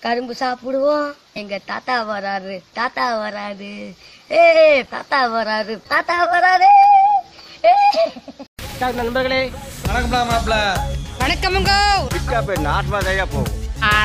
கரும்பு சாப்பிடுவோம் எங்க தாத்தா வராரு தாத்தா வராரு ஏ தாத்தா வராரு தாத்தா வராரு ஏ நண்பர்களே வணக்கம்டா மாப்ள வணக்கமுங்க பிக்கப் நார்மலா தையா போகும்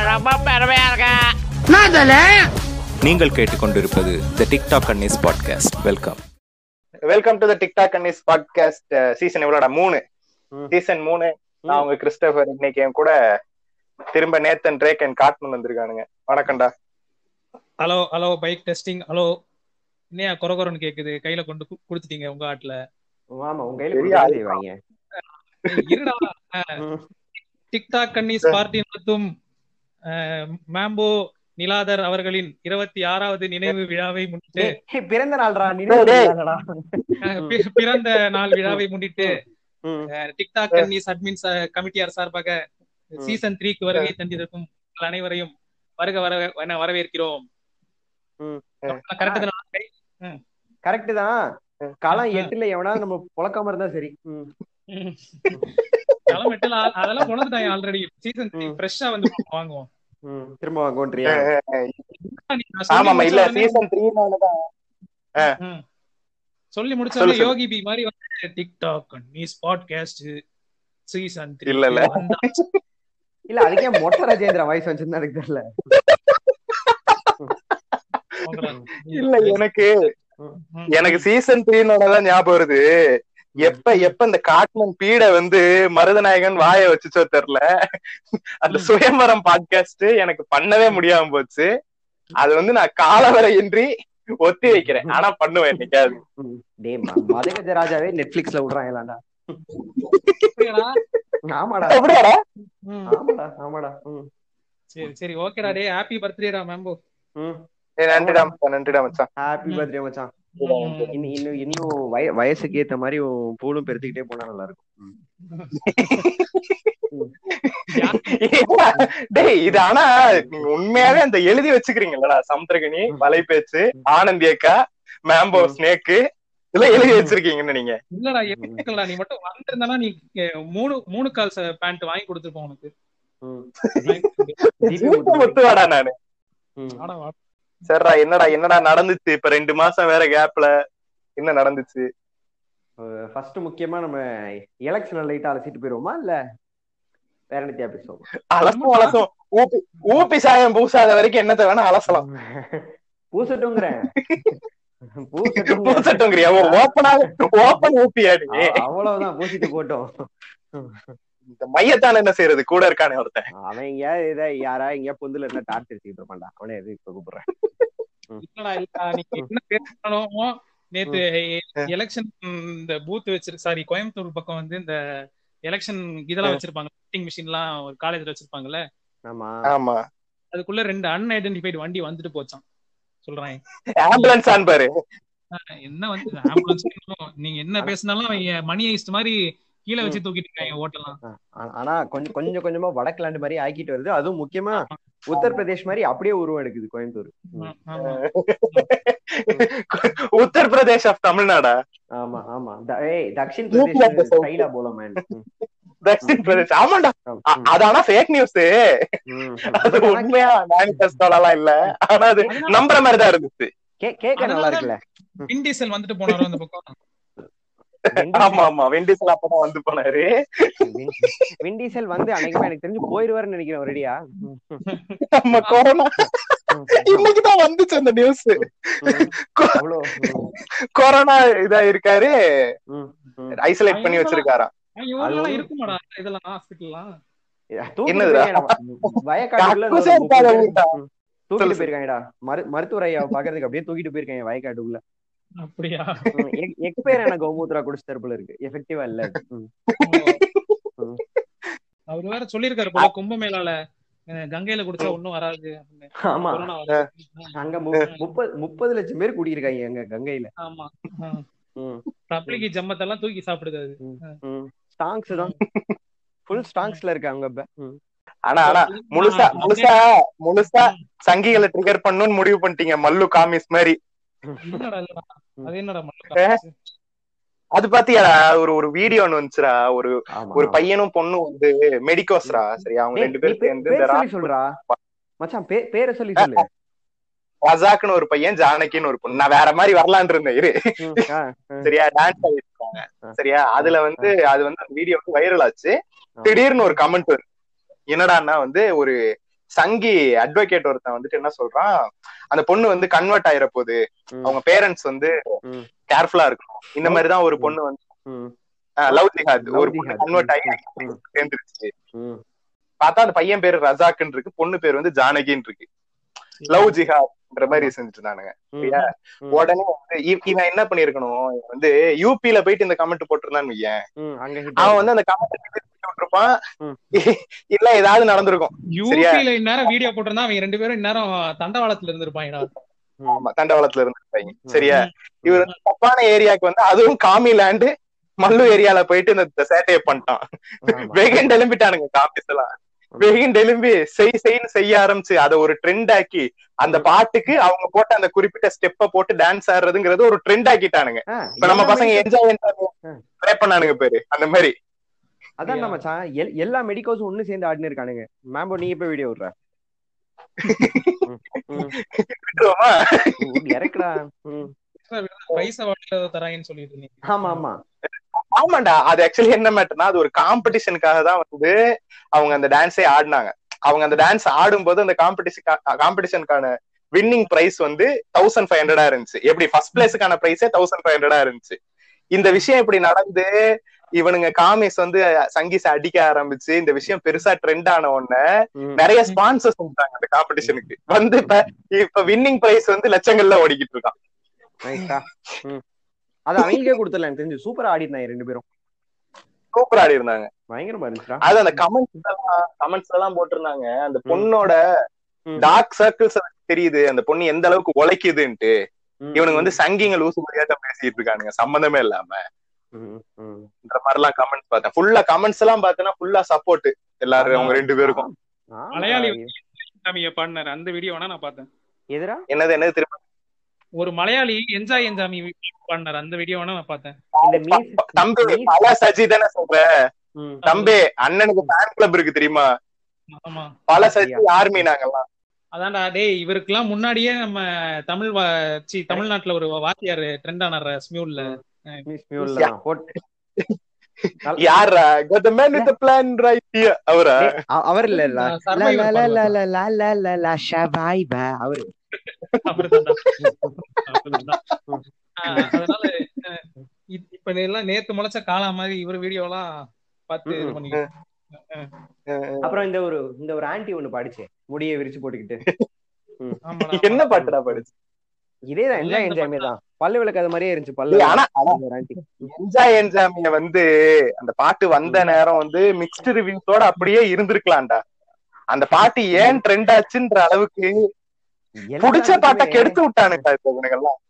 நீங்கள் கேட்டுக்கொண்டிருப்பது த டிக்டாக் அன்னிஸ் podcast welcome welcome to the TikTok அன்னிஸ் பாட்காஸ்ட் சீசன் எவ்வளோடா மூணு ம். சீசன் மூணு நான் உங்க கிறிஸ்டபர் இன்னைக்கு என் கூட திரும்ப நேத்தன் ட்ரேக் அண்ட் காட்மன் வந்திருக்கானுங்க வணக்கம்டா hello hello bike testing hello என்னையா குறை குறைன்னு கேக்குது கையில கொண்டு கு- கொடுத்துட்டீங்க உங்க ஆட்ல ஆமா உங்க கையில பெரிய கொடுத்தா செய்வாங்க ஏய், இருடா ம். டிக்டாக் கன்னிஸ் பார்ட்டி நடத்தும் அஹ், மேம்போ நிலாதர் அவர்களின் இருபத்தி ஆறாவது நினைவு விழாவை முன்னிட்டு டேய், டேய், பிறந்த நாள்டா நினைவு டேய். நாள்டா. அஹ், பி- பிறந்த நாள் விழாவை முன்னிட்டு ம். அஹ், டிக்டாக் கன்னிஸ் அட்மின்ஸ் கமிட்டியார் சார்பாக ம். சீசன் த்ரீக்கு வருகை தந்திருக்கும் உங்கள் அனைவரையும் வருக வர என வரவேற்கிறோம் ம். கரெக்ட் கரெக்ட் தான் காலம் எட்டுல எவனாவது நம்ம புழக்காம இருந்தா சரி ம். கிளம்பிட்டு அதெல்லாம் உணர்ந்துட்டாங்க ஆல்ரெடி சீசன் ம். ஃப்ரெஷ்ஷா வந்து வாங்குவோம் ம். திரும்ப வாங்கோன்றியா நான் சொல்லி ஆமாமா இல்ல முடிச்ச உடனே- சீசன் த்ரீனாலதான் ம். சொல்லி முடிச்ச சொல்லு, உடனே சொல்லு. யோகி பி மாதிரி வந்து TikTok news podcast season three இல்ல, இல்ல. இல்ல அதுக்கே மொட்டை ராஜேந்திரா வயசு வச்சிருந்தா எனக்கு தெரியல இல்ல எனக்கு எனக்கு சீசன் த்ரீனாலதான் ஞாபகம் வருது எப்ப எப்ப இந்த காட்மன் பீட வந்து மருதநாயகன் வாய வச்சுச்சோ தெரியல அந்த ம். சுயமரம் பாட்காஸ்ட் எனக்கு பண்ணவே முடியாம போச்சு அது வந்து நான் காலவரையின்றி ஒத்தி வைக்கிறேன் ஆனா பண்ணுவேன் என்னைக்காவது ம். டேய் ம- மதகஜ ராஜாவே நெட்ஃபிளிக்ஸ்ல விடுறான் இல்லாண்டா ஆமாடா எப்படியாடா ஆமாடா ஆமாடா ம். சரி சரி ஓகேடா டே ஹாப்பி பர்த்டேடா மேம்போ ம். ஏய், நன்றிடா மச்சான், நன்றிடா மச்சான் ஹாப்பி ம். பர்த்டே மச்சான் இன்னும் இன்னும் இன்னும் வய- வயசுக்கு ஏத்த மாதிரி உன் பூலும் பெருத்துக்கிட்டே போனா நல்லா இருக்கும் ம். டேய் இது ஆனா நீங்க உண்மையாவே அந்த எழுதி வச்சுக்கிறீங்களா சமுத்திரகனி வலைபேச்சு ஆனந்தி அக்கா மேம்போ ஸ்னேக்கு இதெல்லாம் எழுதி வச்சிருக்கீங்கன்னு நீங்க இல்லடா எதுக்குடா நீ மட்டும் வந்திருந்தானா நீ அஹ், மூணு மூணு கால் பேண்ட் வாங்கி கொடுத்துருப்போம் உனக்கு ம். ஜீப்பு முத்துவாடா நானு ம். வாடா, வா. சரிடா என்னடா என்னடா நடந்துச்சு இப்ப ரெண்டு மாசம் வேற கேப்ல என்ன நடந்துச்சு ஃபர்ஸ்ட் முக்கியமா நம்ம எலெக்ஷன் லைட்டா அலசிட்டு போயிருவோமா இல்ல வேற என்னத்தையா பேசுவோம் அலசும் அலசும் ஊப்பி ஊப்பி சாயம் பூசாத வரைக்கும் என்னத்த வேணா அலசலாம் பூசட்டுங்கிறேன் பூசட்டும் பூசட்டுங்கிறியா ஓப்பனா ஓப்பன் ஊப்பியா நீ அவ்வளவுதான் பூசிட்டு போட்டோம் இந்த மையத்தான் என்ன செய்யறது கூட இருக்கானே ஒருத்தன் அவன் எங்கேயாவது இதை யாரா எங்கேயா பொந்துல இருந்தா டார்ச் அடிச்சுட்டு இருப்பான்டா அவனே எது இப்ப கூப்பிடுறேன் இல்லடா இல்லடா நீங்க என்ன பேசினாலும் நேத்து எலெக்ஷன் இந்த பூத் வச்சிரு சாரி கோயம்புத்தூர் பக்கம் வந்து இந்த எலெக்ஷன் இதெல்லாம் வச்சிருப்பாங்க voting மிஷின் எல்லாம் ஒரு காலேஜ்ல வச்சிருப்பாங்கல்ல ஆமா ஆமா அதுக்குள்ள ரெண்டு அன்ஐடென்டிஃபைடு வண்டி வந்துட்டு போச்சான் சொல்றேன் ஆம்புலன்ஸ் ஆன் பாரு என்ன வந்து ஆம்புலன்ஸ் நீங்க என்ன பேசினாலும் அவங்க மணி ஐஸ்ட் மாதிரி கீழே வச்சு தூக்கிட்டு இருக்காங்க ஓட்டெல்லாம் ஆ- ஆனா கொஞ்சம் கொஞ்சம் கொஞ்சமா வடக்குலாண்டு மாதிரி ஆக்கிட்டு வருது அதுவும் முக்கியமா உத்தரப்பிரதேஷ் மாதிரி அப்படியே உருவம் எடுக்குது கோயம்புத்தூர் ம். ஆமா உத்தரப்பிரதேஷ் ஆஃப் தமிழ்நாடா ஆமா ஆமா த- ஏய் Dakshin UP of the Pradesh South. ஸ்டைலா போல மேன் தக்ஷின் பிரதேஷ் ஆமாண்டா அ- அது ஆனா ஃபேக் நியூஸ் அது உண்மையா மேனிஃபெஸ்டோலாம் இல்ல ஆனா அது நம்புற மாதிரி தான் இருந்துச்சு கேக்க நல்லா இருக்குல்ல இண்டீசல் வந்துட்டு போனாரோ அந்த பக்கம் ஆமா ஆமா வெண்டிசல் அப்பதான் வந்து போனாரு விண்டீசல் வந்து அன்னைக்குமே எனக்கு தெரிஞ்சு போயிருவாருன்னு நினைக்கிறேன் ஒரேடியா நம்ம கொரோனா இன்னைக்குதான் வந்துச்சு அந்த நியூஸ் அவ்வளோ கொரோனா இதா இருக்காரு ம், ம். ஐசோலேட் பண்ணி வச்சிருக்காராம் இவரெல்லாம் இருக்குமாடா இதெல்லாம் ஹாஸ்பிட்டல்லாம் தூக்கிட்டு என்னதுடா? போயிருக்காங்கடா. வயக்காட்டுக்குள்ள கக்கூசே ஒரு முப்பது இருக்காத பேர் ஊர்டா. ம், தூக்கிட்டு சொல்லு. போயிருக்காங்கடா மரு மருத்துவர் ஐயா பாக்குறதுக்கு அப்படியே தூக்கிட்டு போயிருக்காங்க வயக்காட்டுக்குள்ள அப்படியா எக்ஸ்பயர் ஆன கோமூத்ரா குடிச்சு தரப்புல இருக்கு எஃபெக்டிவா இல்ல அது. ம். அவர் வேற சொல்லிருக்காரு போல கும்பமேளால அஹ், கங்கையில குடிச்சா ஒண்ணும் வராது அப்படின்னு. ஆமா கொரோனா வராது. அங்க மு- முப்பது முப்பது லட்சம் பேர் கூடியிருக்காங்க எங்க கங்கையில ஆமா ம், தப்ளிகி ஜம்மத்தெல்லாம் தூக்கி சாப்பிடுது அது ம். ஸ்டாங்ஸ் தான் ஃபுல் ஸ்டாங்ஸ்ல இருக்காங்க இப்ப ம். ஆனா ஆனா முழுசா முழுசா முழுசா சங்கிகளை ட்ரிகர் பண்ணணும்னு முடிவு பண்ணிட்டீங்க மல்லு காமிஸ் மாதிரி என்னடா இல்லடா அது என்னடா ஏ? மல்லு அது பாத்தியாடா ஒரு ஒரு வீடியோ ஒண்ணு வந்துச்சுடா ஒரு ஆமா ஒரு பையனும் பொண்ணும் வந்து மெடிக்கோஸ்ரா சரியா அவங்க டேய், ரெண்டு நீ பேரும் பே- சேர்ந்து பேர் இந்த சொல்லி சொல்றா மச்சான் பே- பேரை சொல்லி சொல்லு ரசாக்னு ஒரு பையன் ஜானகின்னு ஒரு பொண்ணு நான் வேற மாதிரி வரலான்னு இருந்தேன் இரு ம், ஆ, ஆ, சரியா டான்ஸ் ஆகிருக்காங்க ஆ. சரியா அதுல வந்து அது வந்து வீடியோ வந்து வைரல் ஆச்சு திடீர்னு ஒரு கமெண்ட் வருது என்னடான்னா வந்து ஒரு சங்கி அட்வொகேட் ஒருத்தன் வந்துட்டு என்ன சொல்றான் அந்த பொண்ணு வந்து கன்வெர்ட் ஆயிர போகுது ம், அவங்க பேரண்ட்ஸ் வந்து ம். கேர்ஃபுல்லா இருக்கணும் இந்த மாதிரிதான் ஒரு பொண்ணு வந்து ம், லவ் ஜிஹாத் Love ஒரு பொண்ணு jihad. கன்வெர்ட் ஆகி ம், சேர்ந்துருச்சு ம், பார்த்தா அந்த பையன் பேரு ரஜாக்குன்னு இருக்கு பொண்ணு பேர் வந்து ஜானகின்னு இருக்கு லவ் ஜிஹாத்ன்ற மாதிரி செஞ்சுட்டு இருந்தானுங்க ம், சரியா ம், உடனே வந்து இவ- இவன் என்ன பண்ணிருக்கணும் இவன் வந்து யூபில போயிட்டு இந்த கமெண்ட் போட்டிருந்தான்னு வையேன் ம், அங்க hit அவன் ஆகுது. வந்து அந்த கமெண்ட் விட்டுருப்பான் ம். இல்ல ஏதாவது நடந்திருக்கும் சரியா? யூபில இந்நேரம் வீடியோ போட்டிருந்தா அவங்க ரெண்டு பேரும் இந்நேரம் தண்டவாளத்துல இருந்திருப்பாங்கடா ம், ஆமா தண்டவாளத்துல இருந்திருப்பாங்க ம். சரியா இவர் வந்து தப்பான ஏரியாக்கு வந்து அதுவும் காமி லேண்டு மல்லு ஏரியால போயிட்டு இந்த சேட்டையை பண்ணிட்டான் ஆமா. வெகன் எழும்பிட்டானுங்க காமிஸ் எல்லாம் வெகன் எழும்பி செய் செய்ன்னு செய்ய ஆரம்பிச்சு அதை ஒரு ட்ரெண்ட் ஆக்கி அந்த பாட்டுக்கு அவங்க போட்ட அந்த குறிப்பிட்ட ஸ்டெப்ப போட்டு டான்ஸ் ஆடுறதுங்கிறது ஒரு ட்ரெண்ட் ஆக்கிட்டானுங்க ஆ, இப்ப நம்ம எல்லா பசங்க medical- என்ஜாய் ஆ. ட்ரை பண்ணானுங்க பேரு அந்த மாதிரி அதான் நம்ம மச்சான் எல்- எல்லா மெடிக்கல்ஸும் ஒண்ணு சேர்ந்து ஆடினு இருக்கானுங்க மேம்போ நீ இப்ப வீடியோ விடுற ம், ம், விட்டுருவோமா ம், இறக்குடா ம். பைசா வாட்டில தராங்கன்னு சொல்லிட்டு இருந்தீங்க ஆமா ஆமா ஆமாண்டா அது ஆக்சுவலி என்ன மேட்டர்னா அது ஒரு காம்படிஷனுக்காக தான் வந்து அவங்க அந்த டான்ஸே ஆடினாங்க அவங்க அந்த டான்ஸ் ஆடும்போது அந்த காம்படிஷன் காம்படிஷனுக்கான வின்னிங் பிரைஸ் வந்து தௌசண்ட் ஃபைவ் ஹண்ட்ரடா இருந்துச்சு எப்படி ஃபர்ஸ்ட் பிளேஸுக்கான பிரைஸே தௌசண்ட் ஃபைவ் ஹண்ட்ரடா இருந்துச்சு இந்த விஷயம் இப்படி நடந்து இவனுங்க காமிஸ் வந்து சங்கீஸ் அடிக்க ஆரம்பிச்சு இந்த விஷயம் பெருசா ட்ரெண்ட் ஆன உடனே ம், நிறைய ஸ்பான்சர்ஸ் வந்துட்டாங்க அந்த காம்படிஷனுக்கு வந்து இப்ப இப்ப வின்னிங் பிரைஸ் வந்து லட்சங்கள்ல ஓடிக்கிட்டு இருக்கான் nice ஆ. ம். அது அவங்களுக்கே கொடுத்துடல எனக்கு தெரிஞ்சு சூப்பரா ஆடி இருந்தாங்க ரெண்டு பேரும் சூப்பர் ஆடி இருந்தாங்க பயங்கரமா இருந்துச்சுடா அது அந்த கமெண்ட்ஸ் எல்லாம் கமெண்ட்ஸ் எல்லாம் போட்டிருந்தாங்க அந்த பொண்ணோட ம். டார்க் சர்க்கிள்ஸ் தெரியுது அந்த பொண்ணு எந்த அளவுக்கு உழைக்குதுன்ட்டு ம், இவனுங்க வந்து சங்கிங்க லூசு மரியாதை பேசிட்டு இருக்கானுங்க சம்பந்தமே இல்லாம ம், ம். இந்த மாதிரி எல்லாம் கமெண்ட்ஸ் பார்த்தேன் ஃபுல்லா கமெண்ட்ஸ் எல்லாம் பார்த்தேன்னா ஃபுல்லா சப்போர்ட் எல்லாரும் ஆமா. அவங்க ரெண்டு பேருக்கும் ஆமா. மலையாளி சாமியை பாடினாரு அந்த வீடியோ வேணா நான் பார்த்தேன் எதிரா என்னது என்னது திரும்ப ஒரு மலையாளி என்ஜாய் என்ஜாமி பாடினாரு அந்த வீடியோ வேணா நான் பார்த்தேன் இந்த மீஸ் தம்பி மீஸ்- பல சஜி தானே சொல்ற ம். தம்பி அண்ணனுக்கு ஃபேன் கிளப் இருக்கு தெரியுமா ஆமா பல சஜி ஆர்மி நாங்கெல்லாம் அதான்டா டேய் இவருக்கெல்லாம் முன்னாடியே நம்ம தமிழ் வா- சி தமிழ்நாட்டுல ஒரு வாத்தியார் ட்ரெண்ட் ஆனார் ஸ்மியூல்ல மீஸ் மியூல்ல தான். போட்டு- நல்ல- யாரா got the man with the plan right here அவரா டேய், அவ- அவர் இல்ல இல்ல ஆ, Survivor லா, லா, பாடுவார். லா, லா, லா, லா, லா, லா, ஷவாய்பா. அவரு அப்படிதான்டா. அப்படிதான். ஆஹ் அதனால அஹ் இ- இப்ப எல்லாம் நேத்து முளைச்ச காளா மாதிரி இவர் வீடியோ எல்லாம் பார்த்து இது ம். பண்ணிக்கிட்டு அப்புறம் இந்த ஒரு இந்த ஒரு ஆன்டி ஒண்ணு பாடிச்சு முடியை விரிச்சு போட்டுக்கிட்டு ஆமாடா. என்ன பாட்டுடா படிச்சு இதேதான் என்ஜாய் இந்த என்ஜாய் தான் பல்லு விளக்காத மாதிரியே இருந்துச்சு பல்லு ஏய், ஆனா ஆனா ஒரு ஆன்டி என்ஜாய் என்ஜாமிய வந்து அந்த பாட்டு வந்த நேரம் வந்து மிக்ஸ்டு ரிவ்யூஸோட அப்படியே இருந்திருக்கலாம்டா அந்த பாட்டு ஏன் ட்ரெண்ட் ஆச்சுன்ற அளவுக்கு புடிச்ச பாட்டை கெடுத்து விட்டானுங்க இவனுங்கெல்லாம்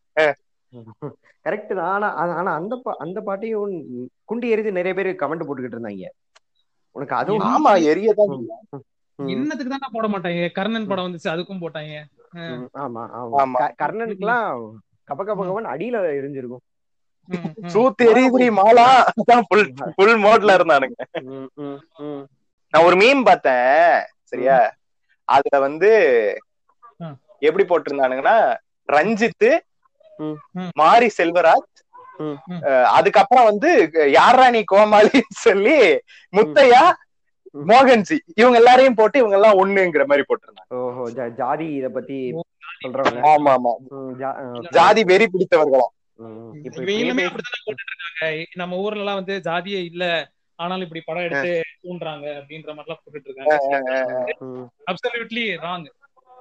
கரெக்ட் தான் ஆனா ஆனா- ஆனா அந்த பா- அந்த பாட்டையும் குண்டி எரிஞ்சு நிறைய பேர் கமெண்ட் போட்டுக்கிட்டு இருந்தாங்க உனக்கு அதுவும் ஆமா எரியதான் ம், என்னத்துக்கு தான் போட மாட்டாங்க கர்ணன் படம் வந்துச்சு அதுக்கும் போட்டாங்க ம், ஆமா ஆமா ஆமா. க- கர்ணனுக்குலாம் கப கப கபன்னு அடியில எரிஞ்சிருக்கும் ம், ம். சூத்து எரியுதுரி மாலா தான் ஃபுல் ஃபுல் மோட்ல இருந்தானுங்க ம், ம், ம். நான் ஒரு மீம் பார்த்தேன் சரியா அதுல வந்து ம். எப்படி போட்டிருந்தானுங்கன்னா ரஞ்சித் ம். ம். மாரி செல்வராஜ் ம். அஹ் அதுக்கப்புறம் வந்து யாராணி கோமாளின்னு சொல்லி முத்தையா ம். மோகன்ஜி இவங்க எல்லாரையும் போட்டு இவங்க எல்லாம் ஒண்ணுங்கிற மாதிரி போட்டிருந்தாங்க ஓஹோ ஜா- ஜாதி இத பத்தி சொல்றவங்க ஆமா ஆமா ம், ஜா- ஆ, ஜாதி வெறி பிடித்தவர்களும் ம், இப்ப இவங்களுமே இப்படியே அப்படித்தானே போட்டுட்டு இருக்காங்க நம்ம ஊர்ல எல்லாம் வந்து ஜாதியே இல்ல ஆனாலும் இப்படி படம் எடுத்து தூண்டுறாங்க அப்படின்ற மாதிரி எல்லாம் போட்டுட்டு இருக்காங்க ம், அப்சல்யூட்லி ராங்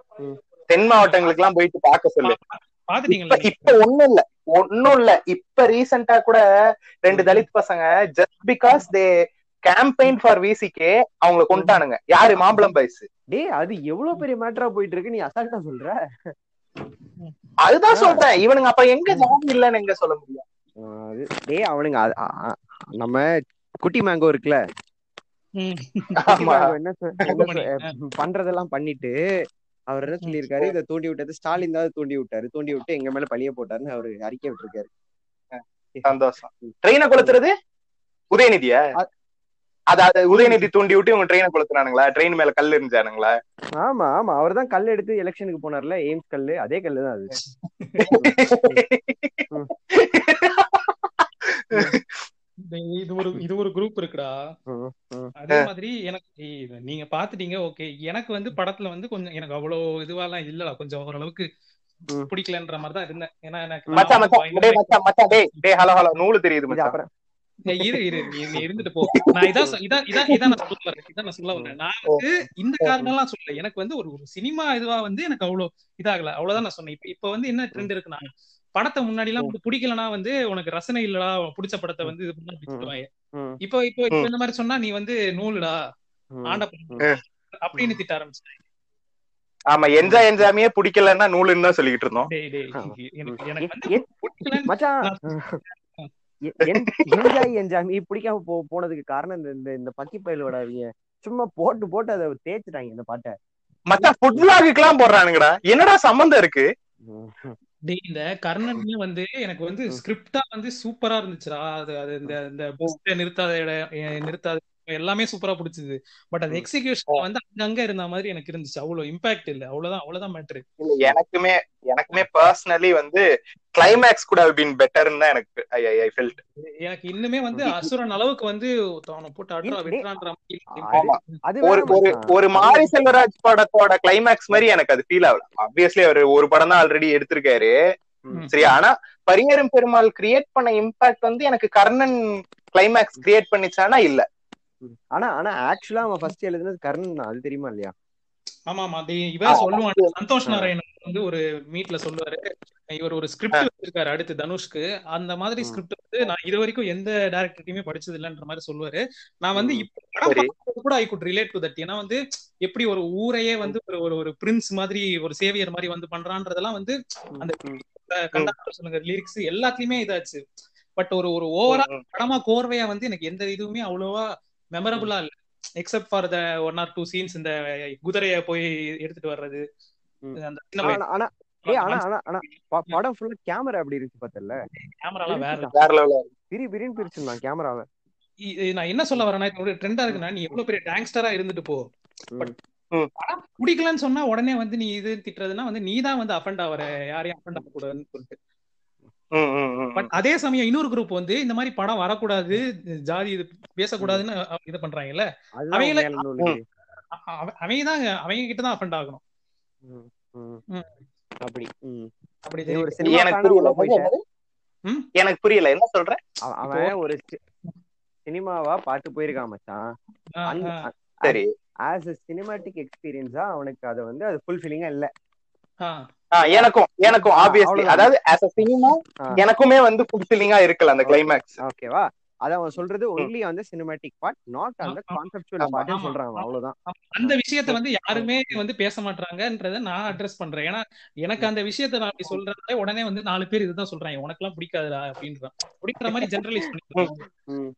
தென் மாவட்டங்களுக்கு எல்லாம் போயிட்டு பார்க்க சொல்லு இப்ப பாத்துட்டீங்களா இப்ப ஒண்ணும் இல்ல ஒண்ணும் இல்ல இப்ப ரீசெண்டா கூட ரெண்டு தலித் பசங்க just because they campaign for VCK அவங்கள கொண்டானுங்க யாரு மாம்பழம் பைஸ் டேய் அது எவ்வளவு பெரிய மேட்டரா போயிட்டு இருக்கு நீ அசால்ட்டா சொல்ற அதுதான் சொல்றேன் இவனுங்க அப்ப எங்க ஜாதி இல்லன்னு எங்க சொல்ல முடியும் ஆ, அது டேய் அவனுங்க அது- ஆ, ஆ, நம்ம குட்டி மேங்கோ இருக்குல்ல ம். குட்டி ஆமா மேங்கோ என்ன சொ- என்ன சொ- பண்ணி, அஹ், பண்றதெல்லாம் பண்ணிட்டு அவர் என்ன சொல்லியிருக்காரு இதை தூண்டி விட்டது ஸ்டாலின் தான் தூண்டி விட்டாரு தூண்டி விட்டு எங்க மேல பழிய போட்டாருன்னு அவரு அறிக்கை விட்டுருக்காரு சந்தோஷம் ட்ரெயினை கொளுத்துறது உதயநிதியா அது அது உதயநிதி தூண்டி விட்டு இவங்க ட்ரெயினை கொளுத்துனானுங்களா ட்ரெயின் மேல கல் எரிஞ்சானுங்களா ஆமா ஆமா அவர் தான் கல் எடுத்து எலெக்ஷனுக்கு போனார்ல எய்ம்ஸ் கல்லு அதே கல்லு தான் அது இந்த- இது ஒரு இது ஒரு குரூப் இருக்குடா ம், ம். அதே மாதிரி எனக்கு இ- நீங்க பாத்துட்டீங்க ஓகே எனக்கு வந்து படத்துல வந்து கொஞ்சம் எனக்கு அவ்வளவு இதுவாலாம் இல்லடா கொஞ்சம் ஓரளவுக்கு ம். பிடிக்கலன்ற மாதிரி தான் இருந்தேன் ஏன்னா எனக்கு நான் மச்சான் வந்து மச்சான் பயங்கர- டேய் மச்சான் மச்சான் டேய் டேய் ஹலோ ஹலோ நூலு தெரியுது இது மச்சான் அப்புறம் ஏய், இரு இரு நீ நீ இருந்துட்டு போ நான் இதான் சொ- இதான் இதான் இதான் நான் சொல்ல வரேன் இதான் நான் சொல்ல வரேன் நான் வந்து இந்த காரணம்லாம் சொல்லல எனக்கு வந்து ஒரு ஒரு சினிமா இதுவா வந்து எனக்கு அவ்வளவு இதாகல அவ்வளவுதான் நான் சொன்னேன் இப்ப இப்ப வந்து என்ன ட்ரெண்ட் இருக்குன்னா படத்தை முன்னாடி எல்லாம் வந்து பிடிக்கலனா வந்து உனக்கு ரசனை இல்லடா உனக்கு பிடிச்ச படத்தை வந்து இது பண்ணா அப்படி சொல்லுவாங்க ம், இப்போ இப்போ இப்போ இந்த மாதிரி சொன்னா நீ வந்து நூலுடா ம். ஆண்ட படம் அப்படின்னு திட்ட ஆரம்பிச்சிட்டாங்க ஆமா என்ஜாய் என்ஜாமியே பிடிக்கலன்னா நூலுன்னு தான் சொல்லிக்கிட்டு இருந்தோம் டேய் டேய் ஆமா. எனக்கு எனக்கு வந்து என்- பிடிக்கலன்னு மச்சான் என்ஜாய் என்ஜாமி பிடிக்காம போ போனதுக்கு காரணம் இந்த இந்த இந்த பக்கி பயலோட அவங்க சும்மா போட்டு போட்டு அதை தேய்ச்சிட்டாங்க இந்த பாட்டை மச்சான் ஃபுட் எல்லாம் போடுறானுங்கடா என்னடா சம்பந்தம் இருக்கு டேய் இந்த கர்ணன்ல வந்து எனக்கு வந்து ஸ்கிரிப்டா வந்து சூப்பரா இருந்துச்சுடா அது அது இந்த இந்த பஸ்ல நிறுத்தாத இடம் எ- நிறுத்தாத எல்லாமே சூப்பரா பிடிச்சது பட் அது எக்ஸிகியூஷன் வந்து அங்கங்க இருந்த மாதிரி எனக்கு இருந்துச்சு அவ்வளவு இம்பாக்ட் இல்ல அவ்வளவுதான் அவ்வளவுதான் மேட்ரு இல்ல, எனக்குமே எனக்குமே பர்சனலி வந்து கிளைமேக்ஸ் கூட பீன் பெட்டர்னு தான் எனக்கு ஐ ஐ ஐ ஃபெல்ட் எனக்கு இன்னுமே வந்து அசுரன் அளவுக்கு வந்து அவனை போட்டு அட்ரா டேய், வெட்டுறான்ற மாதிரி ஆமா. அது ஒரு வேற ஒரு மச்சான். ஒரு மாரி செல்வராஜ் படத்தோட கிளைமேக்ஸ் மாதிரி எனக்கு அது ஃபீல் ஆகல ஆப்வியஸ்லி அவர் ஒரு படம் தான் ஆல்ரெடி எடுத்திருக்காரு ம். சரியா ஆனா பரியரும் பெருமாள் கிரியேட் பண்ண இம்பாக்ட் வந்து எனக்கு கர்ணன் கிளைமேக்ஸ் கிரியேட் பண்ணிச்சானா இல்ல ஆனா ஆனா ஆக்சுவலா அவன் ஃபர்ஸ்ட் எழுதுனது கர்ணன் தான் அது தெரியுமா இல்லையா ஆமா ஆமா அது இவன் சொல்லுவான் சந்தோஷ் நாராயணன் வந்து ஒரு மீட்ல சொல்லுவாரு இவர் ஒரு ஸ்கிரிப்ட் வச்சிருக்காரு அடுத்து தனுஷ்க்கு அந்த மாதிரி ம். ஸ்கிரிப்ட் வந்து நான் இது வரைக்கும் எந்த டேரக்டர்ட்டையுமே படிச்சது இல்லைன்ற மாதிரி சொல்லுவாரு நான் வந்து ம். இப்ப படம் சரி. பார்க்கும்போது கூட I could relate to that ஏன்னா வந்து எப்படி ஒரு ஊரையே வந்து ஒரு ஒரு ஒரு பிரின்ஸ் மாதிரி ஒரு சேவியர் மாதிரி வந்து பண்றான்றதெல்லாம் வந்து அந்த ம். கண்டா சொல்லுங்க லிரிக்ஸ் எல்லாத்துலயுமே இதாச்சு பட் ஒரு ஒரு ஓவரா ம், ம். படமா கோர்வையா வந்து எனக்கு எந்த இதுவுமே அவ்வளவா மெமரபிளா இல்ல except for the one or two scenes இந்த குதிரைய போய் எடுத்துட்டு வர்றது ம். அந்த சின்ன ஆனா ஆனா ஏய் ஆனா ஆனா ஆனா ப- படம் ஃபுல்லா கேமரா அப்படி இருந்துச்சு பார்த்தல கேமராலாம் வேற level. வேற லெவல பிரி பிரின்னு பிரிச்சிருந்தான் கேமராவை இ- இ- நான் என்ன சொல்ல வரேன்னா ஒரு ட்ரெண்டா இருக்குன்னா நீ எவ்வளவு பெரிய டேங்ஸ்டரா இருந்துட்டு போ பட் ம். படம் பிடிக்கலன்னு சொன்னா உடனே வந்து நீ இது திட்டுறதுன்னா வந்து நீ தான் வந்து அஃபண்ட் ஆவற யாரையும் அஃபண்ட் ஆக கூடாதுன்னு சொல்லிட்டு பட் அதே சமயம் இன்னொரு குரூப் வந்து இந்த மாதிரி படம் வரக்கூடாது ஜாதி இது பேசக்கூடாதுன்னு அ- இது பண்றாங்கல்ல அதுதான் அவங்கள- மேல நூல் அ- அவ- அவங்க தான் அவங்க கிட்ட தான் அஃபண்ட் ஆகணும் ம், ம். ம். அப்படி ம். அப்படி நீ ஒரு தெரியுது. சினிமா எனக்கு ஃபேனா உள்ள புரியல போயிட்ட ம்? எனக்கு புரியல என்ன சொல்ற அவன் அவன் ஒரு சி- சினிமாவா பார்த்து போயிருக்கான் மச்சான் ஆ, அந்த ஆ, சரி ஆஸ் அ சினிமாட்டிக் எக்ஸ்பீரியன்ஸா அவனுக்கு அது வந்து அது ஃபுல்ஃபில்லிங்கா இல்ல ஆ. ஆ, எனக்கும் எனக்கும் ஆ, ஆப்வியஸ்லி அவ்வளவுதான். அதாவது ஆஸ் அ சினிமா ஆ. எனக்குமே வந்து ஃபுல்ஃபில்லிங்கா இருக்கல அந்த கிளைமேக்ஸ் ஓகேவா அத அவன் சொல்றது ஒன்லி அந்த சினிமாட்டிக் பார்ட் நாட் அந்த ஆ, ஆ. கான்செப்சுவல் ஆமா, பார்ட்னு ஆமா. சொல்றான் அவன் அவ்வளவுதான் அந்த விஷயத்த வந்து யாருமே வந்து பேச மாட்டாங்கன்றத நான் அட்ரஸ் பண்றேன் ஏன்னா எனக்கு அந்த விஷயத்த நான் அப்படி சொல்றதுல உடனே வந்து நாலு பேர் இதுதான் சொல்றாங்க உனக்கு எல்லாம் பிடிக்காதுடா அப்படின்றான் பிடிக்கிற மாதிரி ஜெனரலைஸ் பண்ணிட்டு ம்.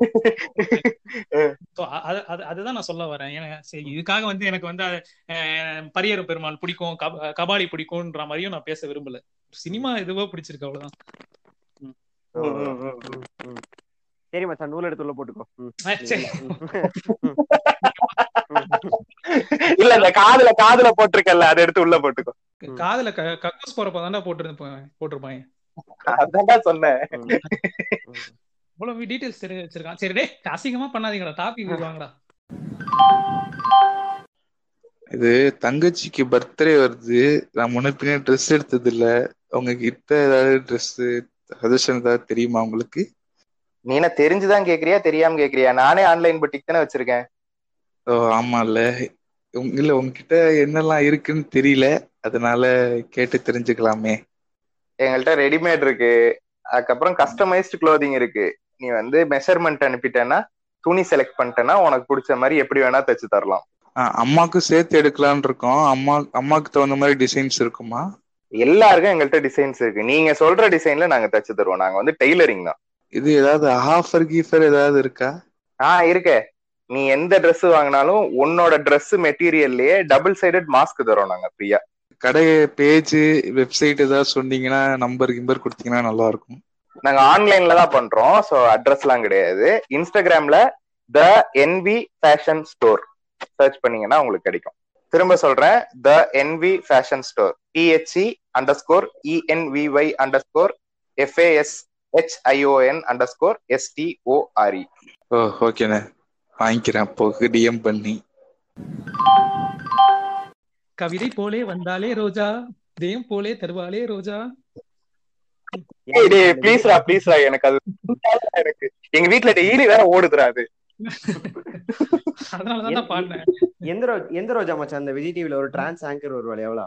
So, அ- அது- அது- அதுதான் நான் சொல்ல வரேன் ஏன்னா சரி இதுக்காக வந்து எனக்கு வந்து அஹ், பரியரு பெருமாள் பிடிக்கும் கப- கபாலி பிடிக்கும்ன்ற மாதிரியும் நான் பேச விரும்பல சினிமா இதுவோ பிடிச்சிருக்கு அவ்வளவுதான் அவ்வளவுதான். ம், ம். சரி மச்சான் நூல் எடுத்து உள்ள போட்டுக்கோ ம். அஹ், சரி. இல்ல இந்த காதுல காதுல போட்டிருக்கல அதை எடுத்து உள்ள போட்டுக்கோ ம். காதுல க- கக்கூஸ் போறப்ப தானே போட்டிருப்பேன் போட்டிருப்பாங்க அதான் சொன்னேன் ம். ம். இவ்வளவு டீடைல்ஸ் தெரிஞ்சு வச்சிருக்கான் சரி டே அசிங்கமா பண்ணாதீங்கடா டாபிக் வாங்கடா இது தங்கச்சிக்கு பர்த்டே வருது நான் முன்ன பின்ன ட்ரெஸ் எடுத்தது இல்ல உங்ககிட்ட ஏதாவது ட்ரெஸ் சஜஷன் ஏதாவது தெரியுமா உங்களுக்கு நீ என்ன தெரிஞ்சுதான் கேக்குறியா தெரியாம கேக்குறியா நானே ஆன்லைன் பொட்டிக் தானே வச்சிருக்கேன் ஓ ஆமால உங்க- இல்ல உங்ககிட்ட என்னெல்லாம் இருக்குன்னு தெரியல அதனால கேட்டு தெரிஞ்சுக்கலாமே எங்கள்கிட்ட ரெடிமேட் இருக்கு அதுக்கப்புறம் கஸ்டமைஸ்டு க்ளோதிங் இருக்கு நீ வந்து மெஷர்மெண்ட் அனுப்பிட்டேன்னா துணி செலக்ட் பண்ணிட்டேன்னா உனக்கு பிடிச்ச மாதிரி எப்படி வேணா தச்சு தரலாம் ஆ, அம்மாக்கும் சேர்த்து எடுக்கலாம்னு இருக்கோம் அம்மா அம்மாக்கு தகுந்த மாதிரி டிசைன்ஸ் இருக்குமா எல்லாருக்கும் எங்கள்கிட்ட டிசைன்ஸ் இருக்கு நீங்க சொல்ற டிசைன்ல நாங்க தச்சு தருவோம் நாங்க வந்து டெய்லரிங் தான் இது ஏதாவது ஆஃபர் கீஃபர் ஏதாவது இருக்கா ஆ இருக்கே நீ எந்த Dress வாங்கினாலும் உன்னோட Dress மெட்டீரியல்லயே டபுள் சைடட் மாஸ்க் தரோம் நாங்க ஃப்ரீயா கடை பேஜ் வெப்சைட் ஏதாவது சொன்னீங்கன்னா நம்பர் கிம்பர் கொடுத்தீங்கன்னா நல்லா இருக்கும் நாங்க ஆன்லைன்ல தான் பண்றோம் சோ அட்ரஸ்லாம் கிடையாது இன்ஸ்டாகிராம்ல the envy fashion store search பண்ணீங்கன்னா உங்களுக்கு கிடைக்கும் திரும்ப சொல்றேன் the envy fashion store T H E underscore E N V Y underscore F A S H I O N underscore S T O R E ஓ ஓகேண்ணே வாங்கிக்கிறேன் அப்போ டிஎம் பண்ணி கவிதை போலே வந்தாலே ரோஜா தேம் போலே தருவாலே ரோஜா ப்ளீஸ்ரா ப்ளீஸ்ரா எனக்கு அது எனக்கு எங்க வீட்ல டெய்லி வேற ஓடுதுடா அது அதனாலதான் நான் பாடினேன் எந்த ரோ எந்த ரோஜா மச்சான் அந்த விஜய் டிவில ஒரு டிரான்ஸ் ஆங்கர் வருவாள் எவ்வளோ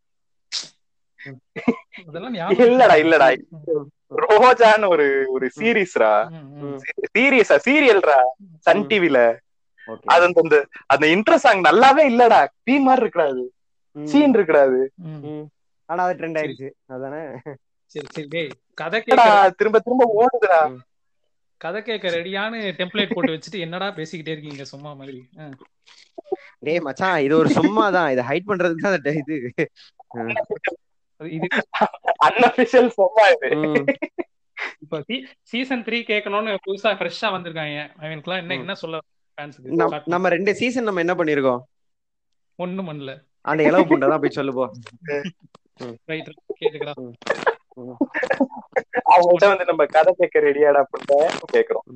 அதெல்லாம் ஞாபகம் இல்லடா இல்லடா ரோஜான்னு ஒரு ஒரு சீரீஸ்ரா ம், ம். சீரியஸா சீரியல்ரா சன் ம். டிவில ஓகே அது அந்த அந்த அந்த இன்ட்ரோ சாங் நல்லாவே இல்லடா பீ மாதிரி இருக்கடாது சீன் இருக்கடாது ம். ஆனா அது ட்ரெண்ட் ஆயிருச்சு அதானே சரி சரி டேய் கதை என்னடா கேட்க திரும்ப திரும்ப ஓடுதுடா கதை கேட்க ரெடியான டெம்ப்ளேட் போட்டு வச்சுட்டு என்னடா பேசிக்கிட்டே இருக்கீங்க சும்மா மாதிரி ஆ. டேய் மச்சான் இது ஒரு சும்மா தான் இதை ஹைட் பண்றதுக்கு தான் அந்த இது அது இது அன்அபிஷியல் சும்மா இது ம். இப்ப சீசன் த்ரீ கேட்கணும்னு புதுசா ஃப்ரெஷ்ஷா வந்திருக்காங்க அவனுக்குலாம் என்ன என்ன சொல்ல நம்- ஃபேன்ஸுக்கு நம்ம ரெண்டு சீசன் நம்ம என்ன பண்ணிருக்கோம் ஒண்ணும் பண்ணல அந்த இளவு புண்டை தான் போய் சொல்லு போ ரைட் கேட்டுக்கிறா அவங்கள்ட்ட வந்து நம்ம கதை கேட்க ரெடியாடா அப்படின்னு கேக்குறோம்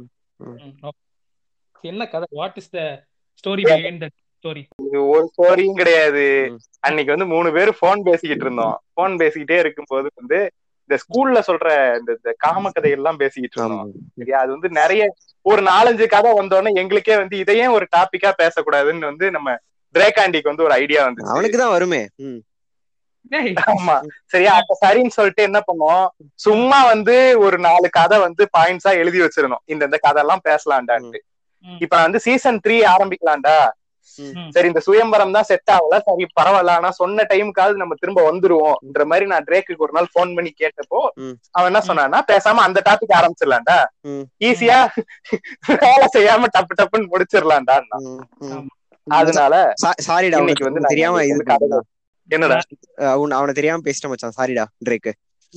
என்ன கதை what is the story behind the story இது ஒரு ஸ்டோரியும் கிடையாது ம். அன்னைக்கு வந்து மூணு பேர் போன் பேசிக்கிட்டு இருந்தோம் போன் பேசிக்கிட்டே இருக்கும்போது வந்து இந்த ஸ்கூல்ல சொல்ற இந்த இந்த காம கதை எல்லாம் பேசிக்கிட்டு இருந்தோம் சரியா அது வந்து நிறைய ஒரு நாலஞ்சு கதை வந்தோடனே எங்களுக்கே வந்து இதையே ஒரு டாபிக்கா பேசக்கூடாதுன்னு வந்து நம்ம பிரேக்காண்டிக்கு வந்து ஒரு ஐடியா வந்து அவனுக்கு தான் வருமே ம். ஆமா சரியா அப்ப சரின்னு சொல்லிட்டு என்ன பண்ணோம் சும்மா வந்து ஒரு நாலு கதை வந்து பாயிண்ட்ஸா எழுதி வச்சிருந்தோம் இந்த இந்த கதை எல்லாம் பேசலாம்டான்ட்டு ம். இப்ப வந்து சீசன் த்ரீ ஆரம்பிக்கலாம்டா ம். சரி இந்த சுயம்பரம் தான் செட் ஆகல சரி பரவாயில்ல ஆனா சொன்ன டைமுக்காவது நம்ம திரும்ப வந்துருவோம்ன்ற மாதிரி நான் ட்ரேக்கு ஒரு நாள் போன் பண்ணி கேட்டப்போ ம். அவன் என்ன சொன்னான்னா பேசாம அந்த டாபிக் ஆரம்பிச்சிடலாம்டா ம். ஈஸியா வேலை செய்யாம டப்பு டப்புன்னு முடிச்சிடலாம்டா ம், ம். அதனால சா- சாரிடா இன்னைக்கு உனக்கு வந்து உனக்கு நாங்க தெரியாம இது வந்து கதை பண்ணல. என்னடா அஹ் அவன- அவனை தெரியாம பேசிட்டேன் மச்சான் சாரிடா ட்ரேக்கு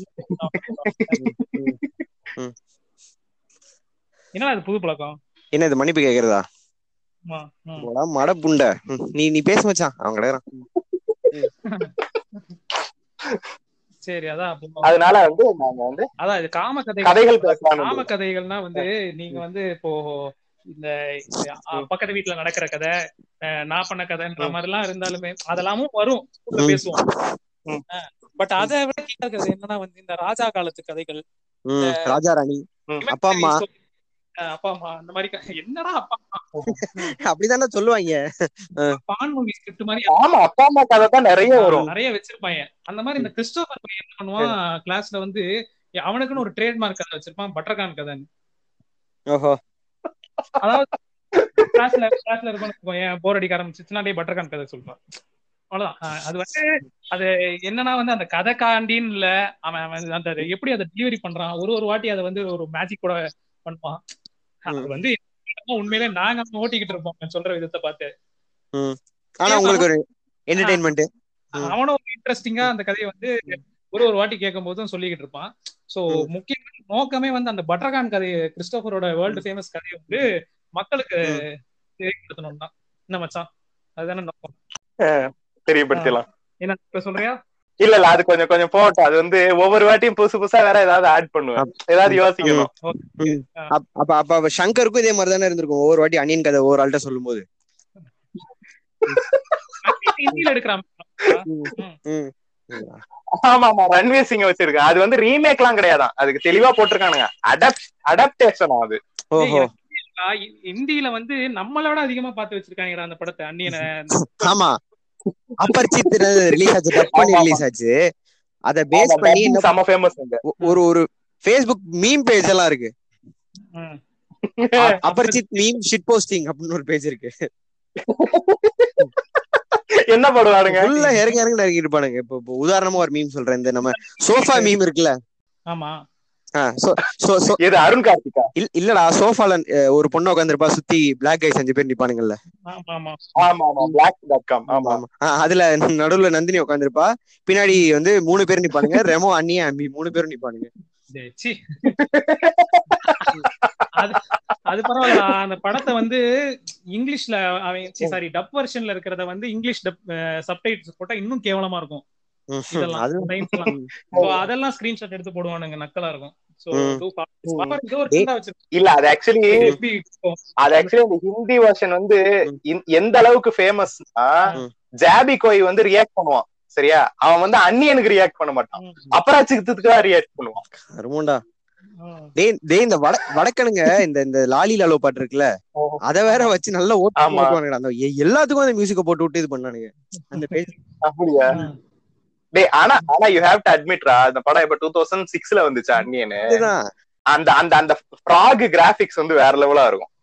என்ன அது புது பழக்கம் என்ன இது மன்னிப்பு கேக்குறதா ஆமா, ம். போடா, மட புண்டை ம், நீ நீ பேச மச்சான் அவன் கிடக்குறான் சரி அதான் அப்போ- அதனால வந்து நாங்க வந்து அதான் இது காம கதை கதைகள் பேசலாம்னு காம கதைகள்னா வந்து நீங்க வந்து இப்போ இந்த அ, பக்கத்து வீட்டுல நடக்கிற கதை அஹ், நான் பண்ண கதைன்ற மாதிரி எல்லாம் இருந்தாலுமே அதெல்லாமும் வரும் கூட ம். பேசுவோம் ம். பட் அதை விட கீழே இருக்கிறது என்னன்னா வந்து இந்த ராஜா காலத்து கதைகள் ம், ராஜா ராணி ம். அப்பா அம்மா அஹ், அப்பா அம்மா அந்த மாதிரி க- என்னடா அப்பா அம்மா அப்படிதானே சொல்லுவாங்க பான் மூவி ஸ்கிரிப்ட் மாதிரி ஆமா அப்பா அம்மா கதை தான் நிறைய வரும் நிறைய வச்சிருப்பாங்க அந்த மாதிரி இந்த கிறிஸ்டோபர் பையன் என்ன பண்ணுவான் கிளாஸ்ல வந்து அவனுக்குன்னு ஒரு ட்ரேட்மார்க் கதை வச்சிருப்பான் பட்டர்கான் கதைன்னு ஓஹோ அதாவது கிளாஸ்ல கிளாஸ்ல இருக்கணும் ஏன் போர் அடிக்க ஆரம்பிச்சுச்சுன்னா டே பட்டர்கான் கதை சொல்லுவான் அவ்வளவுதான் அஹ் அது வந்து அது என்னன்னா வந்து அந்த கதை காண்டின்னு இல்ல அவன் அவன் அந்த எப்படி அதை டெலிவரி பண்றான் ஒரு ஒரு வாட்டி அதை வந்து ஒரு மேஜிக் கூட பண்ணுவான் அது வந்து உண்மையிலே நாங்க ஓட்டிக்கிட்டு இருப்போம் அவன் சொல்ற விதத்தை பார்த்து ஆனா உங்களுக்கு ஒரு என்டர்டைன்மெண்ட் ம். அவனும் ஒரு இன்ட்ரெஸ்டிங்கா அந்த கதையை வந்து ஒரு ஒரு வாட்டி கேட்கும் போதும் சொல்லிக்கிட்டு இருப்பான் சோ ம். முக்கியமான நோக்கமே வந்து அந்த பட்டர்கான் கதையை கிறிஸ்டோபரோட வேர்ல்டு ஃபேமஸ் கதையை வந்து மக்களுக்கு தெரியப்படுத்தணும் தான் என்ன மச்சான் அதுதானே நோக்கம் தெரியப்படுத்தலாம் என்ன இப்ப சொல்றியா இல்ல இல்ல அது கொஞ்சம் கொஞ்சம் போகட்டும் அது வந்து ஒவ்வொரு வாட்டியும் புதுசு புதுசா வேற ஏதாவது ஆட் பண்ணுவேன் ஏதாவது யோசிக்கணும் அப்ப அப்ப அப்ப சங்கருக்கும் இதே மாதிரி தானே இருந்திருக்கும் ஒவ்வொரு வாட்டி அணியன் கதை ஒவ்வொரு ஆள்கிட்ட சொல்லும் போது ஹிந்தியில எடுக்கிறான் ம். ஆமா ஆமா ரன்வீர் சிங் வச்சிருக்கேன் அது வந்து ரீமேக் எல்லாம் கிடையாதான் அதுக்கு தெளிவா போட்டிருக்கானுங்க அடாப்ட் அடாப்டேஷன் அது ஓஹோ இந்தியில வந்து நம்மளோட அதிகமா பார்த்து வச்சிருக்காங்கடா அந்த படத்தை அந்நியனை ஆமா அப்பர்ச்சித் ரிலீஸ் ஆச்சு டப் பண்ணி ஆமா, ஆமா. ரிலீஸ் ஆச்சு அத பேஸ் பண்ணி என்ன செம ஃபேமஸ் அங்க ஒ- ஒரு ஒரு ஃபேஸ்புக் மீம் பேஜ் எல்லாம் இருக்கு ம். அப்பர்ச்சித் மீம் ஷிட் போஸ்டிங் அப்படின்னு ஒரு பேஜ் இருக்கு என்ன பண்ணுவானுங்க ஃபுல்லா இறங்கி இறங்கி இறங்கிட்டு இருப்பானுங்க இப்போ இப்போ உதாரணமா ஒரு மீம் சொல்றேன் இந்த நம்ம சோஃபா மீம் இருக்குல்ல ஆமா ஆ, so- so- so- எது அருண் கார்த்திகா இல்- இல்லடா சோஃபால ஒரு பொண்ணு உட்காந்துருப்பா சுத்தி பிளாக் கைஸ் அஞ்சு பேர் நிப்பானுங்கல்ல ஆமா ஆமா ஆமா ஆமா பிளாக் டாட் காம் ஆமா ஆமா ஆ, அதுல நடுவுல நந்தினி உட்காந்துருப்பா பின்னாடி வந்து மூணு பேர் நிப்பானுங்க ரெமோ அண்ணி அம்பி மூணு பேரும் நிப்பானுங்க டேய், சீ. அது அது பரவாயில்ல அந்த படத்தை வந்து இங்கிலீஷ்ல அவன் சாரி டப் வெர்ஷன்ல இருக்கிறத வந்து இங்கிலீஷ் டப் சப்டைட்டில்ஸ் போட்டா இன்னும் கேவலமா இருக்கும் ம், இதெல்லாம் அது rhymes எல்லாம். So, அதெல்லாம் ஸ்கிரீன்ஷாட் எடுத்து போடுவானுங்க நக்கலா இருக்கும் சோ ம். இது ஒரு trend ஆ வச்சிருக்காங்க. இல்ல அது ஆக்சுவலி எப்படி இருக்கும்? அது ஆக்சுவலி அந்த ஹிந்தி வெர்ஷன் வந்து இந்த- எந்த அளவுக்கு ஃபேமஸ்னா ம். ஜாபி கோய் வந்து ரியாக்ட் பண்ணுவான் சரியா அவன் வந்து அன்னியனுக்கு ரியாக்ட் பண்ண மாட்டான் ம். அபராஜித்துக்கு தான் ரியாக்ட் பண்ணுவான் கருமண்டா ம். டேய் டேய் இந்த வட வடக்கனுங்க இந்த இந்த லாலி லாலோ பாட்டு இருக்குல்ல அத வேற வச்சு நல்லா ஓட்டு ஆமா. ஓட்டுவானுங்கடா அந்த எ- எல்லாத்துக்கும் அந்த மியூசிக்க போட்டு விட்டு இது பண்ணானுங்க அந்த பேஜ் அப்படியா ம். டேய் ஆனா ஆனா யூ ஹேவ் டு அட்மிட்ரா அந்த படம் இப்ப டூ தௌசண்ட் சிக்ஸ்ல வந்துச்சு அன்னியனு இதுதான் அந்த அந்த அந்த ஃப்ராக் கிராபிக்ஸ் வந்து வேற லெவலா இருக்கும்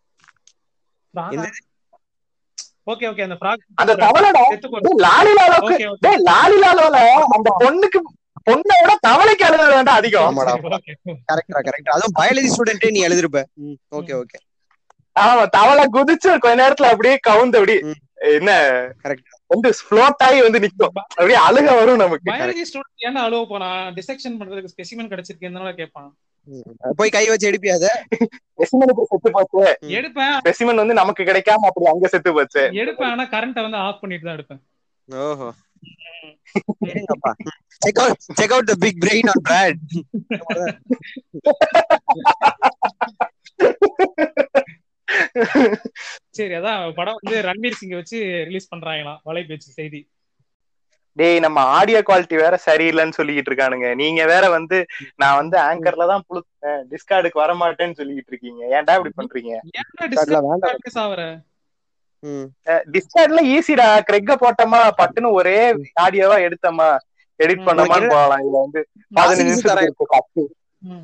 ஓகே ஓகே அந்த ஃப்ராக் அந்த தவளைடா டேய் லாலி லாலோக்கு ஓகே ஓகே டேய் லாலி லாலோல அந்த பொண்ணுக்கு பொண்ணை விட தவளைக்கு அழுக வேண்டாம் அதிகம் ஆமாடா ஓகே கரெக்டா கரெக்ட் அதுவும் பயாலஜி ஸ்டூடெண்டே நீ எழுதிருப்ப ஓகே ஓகே ஆமா தவளை குதிச்சு கொஞ்ச நேரத்துல அப்படியே கவுந்து அப்படி ம். என்ன Correct. வந்து ஃப்ளோட் ஆகி வந்து நிக்கும் அப்படியே அழுக வரும் நமக்கு பயாலஜி ஸ்டூடெண்ட் ஏன்டா அழுவ போறான் டிசெக்ஷன் பண்றதுக்கு ஸ்பெசிமென் கிடைச்சிருக்கேன்னு கேட்பான் போய் கை வச்சு எடுப்பியாத ஸ்பெசிமனுக்கு செத்து போச்சு எடுப்பேன் ஸ்பெசிமன் வந்து நமக்கு கிடைக்காம அப்படி அங்க செத்து போச்சு எடுப்பேன் ஆனா கரண்ட வந்து ஆஃப் பண்ணிட்டு தான் எடுப்பேன் ஓஹோ சரிங்கப்பா check out check out the big brain on Brad சரி அதான் படம் வந்து ரன்வீர் சிங்க வச்சு ரிலீஸ் பண்றாங்களாம் வலை பேச்சு செய்தி டேய் நம்ம ஆடியோ குவாலிட்டி வேற சரியில்லைன்னு சொல்லிக்கிட்டு இருக்கானுங்க நீங்க வேற வந்து நான் வந்து ஆங்கர்ல தான் புளுத்தேன் டிஸ்கார்டுக்கு வர மாட்டேன்னு சொல்லிக்கிட்டு இருக்கீங்க ஏன்டா இப்படி பண்றீங்க ஏன்டா வேண்டாம். டிஸ்கஸ் ஆவற ம் டிஸ்கார்ட்ல ஈஸிடா கிரெக்க போட்டோமா பட்டுன்னு ஒரே ஆடியோவா எடுத்தோமா எடிட் பண்ணோமான்னு போகலாம் இதுல வந்து பதினஞ்சு காசு நிமிஷத்துக்கு தரேன். இருக்கு கட்டு. ம்.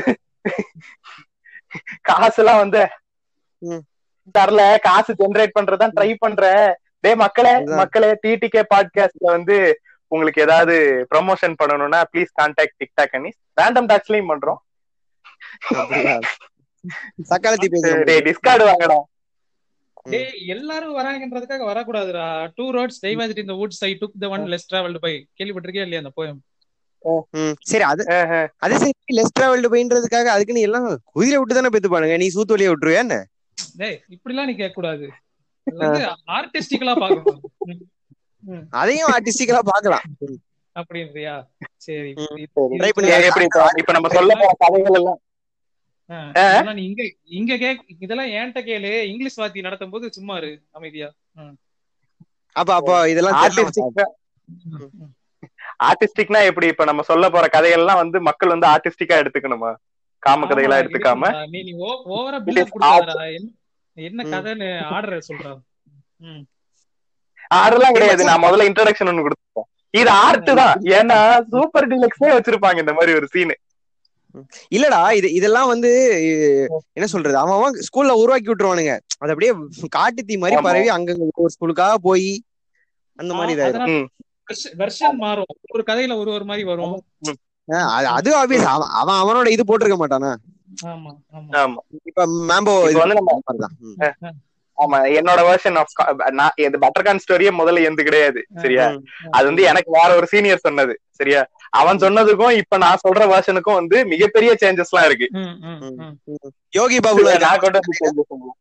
காசு எல்லாம் வந்து ம். தரல காசு ஜெனரேட் பண்றதுதான் ட்ரை பண்றேன் டேய் மக்களே அதான். மக்களே டிடிகே பாட்காஸ்ட்ல வந்து உங்களுக்கு ஏதாவது ப்ரமோஷன் பண்ணணும்னா ப்ளீஸ் கான்டாக்ட் டிக்டாக் அனி ரேண்டம் டாக்ஸ்லயும் பண்றோம் அப்படியா சக்காலத்தி பேசுறேன் டேய் டிஸ்கார்டு வாங்கடா டேய் எல்லாரும் வராங்கன்றதுக்காக வரக்கூடாதுடா two roads diverged in the woods I took the one less travelled by கேள்விப்பட்டிருக்கியா இல்லையா அந்த போயம் ம் சரி அது அது சரி லெஸ் டிராவல்டு பைன்றதுக்காக அதுக்கு நீ எல்லாம் குதிரை விட்டு தானே பெத்துப்பானுங்க நீ சூத்து வழியா விட்டுருவியா என்ன டேய் இப்படிலாம் நீ கேட்க கூடாது ஆர்டிஸ்டிக்கலா பார்க்கணும் ம். ம். அதையும் ஆர்டிஸ்டிக்கலா பாக்கலாம் அப்படின்றியா சரி ம். இது- சரி. ட்ரை இது- பண்ணி ஏய், எப்படி இப்ப இப்ப நம்ம சொல்ல போற கதைகள் எல்லாம் ஆ, ஆ? இதெல்லாம் நீ இங்க இங்க கேக் இதெல்லாம் ஏன்ட்ட கேளு இங்கிலீஷ் வாத்தி நடத்தும் போது சும்மா இரு அமைதியா ம். அப்ப அப்போ இதெல்லாம் தெரியல ஆர்டிஸ்டிக் ஆர்டிஸ்டிக்னா எப்படி இப்ப நம்ம சொல்ல போற கதைகள்லாம் வந்து மக்கள் வந்து ஆர்டிஸ்டிக்கா எடுத்துக்கணுமா காம கதைகளா ஆமா, எடுத்துக்காம இருக்குடா. நீ நீ ஓவரா It பில்டப் is கொடுக்காதடா என்ன என்ன ம். கதைன்னு ஆர்டர் சொல்றா ம் ஆடெல்லாம் கிடையாது நான் முதல்ல இன்ட்ரடக்ஷன் ஒண்ணு கொடுத்தேன் இது ஆர்ட் தான் ஏன்னா சூப்பர் டிலக்ஸே வச்சிருப்பாங்க இந்த மாதிரி ஒரு சீன் இல்லடா இது இதெல்லாம் வந்து இ- என்ன சொல்றது அவன் அவன் ஸ்கூல்ல உருவாக்கி விட்டுருவானுங்க அது அப்படியே காட்டு தீ மாதிரி ஆமா. பரவி அங்கங்க ஒரு ஸ்கூலுக்காக போய் அந்த மாதிரி இதாயிரும் ம். வெர்ஷன் மாறும் ஒரு கதையில ஒரு ஒரு மாதிரி வரும் ஆஹ் அது- அது ஆப்வியஸ் அவன் அவன் அவனோட இது போட்டிருக்க மாட்டானா ஆமா ஆமா ஆமா இப்ப மேம்போ இப்ப இது வந்து நம்ம மாதிரிதான் ம். ஆமா என்னோட வெர்ஷன் ஆஃப் நான் இது பட்டர்கான் ஸ்டோரியே முதல்ல எந்த கிடையாது சரியா ம். அது வந்து எனக்கு வேற ஒரு சீனியர் சொன்னது சரியா அவன் சொன்னதுக்கும் இப்ப நான் சொல்ற வெர்ஷனுக்கும் வந்து மிகப்பெரிய சேஞ்சஸ் எல்லாம் இருக்கு ம், ம், ம். யோகி பாபு நான் கொண்டு வந்து changes சொல்றேன்.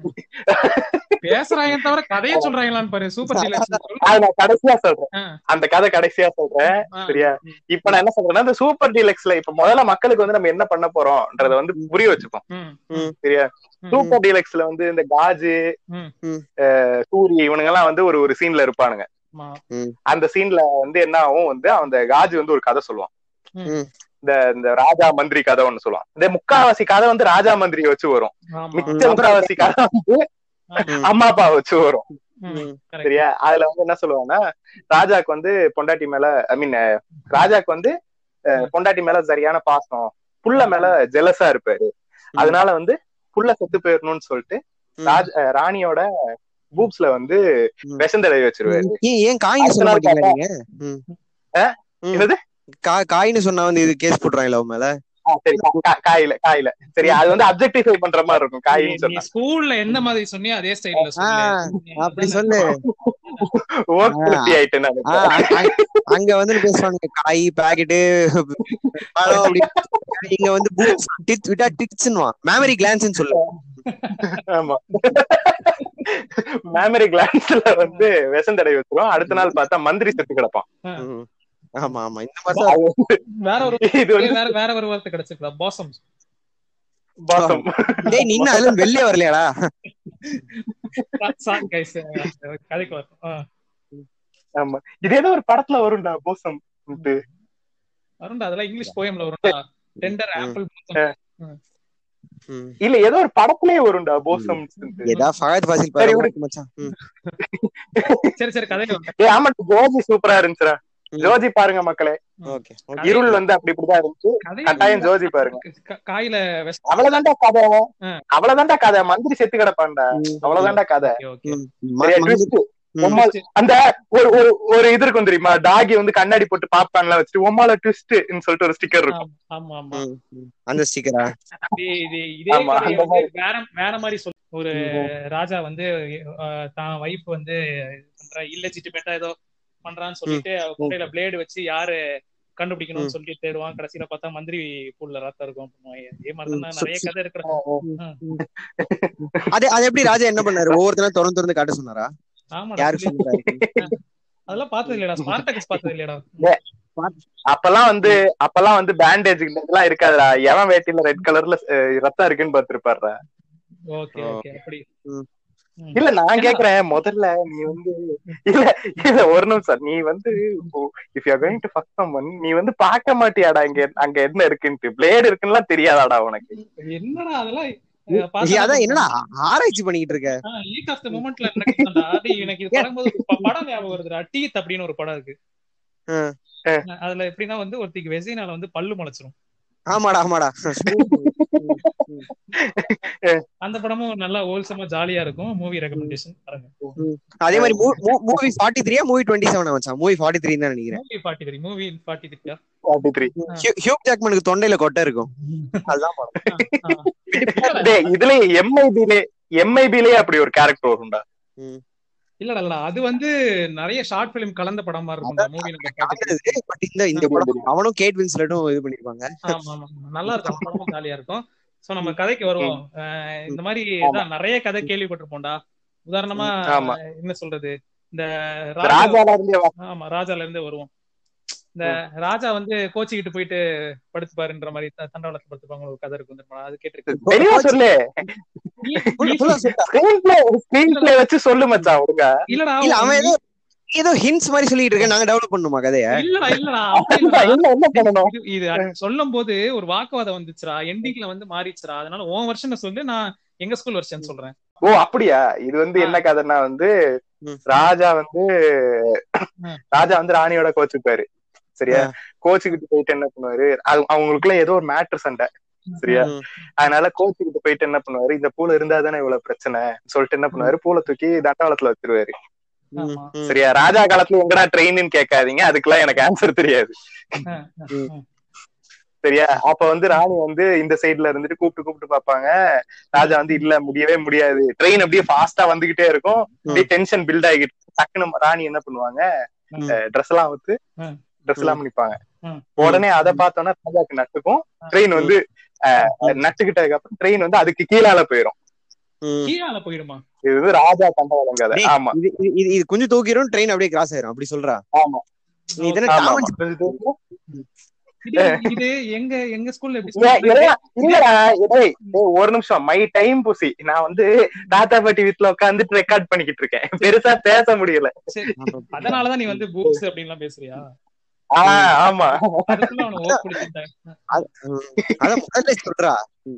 பேசுறாங்க தவிர கதையே சொல்றாங்களான்னு பாரு சூப்பர் டீலக்ஸ் அது நான் கடைசியா சொல்றேன் அந்த கதை கடைசியா சொல்றேன் சரியா இப்ப நான் என்ன சொல்றேன்னா இந்த சூப்பர் டீலக்ஸ்ல இப்ப முதல்ல மக்களுக்கு வந்து நம்ம என்ன பண்ண போறோம்ன்றத வந்து புரிய வச்சுப்போம் சரியா சூப்பர் டீலக்ஸ்ல வந்து இந்த காஜு ம். ம். அஹ், சூரி இவனுங்க எல்லாம் வந்து ஒரு ஒரு சீன்ல இருப்பானுங்க அந்த சீன்ல வந்து என்ன ஆகும் வந்து அந்த காஜு வந்து ஒரு கதை சொல்லுவான் ம். இந்த இந்த ராஜா மந்திரி கதை ஒண்ணு சொல்லுவான் இந்த முக்காவாசி கதை வந்து ராஜா மந்திரியை வச்சு வரும் மிச்ச முக்காவாசி கதை வந்து ம். அம்மா அப்பா வச்சு வரும் ம். சரியா அதுல வந்து என்ன சொல்லுவாங்கன்னா ராஜாக்கு வந்து பொண்டாட்டி மேல ஐ மீன் ராஜாக்கு வந்து அஹ், பொண்டாட்டி மேல சரியான பாசம் புள்ள மேல ஜெலஸா இருப்பாரு அதனால வந்து புள்ள செத்து போயிடணும்னு சொல்லிட்டு ம். ராஜ அஹ், ராணியோட பூப்ஸ்ல வந்து ம். விஷம் தடவி வச்சிருவாரு ஏன் ஏன் காயின்னு சொல்ல அடுத்த நாள் மாட்டீங்களா நீங்க ம். ஆ? ம். என்னது? கா- காயின்னு சொன்னா வந்து இது கேஸ் போட்டுறாங்களா அவன் மேல ஆ, சரி கா- கா- காயில காயில சரி அது வந்து அப்ஜெக்டிஃபை பண்ற மாதிரி இருக்கும் நீ காயின்னு நீ சொன்னா ஸ்கூல்ல எந்த மாதிரி சொன்னியோ அதே ஸ்டைல்ல ஆ, சொல்லு அப்படி சொல்லு ஓக் ஆ. திருப்தி ஆயிட்டேன்னு ஆ, நினைக்கிறேன். அங்க- அங்க வந்து பேசுவாங்க காய் பாக்கெட்டு பழம் அப்படி இங்க வந்து பூட்ஸ் டிச் விட்டா டிச்னுவான் மெமரி கிளான்ஸ்னு சொல்லு ஆமா மெமரி கிளான்ஸ்ல வந்து விஷம் தடவி வச்சிரும் அடுத்த நாள் பார்த்தா மந்திரி செத்து கிடப்பான் ம். ஆமா ஆமா இந்த மாதிரி தான் அது வந்து வேற ஒரு இது வந்து வேற வேற ஒரு வார்த்தை கிடைச்சிருக்கலாம் பாசம் பாசம் டேய் நீ இன்னும் அதுல இருந்து வெளியே வரலையாடா சாங் கைஸ் கதைக்கு வரும் ஆ. ஆமா இது ஏதோ ஒரு படத்துல வரும்டா போசம் வரும்டா அதெல்லாம் இங்கிலீஷ் போயம்ல வரும்டா டெண்டர் ம். ஆப்பிள் ம். இல்ல ஏதோ ஒரு படத்துலயே வரும்டா போசம் ஏதா ஃபகத் ஃபாசில் சரி, பாரு விடு. மச்சான் ம். சரி சரி கதைக்கு வரும் ஏ ஆமா ஜோஜி சூப்பரா இருந்துச்சுடா ம். ஜோஜி பாருங்க மக்களே ஓகே ஓகே இருள் வந்து அப்படி இப்படிதான் இருந்துச்சு கதையை கட்டாயம் வந்து ஜோதி பாருங்க. க- காயில வெஸ் அவ்வளவுதான்டா கதை ஆ. அவ்வளவுதான்டா கதை மந்திரி செத்து கிடப்பான்டா அவ்வளவுதான்டா கதை ஓகே ம். சரியா ம- twist. ம். உம்மா- அந்த ஒரு ஒரு ஒரு இது இருக்கும் தெரியுமா டாகி வந்து கண்ணாடி போட்டு பாப்கார்ன் எல்லாம் வச்சுட்டு உம்மால ட்விஸ்ட் சொல்லிட்டு ஒரு ஸ்டிக்கர் இருக்கும் ஆமா ஆமா ம். ம். அந்த ஸ்டிக்கரா இதே இதே- இதே ஆமா, கதையை அந்த வந்து வேற வேற மாதிரி சொல் ஒரு ராஜா வந்து அஹ், தான் வைஃப் வந்து பண்ற இல்லெஜிட்டிமேட்டா ஏதோ பண்றான்னு சொல்லிட்டு அவ குட்டையில பிளேடு வச்சு யாரு கண்டுபிடிக்கணும்னு சொல்லி தேடுவான் கடைசியில பார்த்தா மந்திரி பூல்ல ரத்தம் இருக்கும் பண்ணுவாங்க இதே மாதிரி தான் நிறைய கதை இருக்கிற அது அது எப்படி ராஜா என்ன பண்ணாரு ஒவ்வொருத்தரும் திறந்து திறந்து காட்ட சொன்னாரா ஆமாடா யாருக்கு சொல்லி- சொன்னாரு அதெல்லாம் பார்த்தது இல்லடா ஸ்மார்டகஸ் பார்த்தது இல்லடா அப்பெல்லாம் வந்து அப்பெல்லாம் வந்து பேண்டேஜ் இதெல்லாம் இருக்காதுடா எவன் வேட்டில ரெட் கலர்ல ரத்தம் இருக்குன்னு பாத்துருப்பாருடா ஓகே ஓகே அப்படி ம். ம். இல்ல நான் கேக்குறேன் முதல்ல நீ வந்து இல்ல இல்ல ஒரு நிமிஷம் நீ வந்து if you going to fuck someone நீ வந்து பார்க்க மாட்டியாடா இங்க அங்க என்ன இருக்குன்ட்டு பிளேடு இருக்குன்னு தெரியாதாடா உனக்கு என்னடா அதெல்லாம் ஏய், அதான் என்னடா ஆராய்ச்சி பண்ணிக்கிட்டு இருக்க லீக் ஆஃப் த மூமெண்ட்ல நடக்குதுடா டேய் எனக்கு இது பார்க்கும்போது ஒரு ப- படம் ஞாபகம் வருதுடா டீத் அப்படின்னு ஒரு படம் இருக்கு ஆ. அதுல எப்படின்னா வந்து ஒருத்திக்கு வெசைனால வந்து பல்லு முளைச்சிரும் ஆமாடா ஆமாடா அந்த படமும் நல்லா ஹோல்சமா ஜாலியா இருக்கும் மூவி ரெக்கமெண்டேஷன் பாருங்க அதே மாதிரி மூவி ஃபார்ட்டி த்ரீயா மூவி டுவெண்ட்டி செவன் வச்சான் மூவி ஃபார்ட்டி த்ரீ தான் நினைக்கிறேன் movie forty three movie forty த்ரீயா ஃபார்ட்டி த்ரீ ஹியூ- ஹியூக் ஜாக்மனுக்கு தொண்டையில கொட்டை இருக்கும் அதுதான் படம் டேய் இதுல எம்ஐபிலே எம்ஐபிலே அப்படி ஒரு கேரக்டர் வரும்டா இல்லடா இல்லடா அது வந்து நிறைய ஷார்ட் பிலிம் கலந்த படம் மாதிரி இருக்கும் மூவி நம்பர் ஃபார்ட்டி கலந்தது, but இந்த இந்த படம் அவனும் கேட் வின்ஸ்லட்டும் இது பண்ணிருப்பாங்க ஆமா ஆமா ஆமா. நல்லா இருக்கும் அந்த படமும் ஜாலியா இருக்கும் சோ நம்ம கதைக்கு வருவோம் அஹ் இந்த மாதிரி தான் நிறைய கதை கேள்விப்பட்டிருப்போம்டா உதாரணமா ஆமா. என்ன சொல்றது இந்த இந்த ராஜா ராஜால இருந்தே வா- ஆமா ராஜால இருந்தே வருவோம் இந்த ராஜா வந்து கோச்சிக்கிட்டு போயிட்டு படுத்துப்பாருன்ற மாதிரி த- தண்டவாளத்துல படுத்துப்பாங்க ஒரு கதை இருக்கும் தெரியுமா? அது கேட்டிருக்கேன் தெளிவா சொல்லு நீ- full- நீ full ஆ சொல்லிட்டா. ஸ்கிரீன் பிளே ஸ்கிரீன் பிளே வச்சு சொல்லு மச்சான் ஒழுங்கா இல்லடா இல்ல அவன் நீ- ஏதோ ஏதோ ஹிண்ட்ஸ் மாதிரி சொல்லிட்டு இருக்க நாங்க டெவலப் பண்ணுமா கதைய இல்லடா இல்லடா அப்படி இல்லடா. என்ன என்ன பண்ணணும் இது- இது சொல்லும் போது ஒரு வாக்குவாதம் வந்துச்சுடா எண்டிங்ல வந்து மாறிச்சுடா அதனால உன் வருஷன் சொல்லு நான் எங்க ஸ்கூல் வருஷன் சொல்றேன் ஓ அப்படியா இது வந்து என்ன கதைன்னா வந்து ம். ராஜா வந்து ம். ராஜா வந்து ராணியோட கோச்சுப்பாரு சரியா கோச்சுக்கிட்டு போயிட்டு என்ன பண்ணுவாரு அது- அவங்களுக்குள்ள ஏதோ ஒரு மேட்ரு சண்டை சரியா ம். அதனால கோச்சுக்கிட்டு போயிட்டு என்ன பண்ணுவாரு இந்த பூல இருந்தா தானே இவ்வளவு பிரச்சனை சொல்லிட்டு என்ன பண்ணுவாரு பூல தூக்கி தண்டவாளத்துல வச்சிருவாரு ஆமா. ம். சரியா ராஜா காலத்துல எங்கடா ட்ரெயின்னு கேட்காதீங்க அதுக்கெல்லாம் எனக்கு ஆன்சர் தெரியாது அஹ், அஹ், சரியா அப்ப வந்து ராணி வந்து இந்த சைடுல இருந்துட்டு கூப்பிட்டு கூப்பிட்டு பாப்பாங்க ராஜா வந்து இல்ல முடியவே முடியாது ட்ரெயின் அப்படியே ஃபாஸ்டா வந்துகிட்டே இருக்கும் அப்படியே டென்ஷன் பில்ட் ஆகிட்டு டக்குன்னு ராணி என்ன பண்ணுவாங்க ம். ட்ரெஸ் எல்லாம் வந்து ம். ட்ரெஸ் எல்லாம் பண்ணிப்பாங்க ம். உடனே அதை பார்த்தோன்னா ராஜாக்கு நட்டுக்கும் ட்ரெயின் வந்து அஹ், நட்டுக்கிட்டதுக்கு அப்புறம் ட்ரெயின் வந்து அதுக்கு கீழால போயிரும் ம். கீழால போயிடுமா இது வந்து ராஜா தண்டவாளம் கதை டேய், ஆமா இது இது- இது இது கொஞ்சம் தூக்கிரும் ட்ரெயின் அப்படியே கிராஸ் ஆயிரும் அப்படி சொல்றா ஆமா நீ இதென்ன ஆமா, Tom ஆமா. and கொஞ்சம் தூரம். இது இது எங்க எங்க ஸ்கூல்ல எப்படி ஏ, சொல்றது? இதெல்லாம் இல்லடா டேய், டேய், ஒரு நிமிஷம் மை டைம் புசி நான் வந்து தாத்தா பாட்டி வீட்டுல உட்காந்துட்டு ரெக்கார்ட் பண்ணிக்கிட்டு இருக்கேன் பெருசா பேச முடியல சரி, அதனாலதான் நீ வந்து புக்ஸ் அப்படின்லாம் பேசுறியா ஆஹ் ஆமா அதுக்குள்ள அவனை ஓ குடிச்சிருந்தேன் அது- ம். அதான் முதல்ல சொல்றா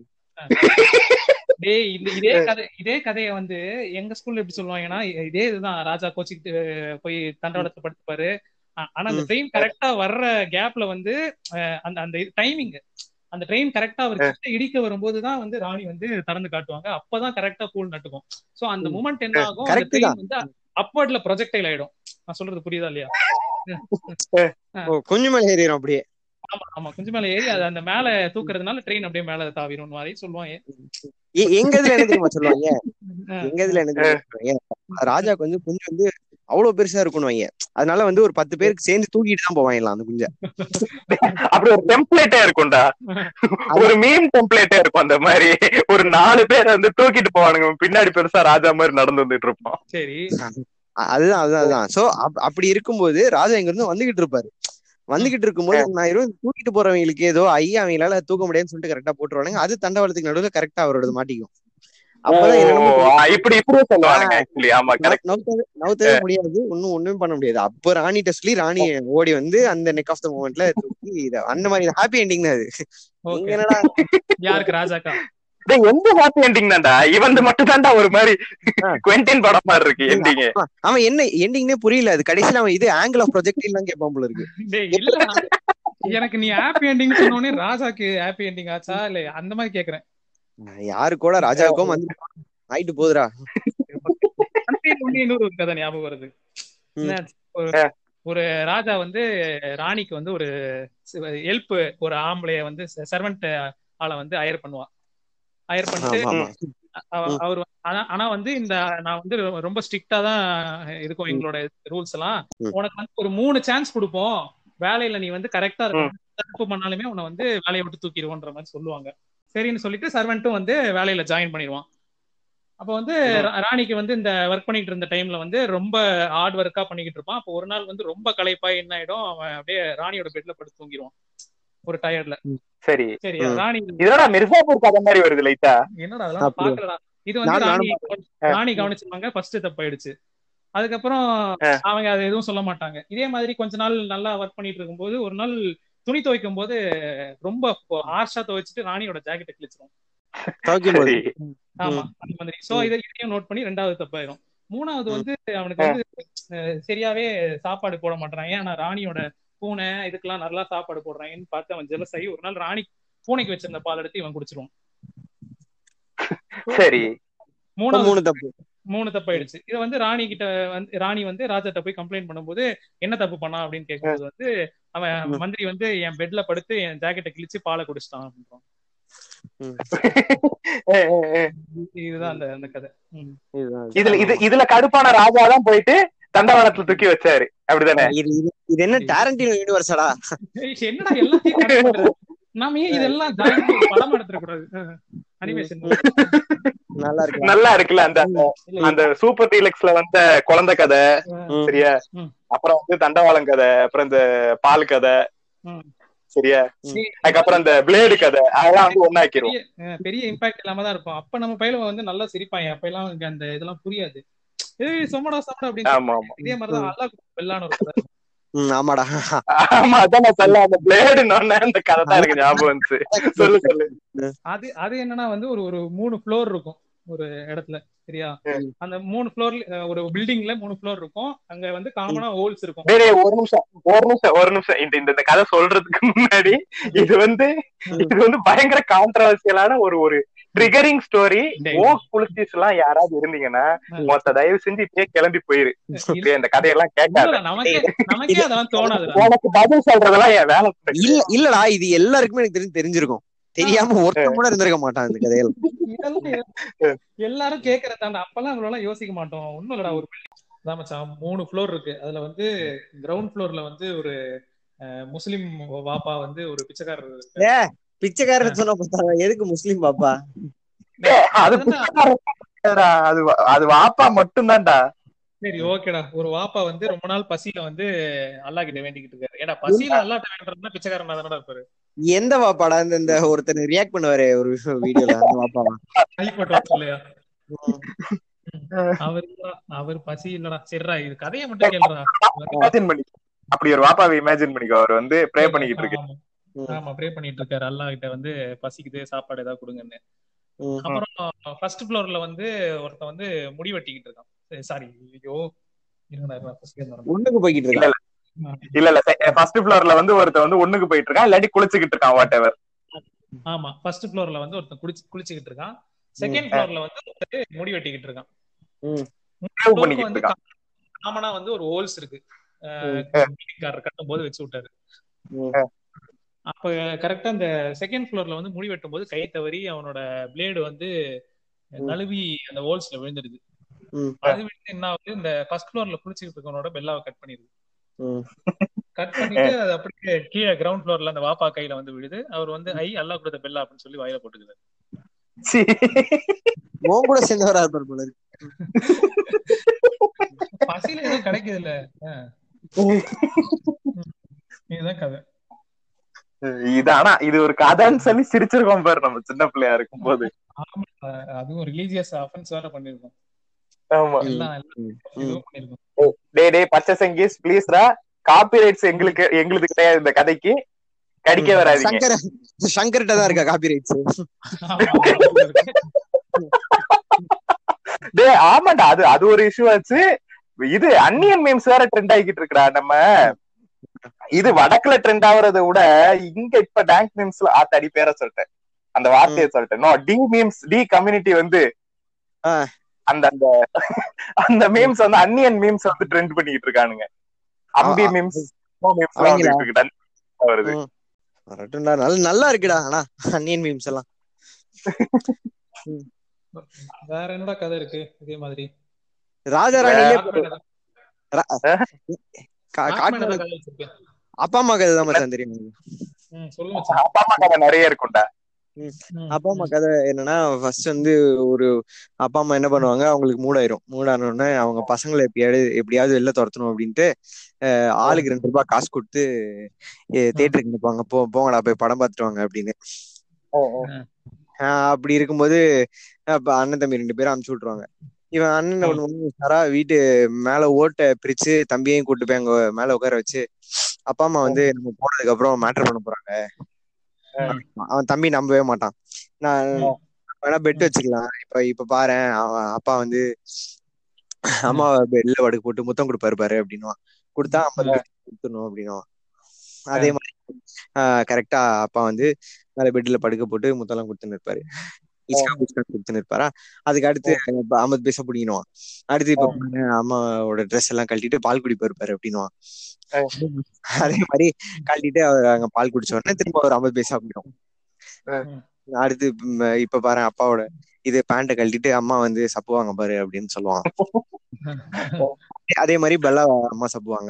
டேய் இந்த இதே கதை இதே கதையை வந்து எங்க ஸ்கூல்ல எப்படி சொல்லுவாங்கன்னா இதே இதுதான் ராஜா கோச்சிக்கிட்டு போய் தண்டவாளத்துல படுத்துப்பாரு ஆ- ஆனா அந்த ட்ரெயின் கரெக்டா வர்ற கேப்ல வந்து அஹ், அந்த அந்த டைமிங் அந்த ட்ரெயின் கரெக்டா அவர் கிட்ட இடிக்க வரும்போதுதான் வந்து ராணி வந்து திறந்து காட்டுவாங்க அப்பதான் கரெக்டா கூல் நட்டுக்கும் சோ அந்த மூமெண்ட் என்ன ஆகும் அந்த Correct ட்ரெயின் தான். வந்து அப்வர்ட்ல ப்ரொஜெக்டைல் ஆயிடும் நான் சொல்றது புரியுதா இல்லையா ஓ கொஞ்சம் மேல ஏறிடும் அப்படியே ஆமா ஆமா கொஞ்சம் மேல ஏறி அது அந்த மேல தூக்குறதுனால ட்ரெயின் அப்படியே மேல தாவிரும் மாதிரி சொல்லுவாங்க எ- எங்க இதுல என்ன தெரியுமா சொல்லுவாங்க ஆ. எங்க இதுல என்ன தெரியுமா சொல்லுவாங்க ராஜாக்கு வந்து குஞ்சு வந்து அவ்வளவு பெருசா இருக்கணும் வைங்க அதனால வந்து ஒரு பத்து பேருக்கு சேர்ந்து தூக்கிட்டு தான் போவாங்கலாம் அந்த குஞ்ச அப்படி ஒரு டெம்ப்ளேட்டே இருக்கும்டா ஒரு மீம் டெம்ப்ளேட்டே இருக்கும் அந்த மாதிரி ஒரு நாலு பேர் வந்து தூக்கிட்டு போவானுங்க பின்னாடி பெருசா ராஜா மாதிரி நடந்து வந்துட்டு இருப்பான் சரி அ- அதுதான் அதுதான் அதுதான் சோ அப்படி இருக்கும்போது ராஜா இங்க இருந்து வந்துகிட்டு இருப்பாரு வந்துகிட்டு இருக்கும்போது நான் இருபது தூக்கிட்டு போறவங்களுக்கு ஏதோ ஐயா அவங்களால தூக்க முடியாதுன்னு சொல்லிட்டு கரெக்டா போட்டுருவானுங்க அது தண்டவாளத்துக்கு நடுவுல கரெக்டா அவரோட மாட்டிக்கும் அப்பதான் என்னென்னமோ ஓ, இப்படி இப்படியே சொல்லுவானுங்க ஆக்சுவலி ஆமா கரெக்ட் நவுத்தவே நவுத்தவே முடியாது ஒன்னும் ஒண்ணுமே பண்ண முடியாது அப்ப ராணிட்ட சொல்லி ராணி ஓடி வந்து அந்த நெக் ஆஃப் த மூமெண்ட்ல தூக்கி இத அந்த மாதிரி ஹாப்பி எண்டிங் தான் அது ஓகே இங்க என்னடா யாருக்கு ராஜாக்கா டேய் எந்த ஹாப்பி எண்டிங் தான்டா இவன் மட்டும் தான்டா ஒரு மாதிரி குவென்டின் படம் மாதிரி இருக்கு எண்டிங் அவன் அவன் என்ன எண்டிங்னே புரியல அது கடைசியில அவன் இது ஆங்கிள் ஆஃப் ப்ரொஜெக்டில் தான் கேட்பான் போல இருக்கு டேய் இல்ல எனக்கு நீ ஹாப்பி எண்டிங் சொன்னோடனே ராஜாக்கு ஹாப்பி எண்டிங் ஆச்சா இல்ல அந்த மாதிரி கேக்குறேன் யாரு கூட ராஜாவுக்கும் வந்து ஆயிட்டு போகுதுடா சண்டையில ஒண்ணு இன்னொரு ஒரு கதை ஞாபகம் வருது ம். என்ன, ஒரு- ஒரு ராஜா வந்து ராணிக்கு வந்து ஒரு ஹெல்ப் ஒரு ஆம்பளைய வந்து சர்வெண்ட் ஆளை வந்து ஹயர் பண்ணுவான் ஹயர் பண்ணிட்டு ஆமா ஆமா அவ- ம். அவர் ஆனா ஆனா வந்து இந்த நான் வந்து ரொம்ப ஸ்ட்ரிக்டா தான் இருக்கும் எங்களோட ரூல்ஸ் எல்லாம் ம். உனக்கு வந்து ஒரு மூணு சான்ஸ் கொடுப்போம் வேலையில நீ வந்து கரெக்டா இருக்க தப்பு பண்ணாலுமே உன்னை வந்து வேலையை விட்டு தூக்கிடுவோன்ற மாதிரி சொல்லுவாங்க சரின்னு சொல்லிட்டு சர்வெண்ட்டும் வந்து வேலையில ஜாயின் பண்ணிடுவான் அப்ப வந்து ரா- ராணிக்கு வந்து இந்த ஒர்க் பண்ணிட்டு இருந்த டைம்ல வந்து ரொம்ப ஹார்ட் ஒர்க்கா பண்ணிக்கிட்டு இருப்பான் அப்போ ஒரு நாள் வந்து ரொம்ப களைப்பா என்ன ஆயிடும் அவன் அப்படியே ராணியோட பெட்ல படுத்து தூங்கிடுவான் ஒரு டயர்ட்ல சரி சரி ம். ராணி இதோட மிர்சாபூர் கதை மாதிரி வருது லைட்டா என்னடா அதெல்லாம் நான் அப்படியா? பாக்கலடா இது வந்து நானும் ராணி ஆ. ராணி கவனிச்சிருப்பாங்க ஃபர்ஸ்ட் தப்பாயிடுச்சு அதுக்கப்புறம் ஆ. அவங்க அதை எதுவும் சொல்ல மாட்டாங்க இதே மாதிரி கொஞ்ச நாள் நல்லா ஒர்க் பண்ணிட்டு இருக்கும்போது ஒரு நாள் துணி துவைக்கும் போது ரொம்ப ஹார்ஷா துவைச்சிட்டு ராணியோட ஜாக்கெட்டை கிழிச்சிரும் துவைக்கும் போது சரி ஆமா அந்த மாதிரி சோ இதை இதையும் நோட் பண்ணி ரெண்டாவது தப்பாயிரும் மூணாவது வந்து அவனுக்கு வந்து அஹ், சரியாவே சாப்பாடு போட மாட்டான் ஏன் நான் ராணியோட பூனை இதுக்கெல்லாம் நல்லா சாப்பாடு போடுறாங்கன்னு பார்த்து அவன் ஜெலஸ் ஆகி ஒரு நாள் ராணி பூனைக்கு வச்சிருந்த பால் எடுத்து இவன் குடிச்சிருவான் சரி இப்ப மூணாவது மூணு தப்பு மூணு தப்பாயிடுச்சு இது வந்து ராணி கிட்ட வந்து ராணி வந்து ராஜாட்ட போய் கம்ப்ளைண்ட் பண்ணும்போது என்ன தப்பு பண்ணா அப்படின்னு கேட்கும்போது வந்து அவன் மந்திரி வந்து என் பெட்ல படுத்து என் ஜாக்கெட்டை கிழிச்சு பாலை குடிச்சிட்டான் அப்படின்றான் ஏ, ஏ, ஏ. இதுதான் அந்த அந்த கதை ம். இதுதான் இதுல இது இதுல கடுப்பான ராஜா தான் போயிட்டு தண்டவாளத்துல தூக்கி வச்சாரு அப்படிதானே இது இது இது என்ன டேரண்டினோ யூனிவர்ஸாடா ஏய், என்னடா எல்லாத்தையும் connect பண்றது? நாம ஏன் இதெல்லாம் join பண்ணி ஒரு படம் எடுத்துட கூடாது அனிமேஷன் நல்லா இருக்கு நல்லா இருக்குல்ல அந்த அந்த சூப்பர் டீலக்ஸ்ல வந்த குழந்தை கதை ம். சரியா ம். அப்புறம் வந்து தண்டவாளம் கதை அப்புறம் இந்த பால் கதை ம். சரியா அதுக்கப்புறம் இந்த பிளேடு கதை அதெல்லாம் வந்து ஒண்ணாக்கிரும் பெரிய அஹ், பெரிய இம்பாக்ட் இல்லாம தான் இருக்கும் அப்ப நம்ம பையில வந்து நல்லா சிரிப்பாங்க அப்ப எல்லாம் இங்க அந்த இதெல்லாம் புரியாது ஏய் சொம்மடா சொம்மடா அப்படின்னு ஆமா ஆமா இதே மாதிரிதான் அல்லா வெள்ளான ஒரு கதை ம், ஆமாடா ஆமா அதான் நான் சொல்ல அந்த பிளேடு அந்த கதை தான் எனக்கு ஞாபகம் வந்துச்சு சொல்லு சொல்லு அது அது என்னன்னா வந்து ஒரு ஒரு மூணு ஃப்ளோர் இருக்கும் ஒரு இடத்துல சரியா அந்த மூணு ஃப்ளோர்ல ஒரு பில்டிங்ல மூணு ஃப்ளோர் இருக்கும் அங்க வந்து காமனா ஹோல்ஸ் இருக்கும் டேய், டேய், ஒரு நிமிஷம் ஒரு நிமிஷம் ஒரு நிமிஷம் இந்த இந்த இந்த கதை சொல்றதுக்கு முன்னாடி இது வந்து இது வந்து பயங்கர கான்ட்ரவர்சியலான ஒரு ஒரு ட்ரிகரிங் ஸ்டோரி டேய். ஓக் புலிசிஸ் எல்லாம் யாராவது இருந்தீங்கன்னா மொத்த தயவு செஞ்சு இப்படியே கிளம்பி போயிரு இப்படியே இந்த கதையெல்லாம் கேட்காத இல்லடா, நமக்கே நமக்கே அதெல்லாம் தோணாதுடா உனக்கு பதில் சொல்றதெல்லாம் என் வேலை இல்ல இல்லடா இது எல்லாருக்குமே எனக்கு தெரிஞ்சு தெரிஞ்சிருக்கும் தெரியாம ஒருத்தன் கூட இருந்திருக்க மாட்டான் இந்த கதையில இதெல்லாம் எ- எல்லாரும் கேக்குறதாண்டா அப்பெல்லாம் இவ்வளவு எல்லாம் யோசிக்க மாட்டோம் ஒண்ணும் இல்லடா ஒரு building. அதான் மச்சான் மூணு ஃப்ளோர் இருக்கு அதுல வந்து கிரவுண்ட் ஃப்ளோர்ல வந்து ஒரு அஹ், முஸ்லிம் வாப்பா வந்து ஒரு பிச்சைக்காரர் இருக்காரு. ஏ பிச்சைக்காரன் சொன்ன பார்த்தாங்க எதுக்கு முஸ்லீம் பாப்பா அது அதுதான்டா. அது அது வாப்பா மட்டும்தான்டா சரி ஓகேடா ஒரு வாப்பா வந்து ரொம்ப நாள் பசியில வந்து அல்லா கிட்ட வேண்டிக்கிட்டு இருக்காரு ஏடா பசியில அல்லாட்ட வேண்டறதுனா பிச்சைக்காரன் தானடா இருப்பாரு எந்த வாப்பாடா இந்த இந்த ஒருத்தர் ரியாக்ட் பண்ணுவாரு ஒரு வீடியோல அந்த வாப்பாவா ஐபோட் இல்லையா அவர் அவர் பசி இல்லடா சரிடா இது கதையை மட்டும் கேளுடா இமேஜின் பண்ணி அப்படி ஒரு வாப்பாவை இமேஜின் பண்ணிக்கோ அவர் வந்து ப்ரே பண்ணிக்கிட்டு இருக்கு ஆமா. ஆமா ப்ரே பண்ணிட்டு இருக்காரு அல்லா கிட்ட வந்து பசிக்குது சாப்பாடு ஏதாவது கொடுங்கன்னு ம். அப்புறம் ஃபர்ஸ்ட் ஃப்ளோர்ல வந்து ஒருத்தன் வந்து முடி வெட்டிக்கிட்டு இருக்கான் சாரி ஐயோ இருங்கடா இருங்கடா, first ல இருந்து வரேன். ஒண்ணுக்கு போய்கிட்டு இருக்கா இல்ல இல்ல ஃபர்ஸ்ட் ஃப்ளோர்ல வந்து ஒருத்தன் வந்து ஒண்ணுக்கு போயிட்டு இருக்கான் இல்லாட்டி குளிச்சுக்கிட்டு இருக்கான் வாட் எவர் ஆமா ஃபர்ஸ்ட் ஃப்ளோர்ல வந்து ஒருத்தன் குளிச்சு குளிச்சுக்கிட்டு இருக்கான் செகண்ட் ஃப்ளோர்ல வந்து ஒருத்தர் முடி வெட்டிக்கிட்டு இருக்கான் ம். Shave பண்ணிக்கிட்டு வந்து இருக்கான் காமனா வந்து ஒரு ஹோல்ஸ் இருக்கு ம். காரர் கட்டும் போது வச்சு விட்டாரு ம். அப்ப கரெக்டா அந்த செகண்ட் ஃப்ளோர்ல வந்து முடி வெட்டும் போது கை தவறி அவனோட பிளேடு வந்து நழுவி அந்த ஹோல்ஸ்ல விழுந்துருது ம். அது விழுந்து என்ன ஆகுது இந்த ஃபர்ஸ்ட் ஃப்ளோர்ல குளிச்சுட்டு இருக்கவனோட பெல்லாவை கட் பண்ணிடுது ம். கட் பண்ணிட்டு அது அப்படியே கீழே கிரவுண்ட் ஃப்ளோர்ல அந்த வாப்பா கையில வந்து விழுது அவர் வந்து ஐ அல்லா கொடுத்த பெல்லா அப்படின்னு சொல்லி வாயில போட்டுக்குது சீ. உன் கூட சேர்ந்தவரா இருப்பார் போல இருக்கு பசியில ஏதோ கிடைக்குது இல்ல இதுதான் கதை இது ஆனா இது ஒரு கதைன்னு சொல்லி சிரிச்சிருக்கோம் பாரு நம்ம சின்ன பிள்ளையா இருக்கும் போது ஆமா, அதுவும் ரிலீஜியஸ் அஃபென்ஸ் வேற பண்ணிருக்கோம் ஆமா எல்லாம் ம். இதுவும் பண்ணிருக்கோம் டே டே பச்சை சங்கீஸ் ப்ளீஸ்ரா காப்பிரைட்ஸ் எங்களுக்கு எங்களுக்கு கிடையாது இந்த கதைக்கு கடிக்க வராதீங்க சங்கர் சங்கர்கிட்ட தான் இருக்கா காப்பி ரைட்ஸ் டே ஆமாண்டா அது அது ஒரு இஷ்யூ ஆச்சு இது அன்னியன் மீம்ஸ் வேற ட்ரெண்ட் ஆகிட்டு இருக்குடா நம்ம இது வடக்குல ட்ரெண்ட் ஆகுறத விட இங்க இப்ப டேங்க் மீம்ஸ்ல ஆத்தாடி பேர சொல்லிட்டேன் அந்த வார்த்தையை சொல்லிட்டேன் no the memes the community வந்து ஆ. அந்த அந்த அந்த மீம்ஸ் வந்து அன்னியன் மீம்ஸ் வந்து ட்ரெண்ட் பண்ணிட்டு இருக்கானுங்க அம்பி ஆ, ஆ. மீம்ஸ் மீம்ஸ் அவங்களா? வந்துட்டு இருக்கு வருது ம். வரட்டும்டா நல்ல நல்லா இருக்குடா ஆனா அன்னியன் மீம்ஸ் எல்லாம் வேற என்னடா கதை இருக்கு இதே மாதிரி ராஜாராணிலே Batman ஏதாவது- கா- Batman காட்டுல ஏதாவது கதை வச்சிருக்கேன். அப்பா அம்மா கதை தான் மச்சான் தெரியும் எனக்கு. ம், சொல்லு மச்சான். அப்பா அம்மா கதை நிறைய இருக்கும்டா ம், அப்பா அம்மா கதை என்னன்னா ஃபர்ஸ்ட் வந்து ஒரு அப்பா அம்மா என்ன பண்ணுவாங்க அவங்களுக்கு மூடாயிரும் மூடான உடனே அவங்க பசங்களை எப்படியாவது எப்படியாவது வெளில துரத்தணும் அப்படின்ட்டு அஹ், ஆளுக்கு ரெண்டு ரூபாய் காசு கொடுத்து தேட்டருக்கு நிற்பாங்க போ போங்கடா போய் படம் பார்த்துட்டு வாங்க அப்படின்னு ஆஹ் அப்படி இருக்கும்போது அப்ப அண்ணன் தம்பி ரெண்டு பேரும் அமுச்சு விட்டுருவாங்க இவன் அண்ணன் என்ன பண்ணுவாங்க சாரா வீட்டு மேல ஓட்டை பிரிச்சு தம்பியையும் கூட்டு போய் அங்க மேல உட்கார வச்சு அப்பா அம்மா வந்து நம்ம போனதுக்கு அப்புறம் மேட்டர் பண்ண போறாங்க அவன் தம்பி நம்பவே மாட்டான் நான் வேணா பெட் வச்சுக்கலாம் இப்ப இப்ப பாரு அவன் அப்பா வந்து அம்மா பெட்ல படுக்க போட்டு முத்தம் கொடுப்பாரு பாரு அப்படின்னுவான் கொடுத்தா ஐம்பது பெட் கொடுத்துடணும் அப்படின்னுவான் அதே மாதிரி கரெக்டா அப்பா வந்து மேல பெட்ல படுக்க போட்டு முத்தெல்லாம் கொடுத்துன்னு இருப்பாரு இஸ்கா புஸ்கா கொடுத்துன்னு இருப்பாரா அதுக்கு அடுத்து இப்ப ஐம்பது பைசா பிடிக்கணும் அடுத்து இப்ப பாருங்க, அம்மாவோட ட்ரெஸ் எல்லாம் கழட்டிட்டு பால் குடிப்பாரு பாரு அப்படின்னுவான் அதே மாதிரி கழட்டிட்டு அவர் அங்க பால் குடிச்ச உடனே திரும்ப ஒரு ஐம்பது பைசா அப்படிடும் அடுத்து ம், இப்ப பாரு அப்பாவோட இது பேண்ட்டை கழட்டிட்டு அம்மா வந்து சப்புவாங்க பாரு அப்படின்னு சொல்லுவான் அதே மாதிரி பெல்லா அம்மா சப்புவாங்க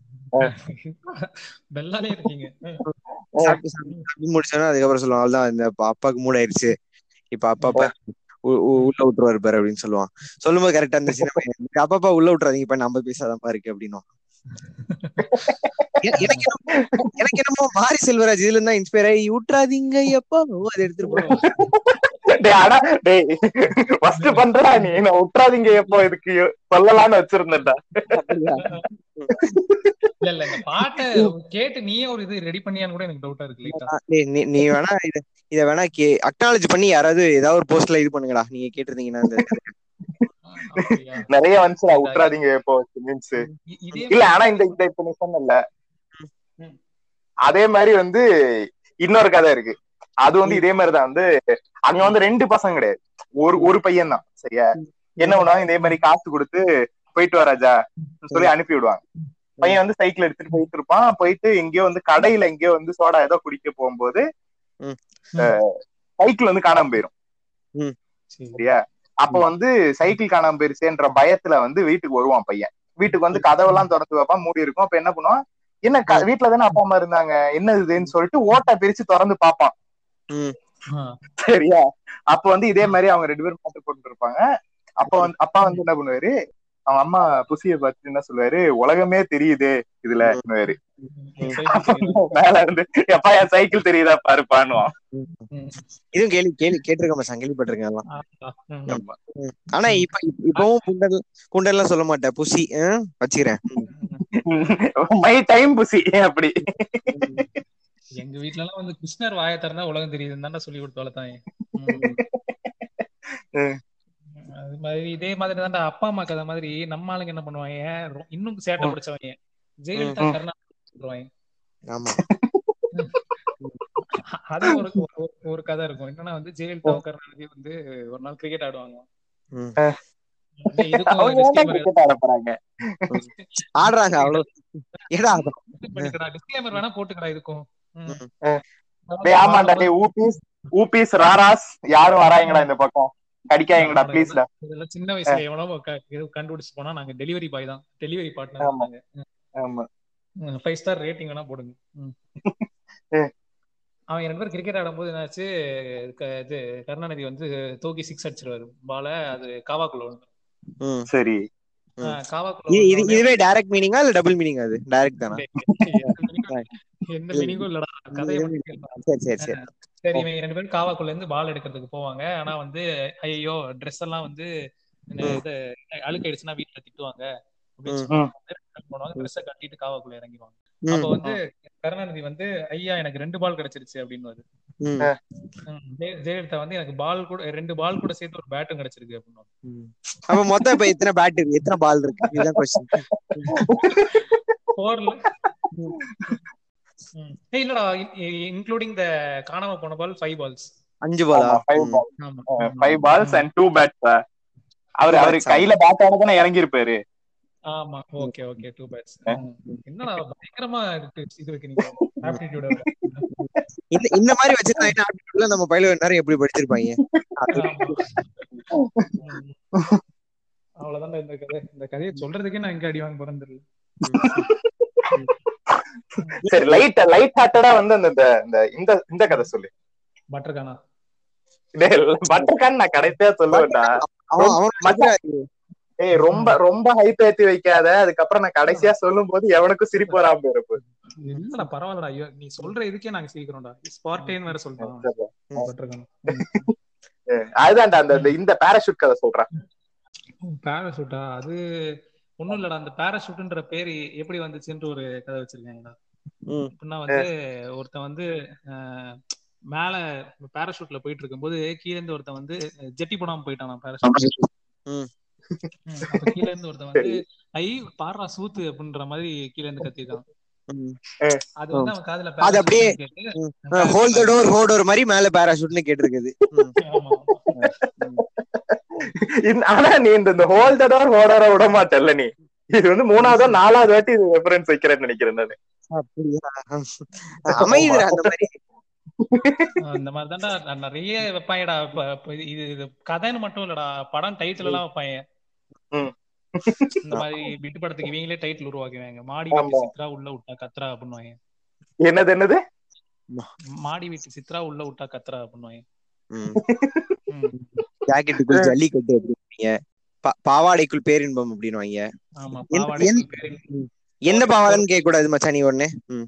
பெல்லாலே இருக்கீங்க ம். சாப்பிட்டு சாப்பிட்டு சாப்பிட்டு முடிச்சோன்னா அதுக்கப்புறம் சொல்லுவான் அவ்வளவுதான் இந்த அப்பா- அப்பாவுக்கு மூட் ஆயிடுச்சு இப்ப அப்பா அப்பா உ- உ- உள்ள விட்டுருவாரு பாரு அப்படின்னு சொல்லுவான் சொல்லும்போது கரெக்டா அந்த சின்ன பையன் அப்பா அப்பா உள்ள விட்டுறாதீங்க இப்ப ஐம்பது பைசா தான் இருக்கு அப்படின்னும் எ- எனக்கு என்னமோ எனக்கு என்னமோ மாரி செல்வராஜ் இதுல இருந்தா இன்ஸ்பயர் ஆகி விட்டுறாதீங்க எப்பா அதை எடுத்துட்டு போடுவோம் டேய் ஆனா டேய் ஃபர்ஸ்ட் பண்றடா நீ நான் விட்டுறாதீங்க எப்போ இதுக்கு சொல்லலாம்னு வச்சிருந்தேன்டா இல்ல இல்ல இந்த பாட்டை கேட்டு நீயே ஒரு இது ரெடி பண்ணியான்னு கூட எனக்கு டவுட்டா இருக்கு லைட்டா டேய், நீ நீ வேணா இத இத வேணா கே அக்னாலஜ் பண்ணி யாராவது ஏதாவது ஒரு போஸ்ட்ல இது பண்ணுங்கடா நீங்க கேட்டிருந்தீங்கன்னா இந்த அப்படியா? நிறைய வந்துச்சுடா விட்டுறாதீங்க எப்போ மீன்ஸ் இ- இதே இல்ல ஆனா இந்த இந்த இப்ப நீ சொன்னல ம். அதே மாதிரி வந்து இன்னொரு கதை இருக்கு அது வந்து இதே மாதிரிதான் வந்து அங்க வந்து ரெண்டு பசங்க கிடையாது ஒரு ஒரு பையன் தான் சரியா என்ன பண்ணுவாங்க இதே மாதிரி காசு கொடுத்து போயிட்டு வா ராஜா சொல்லி அனுப்பி விடுவாங்க பையன் வந்து சைக்கிள் எடுத்துட்டு போயிட்டு இருப்பான் போயிட்டு எங்கேயோ வந்து கடையில எங்கேயோ வந்து சோடா ஏதோ குடிக்க போகும்போது ம். சைக்கிள் வந்து காணாம போயிரும் சரி. சரியா அப்ப வந்து சைக்கிள் காணாம போயிருச்சேன்ற பயத்துல வந்து வீட்டுக்கு வருவான் பையன் வீட்டுக்கு வந்து கதவெல்லாம் திறந்து வைப்பான் மூடி இருக்கும் அப்ப என்ன பண்ணுவான் என்ன க- வீட்டுல தானே அப்பா அம்மா இருந்தாங்க என்ன இதுன்னு சொல்லிட்டு ஓட்டை பிரிச்சு திறந்து பார்ப்பான் ம். ஆ. சரியா அப்ப வந்து இதே மாதிரி அவங்க ரெண்டு பேரும் பாட்டு போட்டு இருப்பாங்க அப்ப வந்து அப்பா வந்து என்ன பண்ணுவாரு அவங்க அம்மா புசிய பார்த்து என்ன சொல்லுவாரு உலகமே தெரியுது இதுல சொல்லுவாரு சைக்கிள் தெரியுதா? மேல இருந்து எப்பா என் சைக்கிள் தெரியுதா பாருப்பான்னுவான் ம். இதுவும் கேள்வி கேள்வி கேட்டிருக்க மாட்டேன் கேள்விப்பட்டிருக்கேன் எல்லாம் ஆ, ம். ஆமா. ம். ஆனா இப்ப இப்ப- இப்பவும் புண்டல் புண்டல்லாம் சொல்ல மாட்டேன் புசி ஆ? வச்சுக்கிறேன் மை டைம் புசி அப்படி எங்க வீட்ல எல்லாம் வந்து கிருஷ்ணர் வாயை திறந்தா உலகம் தெரியுதுன்னு தானே சொல்லி கொடுத்து வளர்த்தாங்க ம். அது மாதிரி இதே மாதிரி தான்டா அப்பா அம்மா கதை மாதிரி நம்ம ஆளுங்க என்ன பண்ணுவாங்க ரொ- இன்னும் சேட்டை ம். பிடிச்சவங்க ஜெயலலிதா ம். கருணாநிதி சொல்லுவாங்க ஆமா அது ஒரு ஒரு- ஒரு கதை இருக்கும் என்னன்னா வந்து ஜெயலலிதா கருணாநிதி வந்து ஒரு நாள் கிரிக்கெட் ஆடுவாங்க ம். டேய், இதுக்கும் அவங்க ஏன்டா disclaimer cricket ஆட போறாங்க ஆடுறாங்க அவ்வளவு ஏடா இது பண்ணிக்கடா டிஸ்க்ளைமர் வேணா போட்டுக்கடா இதுக்கும் டேய் ஆமாண்டா டேய் ஊபிஸ் ஊபிஸ் ராராஸ் யாரும் வராங்கடா இந்த பக்கம் கடிக்காதீங்கடா ஆமாடா, ப்ளீஸ்டா இதெல்லாம் சின்ன வயசுல எவனோ க- இது கண்டுபிடிச்சு போனா நாங்க டெலிவரி பாய் தான் டெலிவரி பார்ட்னர் ஆமா. நாங்க ஆமா ஃபைவ் ஸ்டார் ரேட்டிங் வேணா போடுங்க ம். ஏ. அவன் ரெண்டு பேரும் கிரிக்கெட் ஆடும்போது என்னாச்சு க- இது கருணாநிதி வந்து தூக்கி சிக்ஸ் அடிச்சிருவாரு பால அது காவாக்குள்ள விழுந்துரும். ம். சரி ஆ, காவாக்குள்ள இது இது விழுந்தோடனே இதுவே டைரக்ட் மீனிங்கா இல்ல டபுள் மீனிங் அது டைரக்ட் தானா எந்த மீனிங்கும் இல்லடா கதையை மட்டும் கேளுடா. சரி சரி சரி சரி இவங்க ரெண்டு பேரும் காவாக்குள்ள இருந்து பால் எடுக்கிறதுக்கு போவாங்க ஆனா வந்து ஐயோ ட்ரெஸ் எல்லாம் வந்து இந்த ம். இது அழுக்காயிடுச்சுன்னா வீட்டுல திட்டுவாங்க அப்படின்னு ம். சொல்லிட்டு போடுவாங்க ட்ரெஸ்ஸை கட்டிட்டு காவாக்குள்ள இறங்கிடுவாங்க அப்ப ம். வந்து கருணாநிதி வந்து ஐயா எனக்கு ரெண்டு பால் கிடைச்சிருச்சு அப்படின்னு ம். ஜெயலலிதா வந்து எனக்கு பால் கூட ரெண்டு பால் கூட சேர்த்து ஒரு பேட்டும் கிடைச்சிருக்கு அப்படின்னு ம். அப்ப மொத்தம் இப்ப எத்தனை பேட் இருக்கு எத்தனை பால் இருக்கு இதுதான் கொஸ்டின் போர்ல இல்லடா இன்க்ளூடிங் த காணாம போன பால் ஃபைவ் பால்ஸ் அஞ்சு பாலா ஆமா ஃபைவ் ம். பால் ஆமா five balls and two bats அவர் Two அவரு bats ஆ? கையில பேட் ஆட தானே இறங்கி இருப்பாரு ஆமா ஓகே ஓகே டூ பேட்ஸ் என்னடா பயங்கரமா இருக்கு இது வைக்கிறீங்க ஆப்டிடியூட இந்த இந்த மாதிரி வச்சிருந்தாங்கன்னா aptitude நம்ம பயில நேரம் எப்படி படிச்சிருப்பாங்க அது அவ்வளவுதான் இந்த கதை இந்த கதையை சொல்றதுக்கே நான் எங்க அடி வாங்க போறேன்னு தெரியல சரி லைட் லைட் ஹார்ட்டடா வந்து அந்த இந்த- இந்த இந்த இந்த கதை சொல்லு பட்டர் கானா பட்டர்கான் நான் கடைசியா சொல்லுவேன்டா அவன் அவன் மச்சான், ஏய் ரொம்ப ரொம்ப ஹைப் ஏத்தி வைக்காத அதுக்கப்புறம் நான் கடைசியா சொல்லும் போது எவனுக்கும் சிரிப்பு வராம போயிருப்பு இல்லடா பரவாயில்லடா ஐயோ நீ சொல்ற இதுக்கே நாங்க சீக்கிரம்டா ஸ்பார்டேன் வேற சொல்றான் பட்டர் கானா அதுதான்டா அந்த இந்த- இந்த பேராஷூட் கதை சொல்றேன் பேராஷூட்டா அது ஒண்ணும் இல்லடா அந்த பேராஷூட்ன்ற பேரு எப்படி வந்துச்சுன்ற ஒரு கதை வச்சிருக்காங்கடா ம். எப்படின்னா வந்து ஒருத்தன் வந்து அஹ், மேல பேராஷூட்ல போயிட்டு இருக்கும்போது கீழ இருந்து ஒருத்தன் வந்து ஜெட்டி போடாம போயிட்டான் பேராஷூட் ம். அப்ப கீழ இருந்து ஒருத்தன் வந்து ஐ பாரா சூத்து அப்படின்ற மாதிரி கீழ இருந்து கத்திருக்கான் ம். அது வந்து அவன் காதுல அது அப்படியே, parachute கேட்டு hold the door hold door மாதிரி மேல பேராஷூட்னு கேட்டிருக்குது ம். ஆமா இந்த- ஆனா நீ இந்த இந்த ஹோல்டர் ஹோடர விட மாட்டல்ல நீ இது வந்து மூணாவது நாலாவது வாட்டி இது ரெஃபரன்ஸ் வைக்கிறேன்னு நினைக்கிறேன் நானு அப்படியா அமைதுடா அந்த மாதிரி அந்த மாதிரி தான்டா நிறைய வைப்பாங்கடா இப்ப இப்ப இது- இது இது கதைன்னு மட்டும் இல்லடா படம் டைட்டில் எல்லாம் வைப்பாங்க ம். இந்த மாதிரி விட்டு படத்துக்கு இவங்களே டைட்டில் உருவாக்குவாங்க மாடி ஆமா. வீட்டு சித்ரா உள்ள விட்டா கத்ரா அப்படின்னுவாங்க என்னது என்னது மாடி வீட்டு சித்ரா உள்ள விட்டா கத்ரா அப்படின்னுவாங்க ம். ம். ஜாக்கெட்டுக்குள் ஜல்லிக்கட்டு அப்படின்னுவாங்க பா- பாவாடைக்குள் பேரின்பம் அப்படின்னுவாங்க ஆமா எந்த- பாவாடை எந்த- பேரு எந்த பாவாடைன்னு கேட்க கூடாது மச்சான் நீ ஒண்ணு ம்.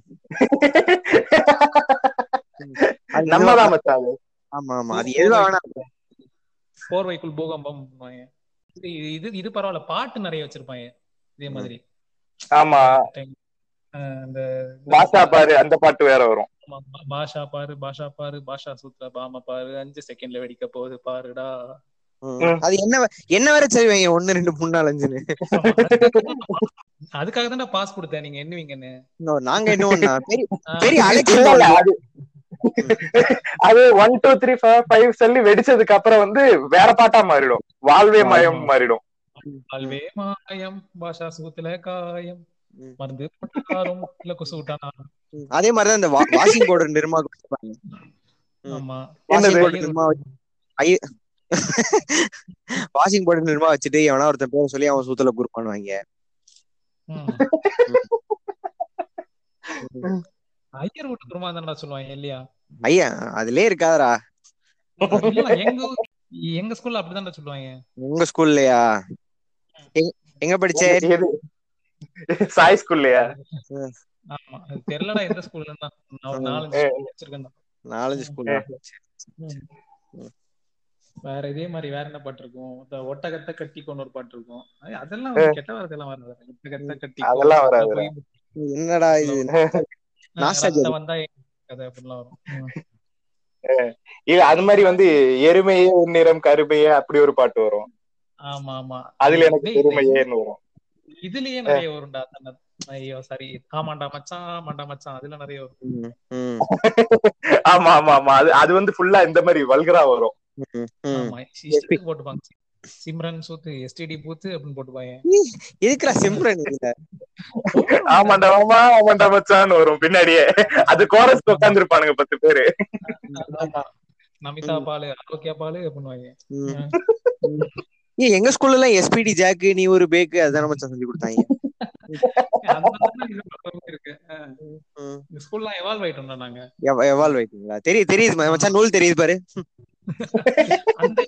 அது எதுவா- நம்மதான் மச்சான் அது. ஆமா ஆமா அது எதுவா வேணா போர்வைக்குள் பூகம்பம் பண்ணுவாங்க இது இது இது பரவாயில்ல பாட்டு நிறைய வச்சிருப்பாங்க இதே மாதிரி ஆமா அஹ் அந்த பாஷா பாரு அந்த பாட்டு வேற வரும் ஆமா, பா- பாஷா பாரு பாஷா பாரு பாஷா சூத்ரா பாம பாரு அஞ்சு செகண்ட்ல வெடிக்க போகுது பாருடா ம். அது என்ன வ- என்ன வேற செய்வீங்க ஒண்ணு ரெண்டு மூணு நாலு அஞ்சுன்னு அதுக்காக தான் பாஸ் கொடுத்தேன் நீங்க எண்ணுவீங்கன்னு No, நாங்க என்ன ஒண்ணா பெரிய ஆஹ் பெரிய அலெக்ஸ் இல்ல, இல்ல, அது அது ஒன் டூ த்ரீ ஃபைவ் சொல்லி வெடிச்சதுக்கு அப்புறம் வந்து வேற பாட்டா மாறிடும் வாழ்வே மயம் மாறிடும் வாழ்வே மாயம் பாஷா சூத்துல காயம் ம். மருந்து போட்டாரும் இல்ல கொசு விட்டானா ம். அதே மாதிரிதான் இந்த வாஷிங் பவுடர் நிர்மா கொடுப்பாங்க ம். ஆமா வாஷிங் என்னது? பவுடர் நிர்மா ஐய வாஷிங் பவுடர் நிர்மா வச்சுட்டு எவனா ஒருத்தன் பேரை சொல்லி அவன் சூத்துல குறுப்பானுவாங்க ம். ஐயர் வீட்டு குருமா தானடா சொல்லுவாங்க இல்லையா ஐயா அதுலயே இருக்காதடா இல்ல, எங்க ஊ- எங்க ஸ்கூல்ல அப்படிதான்டா சொல்லுவாங்க உங்க ஸ்கூல்லயா எங்க- எங்க படிச்ச எது சாய் ஸ்கூல்லையா ஆமா அது தெரியலடா எந்த ஸ்கூல்ல நான் ஒரு நாலஞ்சு school வச்சிருக்கேன் நாலஞ்சு ஸ்கூல்ல வேற இதே மாதிரி வேற என்ன பாட்டு இருக்கும் இந்த ஒட்டகத்தை கட்டி கொண்டு ஒரு பாட்டு இருக்கும் ஐய, அதெல்லாம் வந்து கெட்ட வார்த்தையெல்லாம் வராது ஒட்டகத்தை கட்டி அதெல்லாம் வராது. என்னடா இது Nostalgia. ரத்தம் வந்தா எங்க கதை அப்படிலாம் வரும் ம். இது அது மாதிரி வந்து எருமையே உன்னிறம் கருமையே அப்படி ஒரு பாட்டு வரும் ஆமா ஆமா அதுல எனக்கு டேய், இது- பெருமையேன்னு வரும் இதுலயே நிறைய வரும்டா அந்த- ஐயோ சாரி ஆமாண்டா மச்சான் ஆமாண்டா மச்சான் அதுல நிறைய வரும் ம், ம், ஆமா ஆமா ஆமா அது அது வந்து ஃபுல்லா இந்த மாதிரி வல்கரா வரும் ம், ம். ஆமா இஷ்டத்துக்கு போட்டுப்பாங்க சிம்ரன் சூத்து எஸ்டிடி பூத்து அப்படின்னு போட்டுப்பாங்க எதுக்குடா சிம்ரன் இதுல ஆமாண்டா ஆமா ஆமாண்டா மச்சான்னு வரும் பின்னாடியே அது கோரஸ் உட்காந்துருப்பானுங்க பத்து பேரு ஆமா நமிதா பாலு ஆரோக்கியா பாலு அப்படின்னுவாங்க ம். ஏய், எங்க ஸ்கூல்ல எல்லாம் எஸ்பிடி ஜாக்கு நீ ஒரு பேக்கு அதான் மச்சான் சொல்லி கொடுத்தாங்க அதனாலதான் இது ரொம்ப இருக்கு அஹ் ம். இந்த ஸ்கூல்லாம் எவால்வ் ஆயிட்டோம்டா நாங்க எவ- எவால்வ் ஆயிட்டீங்களா தெரியுது தெரியுது ம- மச்சான் நூல் தெரியுது பாரு அந்த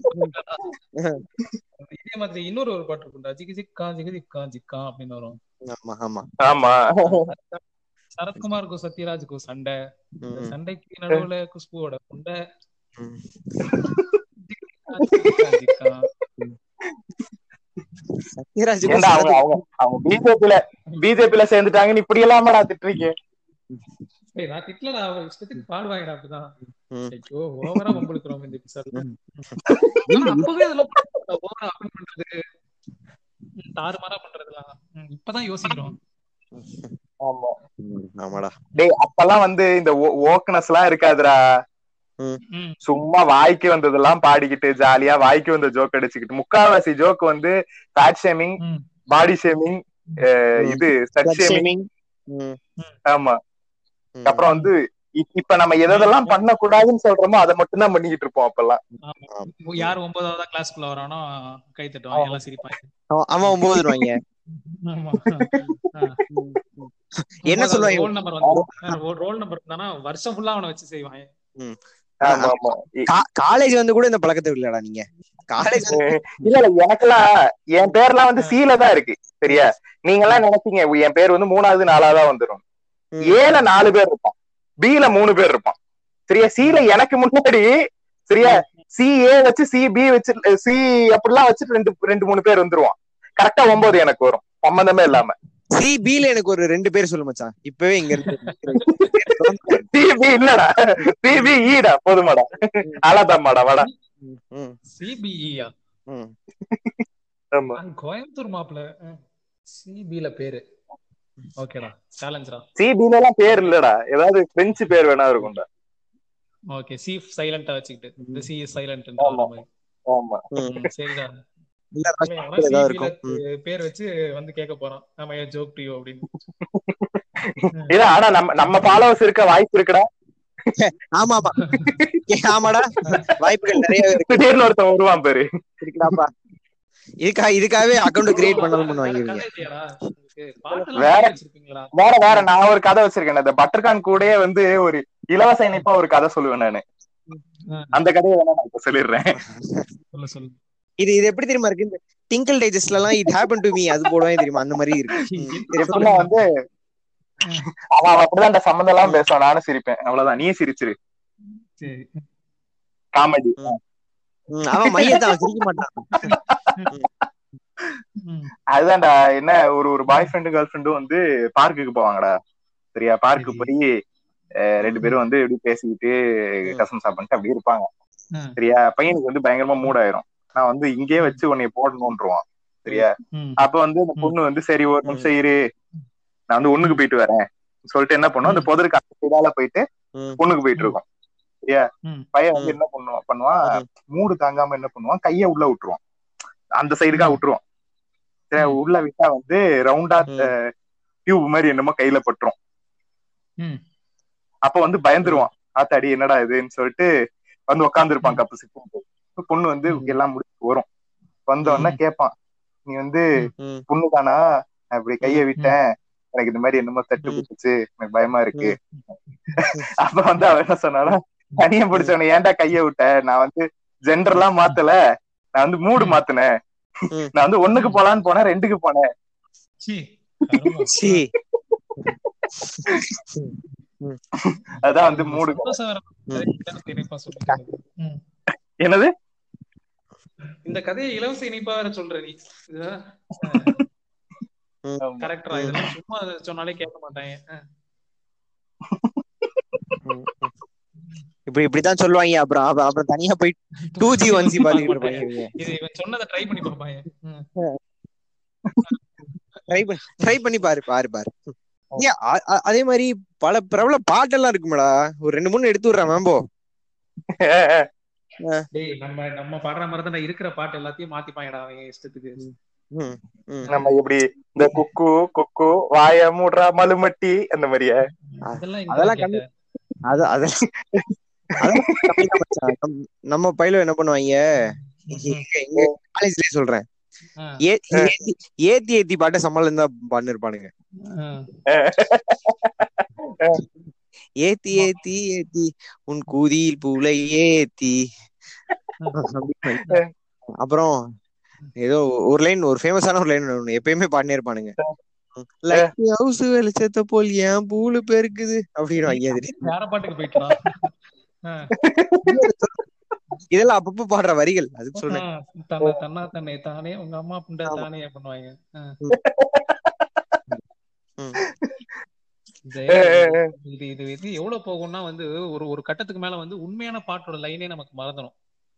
இதே மாதிரி இன்னொரு ஒரு பாட்டு இருக்கும்டா ஜிகி ஜிக்கா ஜிகி ஜிக்கா ஜிக்கா அப்படின்னு வரும் ஆமா ஆமா ஆமா சரத்குமாருக்கும் சத்யராஜுக்கும் சண்டை இந்த ம், சண்டைக்கு நடுவுல குஷ்புவோட குண்டை ம். Zika, Zika. சத்யராஜுக்கும் ஏன்டா அவங்க அவங்க அவங்க பிஜேபில பிஜேபில சேர்ந்துட்டாங்கன்னு இப்படி எல்லாமடா திட்டுறீங்க ஏய், நான் திட்டலடா அவ இஷ்டத்துக்கு பாடுவாங்கடா அப்படிதான் ம். ஐயோ ஓவரா வம்பளுக்குறோம் இந்த எபிசோட்ல ம். அப்பவே அதெல்லாம் ஓவரா அப்பன் பண்றது ம், தாறுமாறா பண்றதுலாம் ம், இப்பதான் யோசிக்கிறோம் ஆமா ம், ஆமாடா டேய் அப்பெல்லாம் வந்து இந்த ஓக்கனஸ் எல்லாம் இருக்காதுடா ம், சும்மா வாய்க்கு வந்ததெல்லாம் பாடிக்கிட்டு ஜாலியா வாய்க்கு வந்த ஜோக் அடிச்சுக்கிட்டு முக்காவாசி ஜோக் வந்து ஃபேட் ஷேமிங் ம். பாடி ஷேமிங் இது செட் Slut ஷேமிங் shaming. ம், ஆமா ம். அப்புறம் வந்து இப்- இப்ப நம்ம எதெல்லாம் பண்ணக்கூடாதுன்னு சொல்றோமோ அதை மட்டும் தான் பண்ணிக்கிட்டு இருப்போம் அப்பெல்லாம் ஆமா. யார் ஒன்பதாவது கிளாஸ்க்குள்ள வரானோ கை தட்டுவாங்க எல்லாம் சிரிப்பாங்க அவன் அவன் ஒன்பது ரூபாய்ங்க ஆமா. என்ன சொல்லுவாங்க? ரோல் நம்பர் வந்து ரோல் நம்பர் இருந்தானா வருஷம் ஃபுல்லா அவனை வச்சு செய்வாங்க ஆமா ஆமா இ- காலேஜ் வந்து கூட இந்த பழக்கத்தை இல்லடா நீங்க காலேஜ் இல்ல இல்ல எனக்கெல்லாம் என் பேர்லாம் வந்து சீல தான் இருக்கு சரியா நீங்க எல்லாம் நினைச்சீங்க என் பேர் வந்து மூணாவது நாலாவதா வந்துரும் ம். ஏல நாலு பேர் இருப்பான் பில மூணு பேர் இருப்பான் சரியா சில எனக்கு முன்னாடி சரியா சி ஏ வச்சு சி பி வச்சு சி அப்படிலாம் வச்சுட்டு ரெண்டு ரெண்டு மூணு பேர் வந்துருவான் கரெக்டா ஒன்பது எனக்கு வரும் சம்பந்தமே இல்லாம சி பில எனக்கு ஒரு ரெண்டு பேர் சொல்லு மச்சான் இப்பவே இங்க இருந்து சிபி இல்லடா சிபி ஈடா போதுமாடா அழாதாமாடா வாடா ம், ம், சிபிஇயா ம். ஆமா கோயம்புத்தூர் மாப்பிள சிபில பேரு ஓகேடா சேலஞ்சரா சிபில எல்லாம் பேர் இல்லடா ஏதாவது பிரெஞ்சு பேர் வேணா இருக்கும்டா ஓகே சி சைலண்டா வச்சுக்கிட்டு இந்த சி சைலண்ட் ஆமா. ஆமா ம். சரிடா இல்ல அவன் ராஷ்டிரத்துல எவனா ஏதாவது CB ல இருக்கும் ம். பேர் வச்சு வந்து கேட்க போறான் நம்ம ஜோக் டு அப்படின்னு இல்ல ஆனா நம்ம நம்ம ஃபாலோவர்ஸ் இருக்க வாய்ப்பு இருக்குடா ஆமா ஆமா ஏ, ஆமாடா வாய்ப்புகள் நிறைய இருக்கு திடீர்னு ஒருத்தன் வருவான் பேரு இருக்குடாப்பா இதுக்கா இதுக்காகவே அக்கௌண்ட் கிரியேட் பண்ணணும் பண்ணுவாங்க வேற இவங்க கதை இல்லையாடா உங்களுக்கு? பாட்டெல்லாம் வேற- பாடி வச்சிருப்பீங்களா வேற வேற நான் ஒரு கதை வச்சிருக்கேன் இந்த பட்டர்கான் கூடயே வந்து ஒரு இலவச இணைப்பா ஒரு கதை சொல்லுவேன் நானு ஆ. அந்த கதையை வேணா நான் இப்ப சொல்லிடுறேன் சொல்லு சொல்லு இது இது எப்படி தெரியுமா இருக்கு இந்த டிங்கிள் டைஜஸ்ட்ல எல்லாம் இட் ஹேப்பன் டு மீ அது போடுவேன் தெரியுமா அந்த மாதிரி இருக்கு ம், சரி, எப்படின்னா வந்து அவன் அவன் அப்படிதான் சம்மந்தம் எல்லாம் பேசுவான் நானும் சிரிப்பேன் அவ்வளவுதான் நீ சிரிச்சிரு சரி காமெடி ம், அவன் மையத்தான் சிரிக்க மாட்டான் ம். அதுதான்டா என்ன ஒரு ஒரு பாய் ஃப்ரெண்டு கேர்ள் ஃப்ரெண்டும் வந்து பார்க்குக்கு போவாங்கடா சரியா பார்க்கு சரி. போய் அஹ், ரெண்டு பேரும் வந்து எப்படி பேசிக்கிட்டு ம். கசம் சாப்பிட்டு அப்படியே இருப்பாங்க ம். சரியா பையனுக்கு வந்து பயங்கரமா மூட் ஆயிரும் நான் வந்து இங்கே வச்சு உன்னை போடணும்ன்றுவான் சரியா ம். அப்ப வந்து அந்த பொண்ணு வந்து சரி ஒரு நிமிஷம் இரு நான் வந்து ஒண்ணுக்கு போயிட்டு வரேன் சொல்லிட்டு என்ன பண்ணும் அந்த புதருக்கு அந்த இதால போயிட்டு ம். பொண்ணுக்கு போயிட்டு இருக்கோம் சரியா ம். பையன் வந்து என்ன பண்ணுவான் பண்ணுவான் ம். மூடு தாங்காம என்ன பண்ணுவான் கைய உள்ள விட்டுருவான் அந்த சைடுக்கா விட்டுருவான் சரி ம். உள்ள விட்டா வந்து ரவுண்டா ம். டியூப் மாதிரி என்னமோ கையில பட்டுரும் ம். அப்ப வந்து பயந்துருவான் ஆத்தாடி என்னடா இதுன்னு சொல்லிட்டு வந்து உட்காந்துருப்பான் கப்பு சிப்பு பொண்ணு வந்து ம். எல்லாம் முடிச்சு வரும் வந்த உடனே ம். கேட்பான் நீ வந்து ம். பொண்ணு தானா நான் இப்படி கைய விட்டேன் எனக்கு இந்த மாதிரி என்னமோ தட்டு ம். குத்துச்சு எனக்கு பயமா இருக்கு அப்ப வந்து அவன் என்ன சொன்னானா தனியா பிடிச்சவன ஏன்டா கைய விட்ட நான் வந்து ஜெண்டர்லாம் மாத்தல நான் வந்து மூடு மாத்தினேன் ம். நான் வந்து ஒண்ணுக்கு போலான்னு போனேன் ரெண்டுக்கு போனேன் சீ, கருமம். சீ. அதான் வந்து மூடு சந்தோஷம் வர மாதிரி இலவச இணைப்பா சொல்றீங்க. ம். என்னது இந்த கதையை இலவச இணைப்பா வேற சொல்ற நீ ம். கரெக்டரா இதெல்லாம் சும்மா சொன்னாலே கேட்க மாட்டாங்க அஹ். ம், ம். இப்படி இப்படித்தான் சொல்லுவாங்க அப்புறம் அப்புறம் அப்புறம் தனியா போய் டூ ஜி ஒன் ஜி பாத்துக்கிட்டு இருப்பாங்க இவங்க இது இவன் சொன்னதை ட்ரை பண்ணி பார்ப்பாங்க ம். ட்ரை பண்ணி ட்ரை பண்ணி பாரு பாரு பாரு ஏன் அ- அ- அதே மாதிரி பல பிரபல பாட்டெல்லாம் இருக்குமாடா ஒரு ரெண்டு மூணு எடுத்து விடுறேன் மேம்போ டேய் நம்ம நம்ம பாடுற மாதிரி தான் இருக்கிற பாட்டு எல்லாத்தையும் மாத்திப்பாங்கடா அவன் இஷ்டத்துக்கு ம், ம். நம்ம எப்படி இந்த குக்கு குக்கு வாய மூடுறா மலுமட்டி அந்த மாதிரியா அதெல்லாம் அதெல்லாம் எங்க கம்மி அது அதெல்லாம் அதெல்லாம் கம்மி தான் மச்சான். நம்ம- நம்ம பையில என்ன பண்ணுவாங்க எங்க எங்க காலேஜ்லயே சொல்றேன் ஏ- ஏத்தி ஏத்தி ஏத்தி பாட்ட சமாளம் தான் பண்ணிருப்பானுங்க ஏத்தி ஏத்தி ஏத்தி உன் கூதியில் பூலை ஏத்தி அப்படின்னு. அப்புறம் ஏதோ ஒரு லைன் ஒரு ஃபேமஸான ஒரு லைன் ஒண்ணு எப்பயுமே பாடினே இருப்பானுங்க லைட் ஹவுஸ் வெளிச்சத்தை போல் ஏன் பூலு பெருக்குது அப்படின்னு வாங்கி வேற பாட்டுக்கு போயிட்டான் இதெல்லாம் அப்பப்ப பாடுற வரிகள் அதுக்கு சொல்றேன் தன்னை தன்னா தன்னை தானே உங்க அம்மா புண்ட தானே பண்ணுவாங்க ஆ. ம். இது இது இது இது எவ்வளவு போகும்னா வந்து ஒரு ஒரு கட்டத்துக்கு மேல வந்து உண்மையான பாட்டோட லைனே நமக்கு மறந்துடும்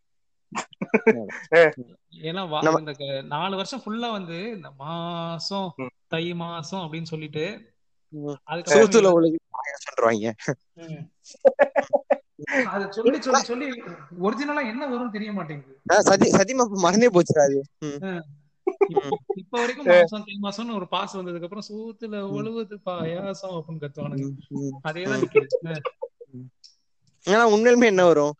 ஏன்னா வா- நம்ம- இந்த க- நாலு வருஷம் ஃபுல்லா வந்து இந்த மாசம் தை மாசம் அப்படின்னு சொல்லிட்டு ம். அதுக்கப்புறம் சூத்துல ஒழுகு சொல்றாங்க ம். அது சொல்லி சொல்லி சொல்லி ஒரிஜினலா என்ன வரும்னு தெரிய மாட்டேங்குது ஆஹ் சதி சதிமா மறந்தே போச்சுடா அது ம். இப்ப- இப்ப வரைக்கும் மாசம் தை மாசம்னு ஒரு பாஸ் வந்ததுக்கு அப்புறம் சூத்துல ஒழுகுது பாயாசம் அப்படின்னு கத்துவானுங்க ம். அதேதான் நிக்குது ஆ. ஆனா உண்மையிலுமே என்ன வரும்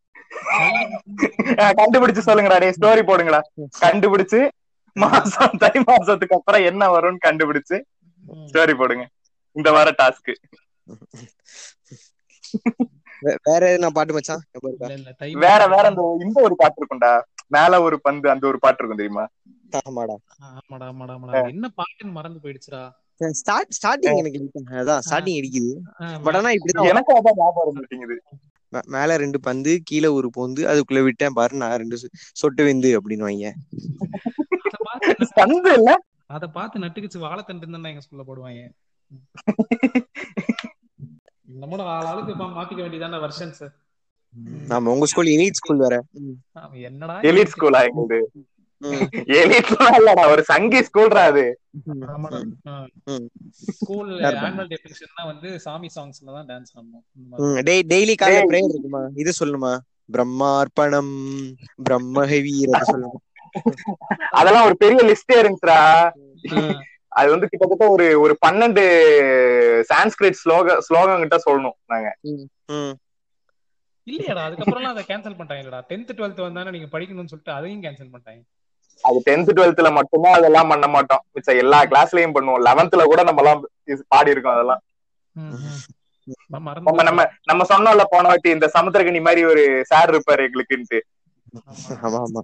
ஆ, கண்டுபிடிச்சு சொல்லுங்கடா டே ஸ்டோரி போடுங்கடா கண்டுபிடிச்சு மாசம் தை மாசத்துக்கு அப்புறம் என்ன வரும்னு கண்டுபிடிச்சு ம். ஸ்டோரி போடுங்க இந்த வார டாஸ்க் வே- வேற எதுனா பாட்டு மச்சான் ஞாபகம் இருக்கா? இல்ல, இல்ல, தை வேற மாசம். வேற இந்த இந்த ஒரு பாட்டு இருக்கும்டா மேல ஒரு பந்து அந்த ஒரு பாட்டு இருக்கும் தெரியுமா ஆமாடா ஆமாடா ஆமாடா ஆமாடா அது என்ன பாட்டுன்னு மறந்து போயிடுச்சுடா ஸ்டார்ட் ஸ்டார்டிங் எனக்கு இடிக்கும். அதான் ஸ்டார்டிங் அடிக்குது ஆ, பட் ஆனா இப்படிதான் எனக்கு அதான் ஞாபகம் வர மாட்டேங்குது மே- மேல ரெண்டு பந்து கீழே ஒரு பொந்து அதுக்குள்ள விட்டேன் பாரு நான் ரெண்டு சொ- சொட்டு வெந்து அப்படின்னு வைங்க அத பார்த்து பந்து இல்ல அத பார்த்து நட்டுக்குச்சு வாழைத்தண்டு தான் எங்க ஸ்கூல்ல போடுவாங்க நம்மளோட ஆள் ஆளுக்கு இப்ப மாத்திக்க வேண்டியதான வருஷன் சார் ஆமா உங்க ஸ்கூல் எலிட் ஸ்கூல் வேற ம். என்னடா எலிட் ஸ்கூலா எங்களுது ம். எலிட் இல்லடா ஒரு சங்கி ஸ்கூல்ரா அது ஆமாடா ம். School Correct. ஆனுவல் டே ஃபங்க்ஷன்னா வந்து சாமி சாங்ஸ்ல தான் டான்ஸ் ஆடணும் இந்த மாதிரி. ம். டெய் டெய்லி காலைல டேய். பிரேயர் இருக்குமா இது சொல்லுமா பிரம்மார்ப்பணம் பிரம்மஹவீர் அது சொல்லுமா அதெல்லாம் ஒரு பெரிய லிஸ்டே இருந்துச்சுடா ஆ. அது வந்து கிட்டத்தட்ட ஒரு ஒரு பன்னெண்டு சான்ஸ்கிரிட் ஸ்லோக ஸ்லோகம் கிட்ட சொல்லணும் நாங்க ம். இல்லையாடா அதுக்கப்புறம்லாம் அதை கேன்சல் பண்ணிட்டாங்கடா டென்த் டுவெல்த் வந்தானே நீங்க படிக்கணும்னு சொல்லிட்டு அதையும் கேன்சல் பண்ணிட்டாங்க அது டென்த் டுவெல்த்ல மட்டும்தான் அதெல்லாம் பண்ண மாட்டோம் மிச்சம் எல்லா கிளாஸ்லயும் பண்ணுவோம் லெவன்த்ல கூட நம்ம எல்லாம் பாடி இருக்கோம் அதெல்லாம் ம், ம். நான் மறந்து நம்ம நம்ம நம்ம சொன்னோம்ல போன வாட்டி இந்த சமுத்திரகனி மாதிரி ஒரு சார் இருப்பாரு எங்களுக்குன்ட்டு ஆமா. ஆமா ஆமா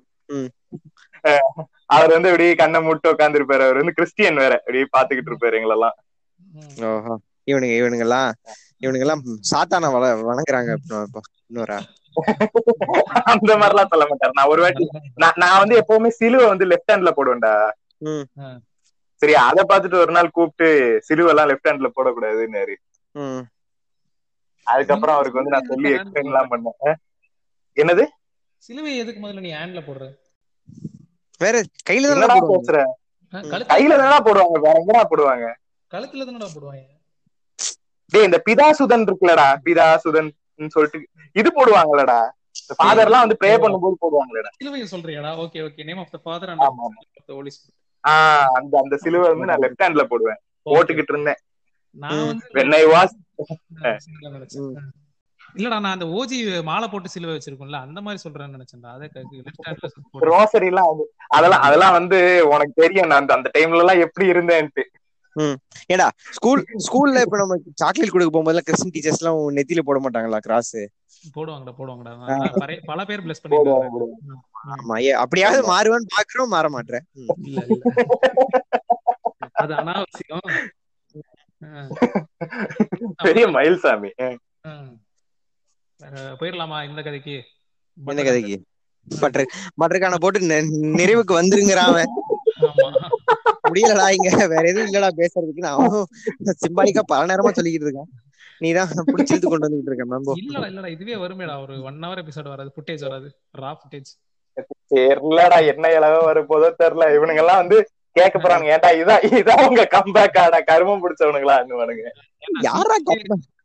அவர் வந்து அப்படியே கண்ணை மூட்டு உட்கார்ந்து இருப்பாரு அவர் வந்து கிறிஸ்டியன் வேற அப்படியே பாத்துக்கிட்டு இருப்பாரு எங்களெல்லாம் ம். ஓஹோ இவனுங்க இவனுங்கெல்லாம் இவனுங்கெல்லாம் சாத்தான வள வணங்குறாங்க அப்படின்னு இப்ப இன்னொரா அந்த மாதிரி எல்லாம் சொல்ல மாட்டாரு நான் ஒரு வாட்டி நான் நான் வந்து எப்பவுமே சிலுவை வந்து லெஃப்ட் ஹேண்ட்ல போடுவேன்டா ம். சரி அதை பார்த்துட்டு ஒரு நாள் கூப்பிட்டு சிலுவை எல்லாம் லெஃப்ட் ஹேண்ட்ல போடக்கூடாதுன்னாரு ம். அதுக்கப்புறம் அவருக்கு வந்து நான் சொல்லி எக்ஸ்பிளைன் எல்லாம் பண்ணேன் அஹ், என்னது சிலுவை எதுக்கு முதல்ல நீ ஹேண்ட்ல போடுற வேற கையில தானே என்னடா போடுவாங்க பேசுற ஆ, கழுத்துல கையில தானடா போடுவாங்க வேற எங்கடா போடுவாங்க கழுத்துல தானடா போடுவாங்க டேய் இந்த பிதாசுதன் இருக்குல்லடா பிதாசுதன் சொல்லிட்டு இது போடுவாங்கல்லடா ஃபாதர் எல்லாம் வந்து ப்ரே பண்ணும்போது போடுவாங்கல்லடா சிலுவையை சொல்றியாடா okay okay name of the father ஆமா, and the holy spirit ah அந்த அந்த சிலுவை வந்து நான் லெஃப்ட் ஹேண்ட்ல போடுவேன் போட்டுக்கிட்டு இருந்தேன் நான் ம். வந்து வென் ஐ வாஸ் ஆ, சிலுவை நினைச்சேன். இல்லடா நான் அந்த ஓஜி மாலை போட்டு சிலுவை வச்சிருக்கோம்ல அந்த மாதிரி சொல்றேன்னு நினைச்சேன்டா அதை லெஃப்ட் ஹேண்ட்ல போட்டு ரோசரி எல்லாம் வந்து அதெல்லாம் அதெல்லாம் வந்து உனக்கு தெரியும் நான் அந்த- அந்த டைம்ல எல்லாம் எப்படி இருந்தேன்ட்டு ஏடா ஸ்கூல் ஸ்கூல்ல இப்ப நம்ம சாக்லேட் கொடுக்க போகும்போது கிறிஸ்டின் டீச்சர்ஸ் எல்லாம் நெத்தியில போட மாட்டாங்களா கிராஸ் போடுவாங்கடா போடுவாங்கடா நான் பறை- பல பேர் பிளஸ் பண்ணிருக்காங்க போடுவாங்க. ஆமா ஏ அப்படியாவது மாறுவான்னு பாக்குறோம் மாற மாட்டேன் ம். இல்ல இல்ல அது அனாவசியம் ஆ, பெரிய மயில்சாமி ஆ. வேற போயிடலாமா இந்த கதைக்கு என்ன கதைக்கு மற்ற மற்றக்கான போட்டு நெ- நிறைவுக்கு வந்துருங்கிறான் அவன் ஆமா முடியலடா இங்க வேற எதுவும் இல்லடா பேசுறதுக்கு நான் அவனும் சிம்பாலிக்கா பல நேரமா சொல்லிக்கிட்டு இருக்கான் நீதான் புடிச்சிட்டு கொண்டு வந்துட்டு இருக்க மேம்போ இல்லடா இல்லடா இதுவே வருமேடா ஒரு ஒன் ஹவர் எபிசோட் வராது ஃபுட்டேஜ் வராது ரா ஃபுட்டேஜ் தெரியலடா என்ன இளவ வரப்போதோ தெரியல இவனுங்க எல்லாம் வந்து கேட்க போறாங்க ஏன்டா இதான் இதான் உங்க கம்பேக் ஆடா கருமம் பிடிச்சவனுங்களா வானுங்க யாரா கேட்க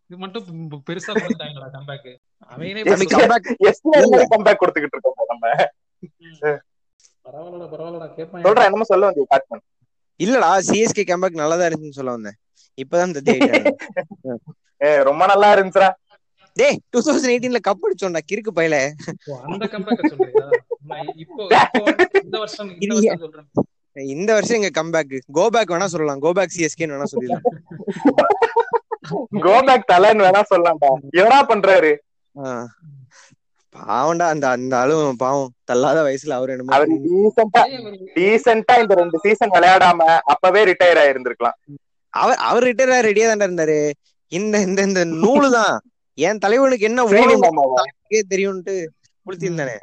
இது மட்டும் பெ- பெருசா கொடுத்தாங்களா கம்பேக் அவனே தம்பி போட்டு- கம்பேக் எஸ்பிஐ கம்பேக் கொடுத்துக்கிட்டு இருக்கோம் நம்ம பரவாயில்லடா பரவாயில்லடா கேட்பான் சொல்றேன் என்னமோ சொல்ல வந்தீங்க காட்மன் இல்லடா சிஎஸ்கே கம்பேக் நல்லதா இருந்துச்சுன்னு சொல்ல வந்தேன் இப்பதான் தத்தி ஆயிட்டாங்க ஏ ரொம்ப நல்லா இருந்துச்சுடா டேய் டூ தௌசண்ட் எயிட்டீன்ல கப் அடிச்சோம்டா கிறுக்கு பையல ஓ, அந்த கம்பேக் சொல்றியா நான் இப்போ இப்போ வந்து இந்த வருஷம் இந்த இது வருஷம் சொல்றேன் இந்த வருஷம் எங்க கம்பேக் கோ பேக் வேணா சொல்லலாம் கோ பேக் சிஎஸ்கேன்னு வேணா சொல்லிடலாம் கோபேக் தலைன்னு வேணா சொல்லலாம்டா என்னடா பண்றாரு ஆ. பாவம்டா அந்த அந்த ஆளும் பாவம் தள்ளாத வயசுல அவர் என்னமோ அவர் டீசெண்டா டீசெண்டா இந்த ரெண்டு சீசன் விளையாடாம அப்பவே ரிட்டையர் ஆயிருந்திருக்கலாம் அவர் அவர் ரிட்டையர் ரெடியா தான்டா இருந்தாரு இந்த இந்த இந்த நூலு தான் என் தலைவனுக்கு என்ன ஸ்ரீனி ஓடும் மாமாவா தலைவனுக்கே தெரியும்ட்டு குளித்திருந்தானே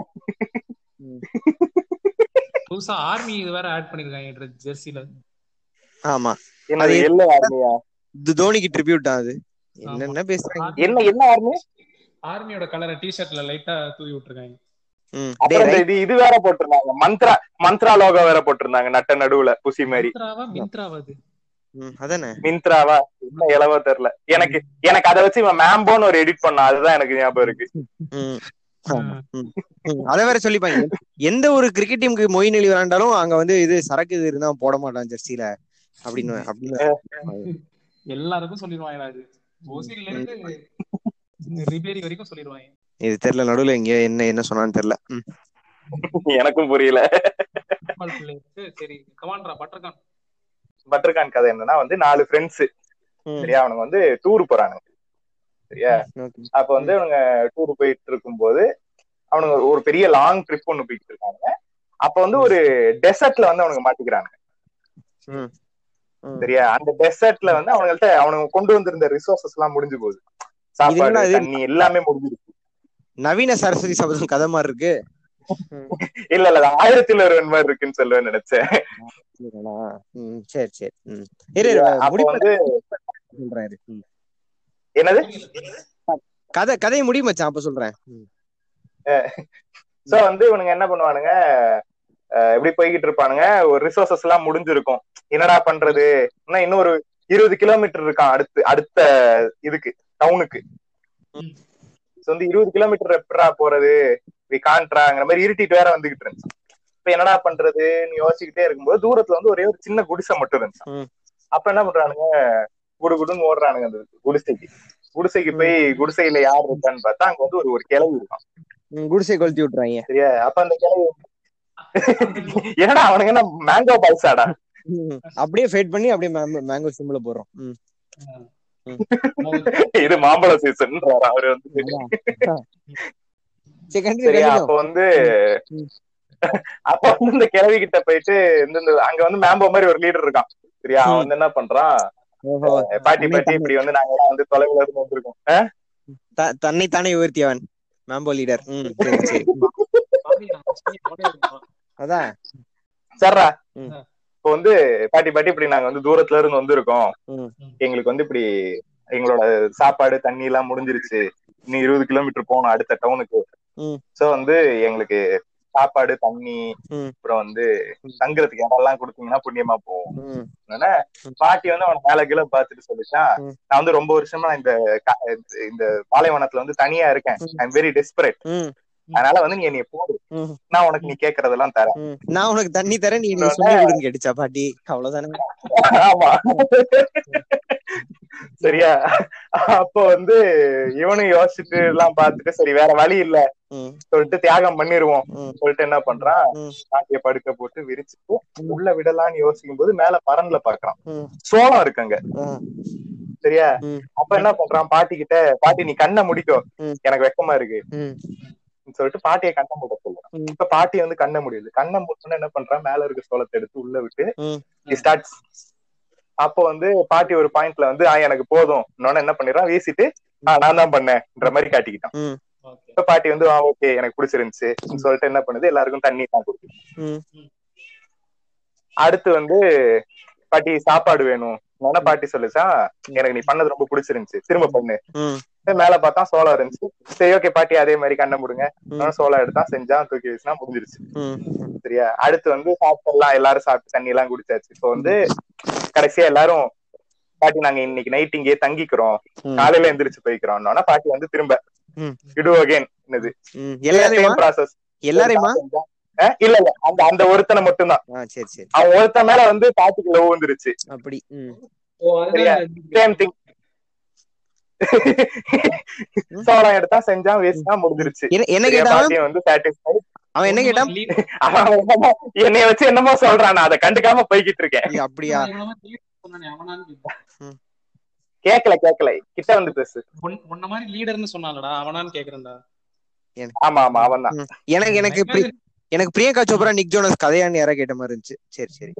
புதுசா ஆர்மி இது வேற ஆட் பண்ணிருக்காங்க ஜெர்சில ஆமா என்னது அது எல்ல ஆர்மியா இது தோனிக்கு ட்ரிபியூட் தான் அது என்னென்ன பேசுறாங்க என்ன என்ன ஆர்மி ஆர்மியோட கலரை டிஷர்ட்ல லைட்டா தூவி விட்டுருக்காங்க ம். அப்புறம் டேய், இந்த right. இது இது வேற போட்டிருந்தாங்க மந்த்ரா மந்த்ரா லோகோ வேற போட்டிருந்தாங்க நட்ட நடுவுல புசி மாதிரி மிந்த்ராவா மிந்த்ராவா அது ம், அதானே மிந்த்ராவா என்ன இளவோ தெரியல எனக்கு எனக்கு அதை வச்சு இவன் மேம்போன்னு ஒரு எடிட் பண்ணான் அதுதான் எனக்கு ஞாபகம் இருக்கு ம். ஆமா. ம். ம். அத வேற சொல்லிப்பாங்க எந்த ஒரு கிரிக்கெட் டீமுக்கு மொயின் அலி விளையாண்டாலும் அங்க வந்து இது சரக்கு இது இருந்தா போட மாட்டான் ஜெர்சில அப்படின்னு அப்படின்னு எல்லாருக்கும் சொல்லிடுவாங்க அது ஓசில இருந்து ரிபேரி வரைக்கும் சொல்லிடுவாங்க இது தெரியல நடுவுல எங்க என்ன என்ன சொன்னான்னு தெரியல ம். எனக்கும் புரியல ஃபுட்பால் பிளேயருக்கு சரி கமாண்ட்ரா பட்டர்கான் பட்டர்கான் கதை என்னன்னா வந்து நாலு ஃப்ரெண்ட்ஸ் ம். சரியா அவனுங்க வந்து டூர் போறானுங்க சரியா Okay. அப்ப வந்து அவனுங்க டூர் போயிட்டு இருக்கும்போது அவனுங்க ஒரு பெரிய லாங் ட்ரிப் ஒண்ணு போயிட்டு இருக்காங்க அப்ப வந்து ஒரு டெசர்ட்ல வந்து அவனுங்க மாட்டிக்கிறானுங்க ம். ம். சரியா அந்த டெசர்ட்ல வந்து அவனுங்கள்ட்ட அவனுங்க கொண்டு வந்திருந்த ரிசோர்சஸ் எல்லாம் முடிஞ்சு போகுது சாப்பாடு என்னடா இது? தண்ணி எல்லாமே முடிஞ்சிருக்கு நவீன சரஸ்வதி சபதம் கதை மாதிரி இருக்கு இல்ல இல்ல அது ஆயிரத்தில் ஒருவன் மாதிரி இருக்குன்னு சொல்லுவேன் நினைச்சேன் இல்லடா. ம், சரி சரி ம். இரு, இரு, அப்ப முடிப்ப வந்து சொல்றேன் இரு. ம். என்னது கதை கதையை முடி மச்சான் அப்ப சொல்றேன் ம். சோ வந்து இவனுங்க என்ன பண்ணுவானுங்க அஹ் எப்படி போய்கிட்டு இருப்பானுங்க ஒரு ரிசோர்சஸ் எல்லாம் முடிஞ்சிருக்கும் என்னடா பண்றது இன்னும் இன்னொரு இருபது கிலோமீட்டர் இருக்கான் அடுத்து அடுத்த இதுக்கு டவுனுக்கு சோ வந்து இருபது கிலோமீட்டர் எப்படா போறது வி காண்ட்ராங்கிற மாதிரி இருட்டிட்டு வேற வந்துகிட்டு இருந்துச்சு இப்ப என்னடா பண்றதுன்னு யோசிச்சுக்கிட்டே இருக்கும்போது தூரத்துல வந்து ஒரே ஒரு சின்ன குடிசை மட்டும் இருந்துச்சு ம். அப்ப என்ன பண்றானுங்க குடு குடுன்னு ஓடுறானுங்க அந்த குடிசைக்கு குடிசைக்கு போய் குடிசையில யார் இருக்கான்னு பார்த்தா அங்க வந்து ஒரு ஒரு கிளவி இருக்கான் ம், குடிசை கொளுத்தி விட்டுறாங்க சரியா அப்ப அந்த கிளவி என்னடா அவனுங்க என்ன மேங்கோ பால்ஸாடா ம். அப்படியே ஃபைட் பண்ணி அப்படியே மேங்கோ சிம்பிள போடுறோம் ம். இது மாம்பழ சீசன் அவரு வந்து சரி continue, சரியா continue. அப்ப வந்து ம். அப்ப வந்து இந்த கிழவி கிட்ட போயிட்டு இந்த இந்த அங்க வந்து மேம்போ மாதிரி ஒரு லீடர் இருக்கான் சரியா அவன் வந்து என்ன பண்றான் ஓஹோ. பாட்டி தன்னை பாட்டி இப்படி வந்து நாங்க எல்லாம் வந்து தொலைவுல இருந்து வந்திருக்கோம் அஹ்? த- தன்னை தானே உயர்த்தியவன் மேம்போ லீடர் ம் சரி சரி அதான் சரிடா ம். இப்ப வந்து பாட்டி பாட்டி இப்படி நாங்க வந்து தூரத்துல இருந்து வந்திருக்கோம் ம். எங்களுக்கு வந்து இப்படி எங்களோட சாப்பாடு தண்ணி எல்லாம் முடிஞ்சிருச்சு இன்னும் இருபது கிலோமீட்டர் போகணும் அடுத்த டவுனுக்கு ம். சோ வந்து எங்களுக்கு சாப்பாடு தண்ணி ம். அப்புறம் வந்து தங்குறதுக்கு இடம் எல்லாம் கொடுத்தீங்கன்னா புண்ணியமா போகும் ம். அதனால பாட்டி வந்து அவன மேல கீழே பார்த்துட்டு சொல்லிச்சான் ம். நான் வந்து ரொம்ப வருஷமா இந்த க- இந்த பாலைவனத்துல வந்து தனியா இருக்கேன் ஐ எம் வெரி டெஸ்பரேட் ம். அதனால வந்து நீ என்னைய போடு ம். நான் உனக்கு நீ கேக்குறதெல்லாம் தரேன் ம். நான் உனக்கு தண்ணி தரேன் நீ எனக்கு சொல்லி கொடுன்னு கேட்டுச்சா பாட்டி அவ்வளவுதானே ஆமா சரியா அப்ப வந்து இவனும் யோசிச்சுட்டு எல்லாம் பார்த்துட்டு சரி வேற வழி இல்ல ம். சொல்லிட்டு தியாகம் பண்ணிருவோம் ம். சொல்லிட்டு என்ன பண்றான் ம். பாட்டிய படுக்க போட்டு விரிச்சுட்டு உள்ள விடலாம்னு யோசிக்கும் போது மேல பரன்ல பாக்குறான் ம். சோளம் இருக்குங்க ஆ. சரியா ம். அப்ப என்ன பண்றான் பாட்டி கிட்ட பாட்டி நீ கண்ணை முடிக்கோ ம். எனக்கு வெக்கமா இருக்கு ம். சொல்லிட்டு பாட்டியை கண்ணை மூட சொல்லுறான் ம். இப்ப பாட்டி வந்து கண்ணை முடியுது கண்ணை மூடணும்னு என்ன பண்றான் மேல இருக்க சோளத்தை எடுத்து உள்ள விட்டு ம். ஸ்டார்ட்ஸ் அப்போ வந்து பாட்டி ஒரு பாயிண்ட்ல வந்து ஆ எனக்கு போதும் இன்னொன்னு என்ன பண்ணிடுறான் வீசிட்டு ஆ நான் தான் பண்ணேன்ற மாதிரி காட்டிக்கிட்டான் ம். இப்ப பாட்டி வந்து ஆ ஓகே எனக்கு பிடிச்சிருந்துச்சு சொல்லிட்டு என்ன பண்ணுது எல்லாருக்கும் தண்ணி தான் கொடுக்குது ம். அடுத்து வந்து பாட்டி சாப்பாடு வேணும் உடனே பாட்டி சொல்லுச்சான் எனக்கு நீ பண்ணது ரொம்ப பிடிச்சிருந்துச்சு திரும்ப பண்ணு ம். மேல பார்த்தா சோளம் இருந்துச்சு சரி ஓகே பாட்டி அதே மாதிரி கண்ணை முடுங்க ம். அவன் சோளம் எடுத்தான் செஞ்சான் தூக்கி வச்சுனா முடிஞ்சிருச்சு ம். சரியா அடுத்து வந்து சாப்பிட்டெல்லாம் எல்லாரும் சாப்பிட்டு தண்ணி எல்லாம் குடிச்சாச்சு இப்போ வந்து கடைசியா எல்லாரும் பாட்டி நாங்க இன்னைக்கு நைட் இங்கே தங்கிக்கிறோம் ம். காலையில எந்திரிச்சு போய்க்கிறோம் பாட்டி வந்து திரும்ப ம். இடு அகைன் என்னது ம். எல்லாரையுமா ப்ராசஸ் எல்லாரையுமா இல்ல இல்ல அந்த அந்த ஒருத்தனை மட்டும்தான் ஆ சரி சரி அவன் ஒருத்தன் மேல வந்து பாட்டிக்கு லவ் வந்துருச்சு அப்படி ம் ஓ சரியா? அதுதான் சேம் திங் சோளம் எடுத்தா செஞ்சா வேஸ்டா முடிஞ்சிருச்சு என்ன என்ன சரியா? கேட்டான் பாட்டியை வந்து சாட்டிஸ்ஃபை அவன் என்ன கேட்டான் அவன் என்னமோ என்னைய வச்சு என்னமோ சொல்றான் நான் அதை கண்டுக்காம போய்கிட்டு இருக்கேன் ஐயோ, அப்படியா கேக்கல கேக்கல கிட்ட வந்து பேசு உன்ன மாதிரி லீடர்னு சொன்னாலடா அவனான்னு கேக்குறேன்டா ஆமா ஆமா அவன் தான் எனக்கு எனக்கு பிரி- எனக்கு பிரியங்கா சோப்ரா நிக் ஜோனஸ் கதையான்னு யாரா கேட்ட மாதிரி இருந்துச்சு சரி சரி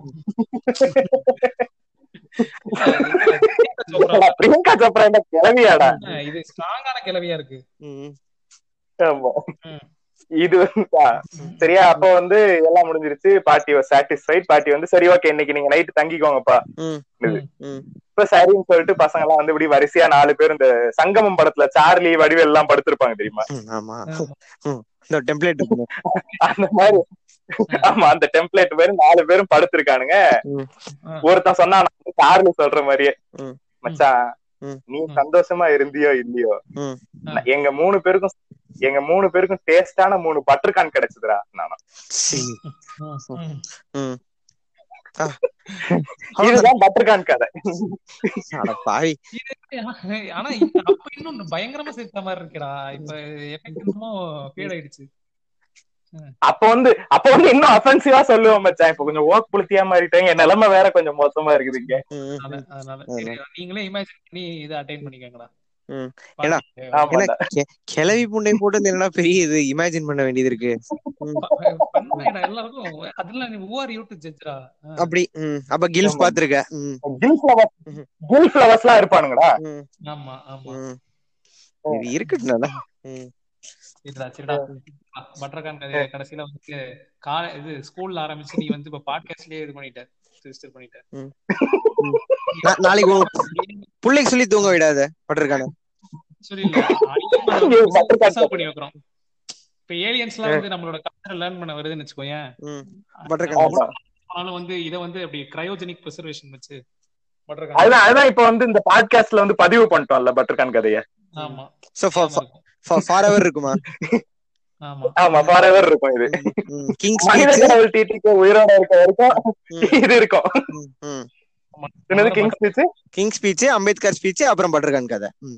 பிரியங்கா சோப்ரா என்ன கிளவியாடா இது ஸ்ட்ராங்கான கிளவியா இருக்கு ம் ஆமா. ம். இது வந்து ஆ, சரியா அப்ப வந்து எல்லாம் முடிஞ்சிருச்சு பாட்டி சாட்டிஸ்ஃபைட் பாட்டி வந்து சரி ஓகே இன்னைக்கு நீங்க நைட் தங்கிக்கோங்கப்பா ம் இது. ம் இப்ப சரின்னு சொல்லிட்டு பசங்க எல்லாம் வந்து இப்படி வரிசையா நாலு பேர் இந்த சங்கமம் படத்துல சார்லி வடிவேல் எல்லாம் படுத்திருப்பாங்க தெரியுமா ம், ஆமா ம், இந்த டெம்ப்ளேட் அந்த மாதிரி ஆமா அந்த டெம்ப்ளேட் பேரு நாலு பேரும் படுத்திருக்கானுங்க ம். ஒருத்தன் சொன்னான் சார்லி சொல்ற மாதிரியே ம். மச்சான் ம். நீ சந்தோஷமா இருந்தியோ இல்லையோ ம். நான் எங்க மூணு பேருக்கும் எங்க மூணு பேருக்கும் டேஸ்டான மூணு பட்டர்கான் கிடைச்சதுடா நானும் ம் இதுதான் பட்டர்கான் கதை அட பாவி ஆனா இப்ப அப்ப இன்னும் பயங்கரமா சேர்த்த மாதிரி இருக்கடா இப்ப எஃபெக்ட் இன்னும் ஃபேட் ஆயிடுச்சு அப்ப வந்து அப்ப வந்து இன்னும் அஃபென்சிவா சொல்லுவோம் மச்சான் இப்ப கொஞ்சம் ஓக் புளுத்தியா மாறிட்டாங்க என் நிலைமை வேற கொஞ்சம் மோசமா இருக்குது இங்க ம், அதனால அதனால ஆமா. சரி, நீங்களே இமேஜின் பண்ணி இதை அட்டைன் பண்ணிக்கங்கடா ம். ஏன்னா, ஆமாடா என்ன கெ- கிளவி புண்டை போட்டு வந்து என்னடா பெரிய இது இமேஜின் பண்ண வேண்டியது இருக்கு ம், பண்ணுடா எல்லாருக்கும் அதெல்லாம் நீ ஓவர் யூ டு ஜட்ஜ்ரா அப்படி ம் அப்ப கில்ஸ் ஆமா. பாத்துருக்க ம் கில் ஃபிளவர்ஸ் ம்ஹும். கில் ஃபிளவர்ஸ் எல்லாம் இருப்பானுங்கடா ம் ஆமா ஆமா ம் இது இருக்கட்டும்ல ம் சரிடா சரிடா பட்டர்கான் கதை கடைசியில வந்து கால இது ஸ்கூல்ல ஆரம்பிச்சு நீ வந்து இப்ப பாட்காஸ்ட்லயே இது பண்ணிட்ட ரெஜிஸ்டர் பண்ணிட்ட நா- நாளைக்கு உங்க பிள்ளைக்கு சொல்லி தூங்க விடாத பட்டிருக்கான சரி இல்ல அதிகமா அதை வந்து preserve பண்ணி வைக்கிறோம் இப்ப ஏலியன்ஸ் எல்லாம் வந்து நம்மளோட கல்ச்சரை லேர்ன் பண்ண வருதுன்னு வச்சுக்கோயேன் ம் பட்டிருக்கான ஆமா. ஆனாலும் வந்து இதை வந்து அப்படி கிரையோஜெனிக் ப்ரிசர்வேஷன் வச்சு பட்டர்கான் அதுதான் அதுதான் இப்ப வந்து இந்த பாட்காஸ்ட்ல வந்து பதிவு பண்ணிட்டோம்ல பட்டர்கான் கதைய ஆமா சோ ஃபார் எவர் இருக்குமா ஆமா ஆமா ஃபார் எவர் இருக்கும் இது கிங் மனித ஸ்பீச் கடவுள் டிடிக்கு உயிரோட இருக்க வரைக்கும் இது இருக்கும் என்னது king speech king speech Ambedkar speech அப்புறம் பட்டிருக்கான் கதை ம்.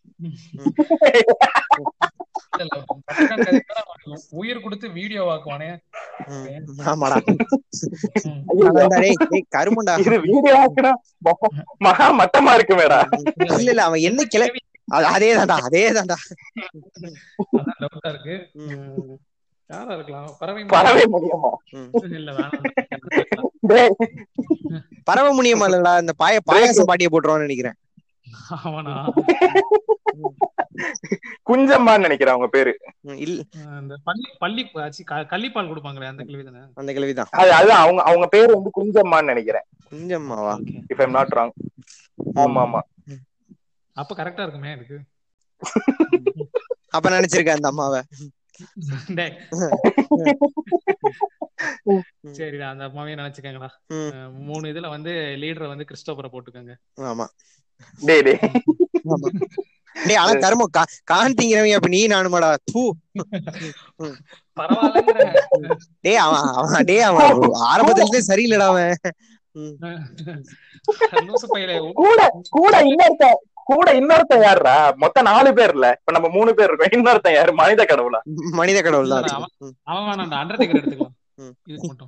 இல்ல, இல்ல, பட்டர்கான் கதை தான் உயிர் கொடுத்து வீடியோ ஆக்குவானே ம். ஆமாடா ம். அதான்டா, டேய், டேய், கருமண்டா இது வீடியோ ஆக்குனா மகா மட்டமா இருக்குமேடா இல்ல இல்ல அவன் என்ன கிளை அது- அதேதான்டா அதேதான்டா அதான் டவுட்டா இருக்கு ம். யாரா இருக்கலாம் பறவை பரவே முடியுமா இல்ல வேணாம் டேய், பரவ முடியுமா இல்லடா இந்த பாய பாயாசம் பாட்டியை போட்டுருவான்னு நினைக்கிறேன் அவனா குஞ்சம்மான்னு நினைக்கிறேன் அவங்க பேரு ம், இல்ல அந்த பள்ளி பள்ளி சி, க- கள்ளிப்பால் கொடுப்பாங்களே அந்த கிழவி தானே அந்த கிழவிதான் அது அது அவங்க அவங்க பேரு வந்து குஞ்சம்மான்னு நினைக்கிறேன் கொஞ்சமாவா இஃப் ஐம் நாட் ராங் ஆமா ஆமா அப்ப கரெக்டா இருக்குமே எனக்கு அப்ப நினைச்சிருக்க அந்த அம்மாவை டேய். சரிடா அந்த அம்மாவே நினைச்சுக்கங்கடா ம். அஹ் மூணு இதுல வந்து லீடரை வந்து கிறிஸ்டோபரை போட்டுக்கோங்க ஆமா டேய் டேய் ஆமா டேய் ஆனா கருமம் கா கான் திங்கிறவங்க அப்ப நீ நானுமாடா தூ பரவாயில்லங்கிற டேய் அவன் அவன் டேய் அவன் ஆரம்பத்துல இருந்தே சரியில்லடா அவன் ம். லூசு பையலே கூட கூட இன்னொருத்த கூட இன்னொருத்தன் யாருடா மொத்தம் நாலு பேர்ல இப்ப நம்ம மூணு பேர் இருக்கோம் இன்னொருத்தன் யாரு மனித கடவுளா மனித கடவுள் தான் இல்லடா, ம். அவன் வேணாம் அண்டர்டேக்கர் எடுத்துக்கலாம் ம். இதுக்கு மட்டும்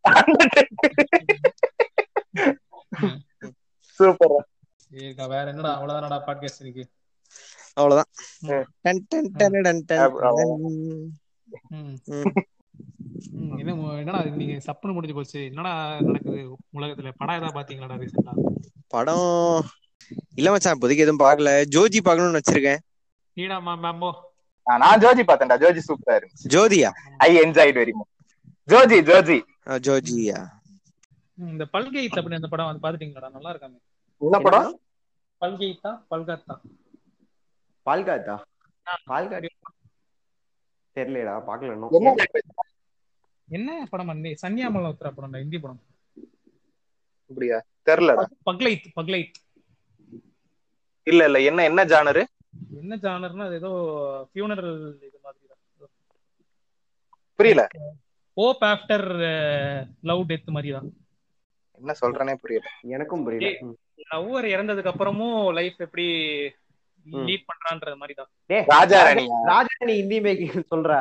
சூப்பர் சரிக்கா வேற என்னடா அவ்வளவுதானடா பாட்காஸ்ட் இன்னைக்கு அவ்வளவுதான் ம். Done done done done done அவ்வளவு. டன். ம். ம். ம், என்ன மு- என்னடா நீங்க சப்புன்னு முடிஞ்சு போச்சு என்னடா நடக்குது உலகத்துல படம் ஏதாவது பாத்தீங்களாடா ரீசெண்டா படம் இல்ல மச்சான் இப்போதைக்கு எதுவும் பார்க்கல ஜோஜி பார்க்கணும்னு வச்சிருக்கேன் நீடா மா மேம்போ நான் ஜோஜி பார்த்தேன்டா ஜோஜி சூப்பரா இருந்துச்சு ஜோதியா I enjoyed very much Joji Joji ஆ, ஜோஜியா இந்த பல்கெய்த் அப்படின்னு அந்த படம் வந்து பாத்துட்டீங்களாடா நல்லா இருக்காமே என்ன படம் பல்கெய்த்தா பல்காத்தா பால்காத்தா பால்காட் தெரியலடா பாக்கல இன்னும் என்ன என்ன படம் அண்ணே சன்னியா மல்ஹோத்ரா படம்டா ஹிந்தி படம் அப்படியா தெரியலடா பக்லைத் பக்லைத் இல்ல இல்ல என்ன என்ன ஜானரு என்ன ஜானர்னா அது ஏதோ ஃபியூனரல் இது மாதிரி தான் புரியல ஹோப் ஆஃப்டர் லவ் டெத் மாதிரி தான் என்ன சொல்றேனே புரியல எனக்கும் புரியல ம். லவ்வர் இறந்ததுக்கு அப்புறமும் லைஃப் எப்படி ம். லீட் பண்றான்றது மாதிரி தான் டேய், ராஜா ராணியா ராஜாராணி ஹிந்தி மேக்கிங் சொல்றா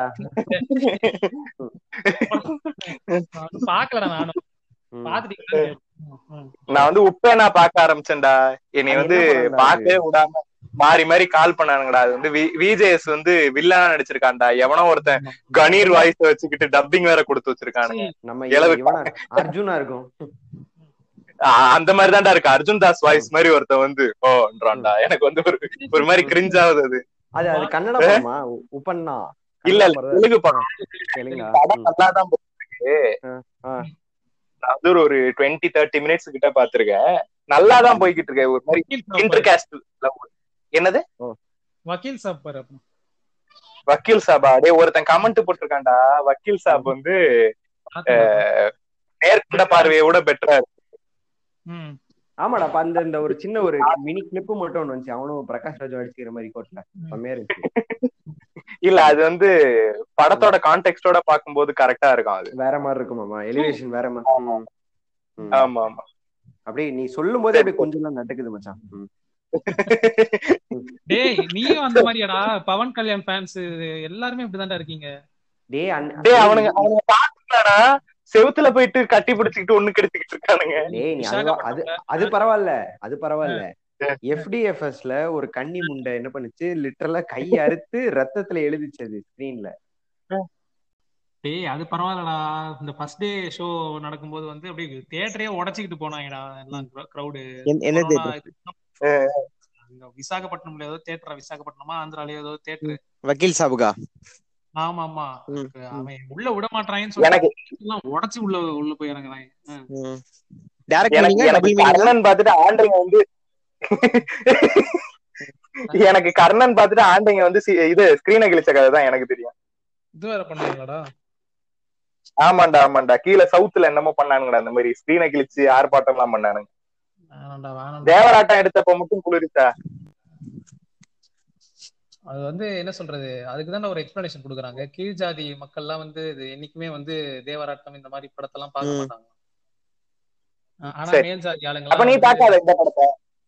பாக்கலடா நானும் ம். பாத்துட்டீங்களா ம். நான் வந்து உப்பேனா பார்க்க ஆரம்பிச்சேன்டா என்னை அது வந்து என்ன படம்டா பார்க்கவே விடாம மாறி மாறி கால் பண்ணானுங்கடா அது வந்து விஜேஎஸ் வந்து வில்லனா நடிச்சிருக்கான்டா எவனோ ஒருத்தன் கணீர் வாய்ஸ் வச்சுக்கிட்டு டப்பிங் வேற கொடுத்து வச்சிருக்கானுங்க நம்ம இளவு- இவனா அர்ஜுனா இருக்கும் ஆஹ் அந்த மாதிரி தான்டா இருக்கு அர்ஜுன் தாஸ் வாய்ஸ் மாதிரி ஒருத்தன் வந்து ஓன்றான்டா எனக்கு வந்து ஒரு ஒரு மாதிரி கிரிஞ்ச் ஆகுது அது அது அது கன்னட படமா உ- உப்பண்ணா இல்ல கன்னட இல்ல படம் தெலுங்கு படம் தெலுங்கா படம் ம். நல்லா தான் போயிருக்கு ஆ. நான் வந்து ஒரு டுவெண்ட்டி தேர்ட்டி மினிட்ஸ் கிட்ட பாத்திருக்கேன் நல்லா தான் போய்கிட்டு இருக்கேன் ஒரு மாதிரி வக்கீல் சாப் பாரு. இன்டர்காஸ்ட் என்னது வக்கீல் சாப் பாரு அப்ப. வக்கீல் சாபா டேய் ஒருத்தன் கமெண்ட் போட்டிருக்கான்டா வக்கீல் சாப் வந்து பாத்துக்கலாம். நேர்கொண்ட பார்வையை விட பெட்டரா இருக்கு ம். ஆமாடா அப்ப அந்த இந்த ஒரு சின்ன ஒரு மினி கிளிப் மட்டும் ஒண்ணு வந்துச்சு அவனும் பிரகாஷ் ராஜ் அடிச்சுக்கிற மாதிரி கோட்ல செம்மையா இருக்கு இல்ல அது வந்து படத்தோட கான்டெக்ட்டோட பாக்கும்போது கரெக்டா இருக்கும் அது வேற மாதிரி இருக்குமாமா எலிவேஷன் வேற மாதிரி ம். ம். ஆமா ஆமா அப்படியே நீ சொல்லும் போதே அப்படியே கொஞ்சம் எல்லாம் நட்டுக்குது மச்சான் ம். டேய் நீயும் அந்த மாதிரியாடா பவன் கல்யாண் ஃபேன்ஸ் எல்லாருமே இப்படிதான்டா இருக்கீங்க டேய் அண்ண- டேய் அவனுங்க அவனுங்க பாத்துட்டானா செவுத்துல போயிட்டு கட்டி பிடிச்சிக்கிட்டு ஒண்ணு கெடுத்துக்கிட்டு இருக்கானுங்க டேய் நீ அதுவா- அது அது பரவாயில்ல அது பரவாயில்ல எஃப்டிஎஃப்எஸ்ல ஒரு கன்னி முண்டை என்ன பண்ணுச்சு லிட்டரலா கை அறுத்து ரத்தத்துல எழுதிச்சு அது ஸ்கிரீன்ல டேய் அது பரவாயில்லடா இந்த ஃபர்ஸ்ட் டே ஷோ நடக்கும்போது வந்து அப்படியே தியேட்டரே உடைச்சிக்கிட்டு போனாங்கடா எல்லாம் கிரௌடு என்- என்ன theatre? விசாகப்பட்டினம்ல ஏதோ தேட்டரா விசாகப்பட்டினமா ஆந்திரால ஏதோ தேட்டர் வக்கீல் சாபுகா ஆமா ஆமா ம், அவன் உள்ள விட மாட்டாங்கன்னு எனக்கு சொல்லி எல்லாம் உடைச்சு உள்ள உள்ள போய் இறங்குறாங்க ம். டேரக்ட் எனக்கு மீனிங்கா எனக்கு டபுள் மீனிங்கா கர்ணன் பார்த்துட்டு ஆண்டைங்க வந்து எனக்கு கர்ணன் பார்த்துட்டு ஆண்டைங்க வந்து சி- இது ஸ்கிரீனை கிழிச்ச கதை தான் எனக்கு தெரியும் இது வேற பண்ணாங்களாடா ஆமாண்டா ஆமாண்டா கீழே சவுத்துல என்னமோ பண்ணானுங்கடா அந்த மாதிரி ஸ்கிரீனை கிழிச்சு ஆர்ப்பாட்டம் எல்லாம் பண்ணானுங்க வேணாம்டா வேணாம்டா தேவராட்டம் எடுத்தப்ப மட்டும் குளிர்ச்சா அது வந்து என்ன சொல்றது அதுக்கு தான் ஒரு எக்ஸ்பிளனேஷன் கொடுக்குறாங்க கீழ் ஜாதி மக்கள்லாம் வந்து இது என்னைக்குமே வந்து தேவராட்டம் இந்த மாதிரி படத்தெல்லாம் பார்க்க ம். மாட்டாங்க ஆ- ஆனா சரி. மேல் ஜாதி அப்ப ஆளுங்க நீ பாக்காத இந்த படத்தை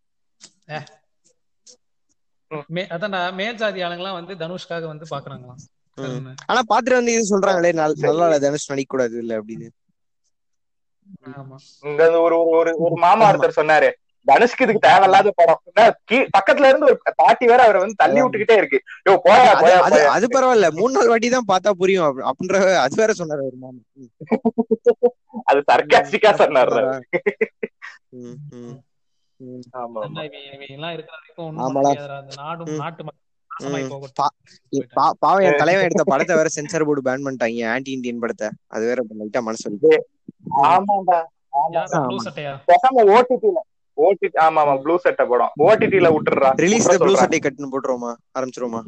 அதான்டா மேல் ஜாதி ஆளுங்கலாம் வந்து தனுஷ்காக வந்து பாக்குறாங்களாம் ம். ஆனா பாத்துட்டு வந்து இது சொல்றாங்களே நல்- நல்லா இல்ல தனுஷ் நடிக்க கூடாது இல்ல அப்படின்னு ஆமா இந்த ஒரு ஒரு- ஒரு ஒரு மாமா ஒருத்தர் சொன்னாரு தனுஷ்க்கு இதுக்கு தேவையில்லாத படம் என்ன, கீ- பக்கத்துல இருந்து ஒரு பாட்டி வேற அவரை வந்து தள்ளி விட்டுக்கிட்டே இருக்கு யோ போயா அது போயா அது போயா அது பரவாயில்ல மூணு நாள் வாட்டி தான் பார்த்தா புரியும் அப்ப- அப்படின்ற அது வேற சொன்னாரு ஒரு மாமா ம். அது சர்க்காஸ்டிக்கா சொன்னாரு ம், ம், ம். ஆமா அண்ணா, ஆமா இவங்க இவங்க எல்லாம் இருக்கிற வரைக்கும் ஒண்ணும் பண்ண ஆமாடா. முடியாதுடா அந்த நாடும் ம். நாட்டு மக்கள் நாசமாயி ம். போகட்டும் பா- இ- பா- பாவம் என் தலைவன் எடுத்த படத்தை வேற சென்சார் போர்டு பேன் பண்ணிட்டாங்க ஆன்டி இந்தியன் படத்தை அது வேற லைட்டா மனசு வலிக்குது. ஆமாண்டா ஆமா யாரா ப்ளூ ஆமா. சட்டையா பேசாம ஓடிடில ஓடிடி ஆமா ஆமா ப்ளூ சட்டை படம் ஓடிடில விட்டுறா ரிலீஸ் விட்டுற ப்ளூ சொல்றா. சட்டை கட்டுன்னு போட்டுருவோமா ஆரம்பிச்சிருவோமா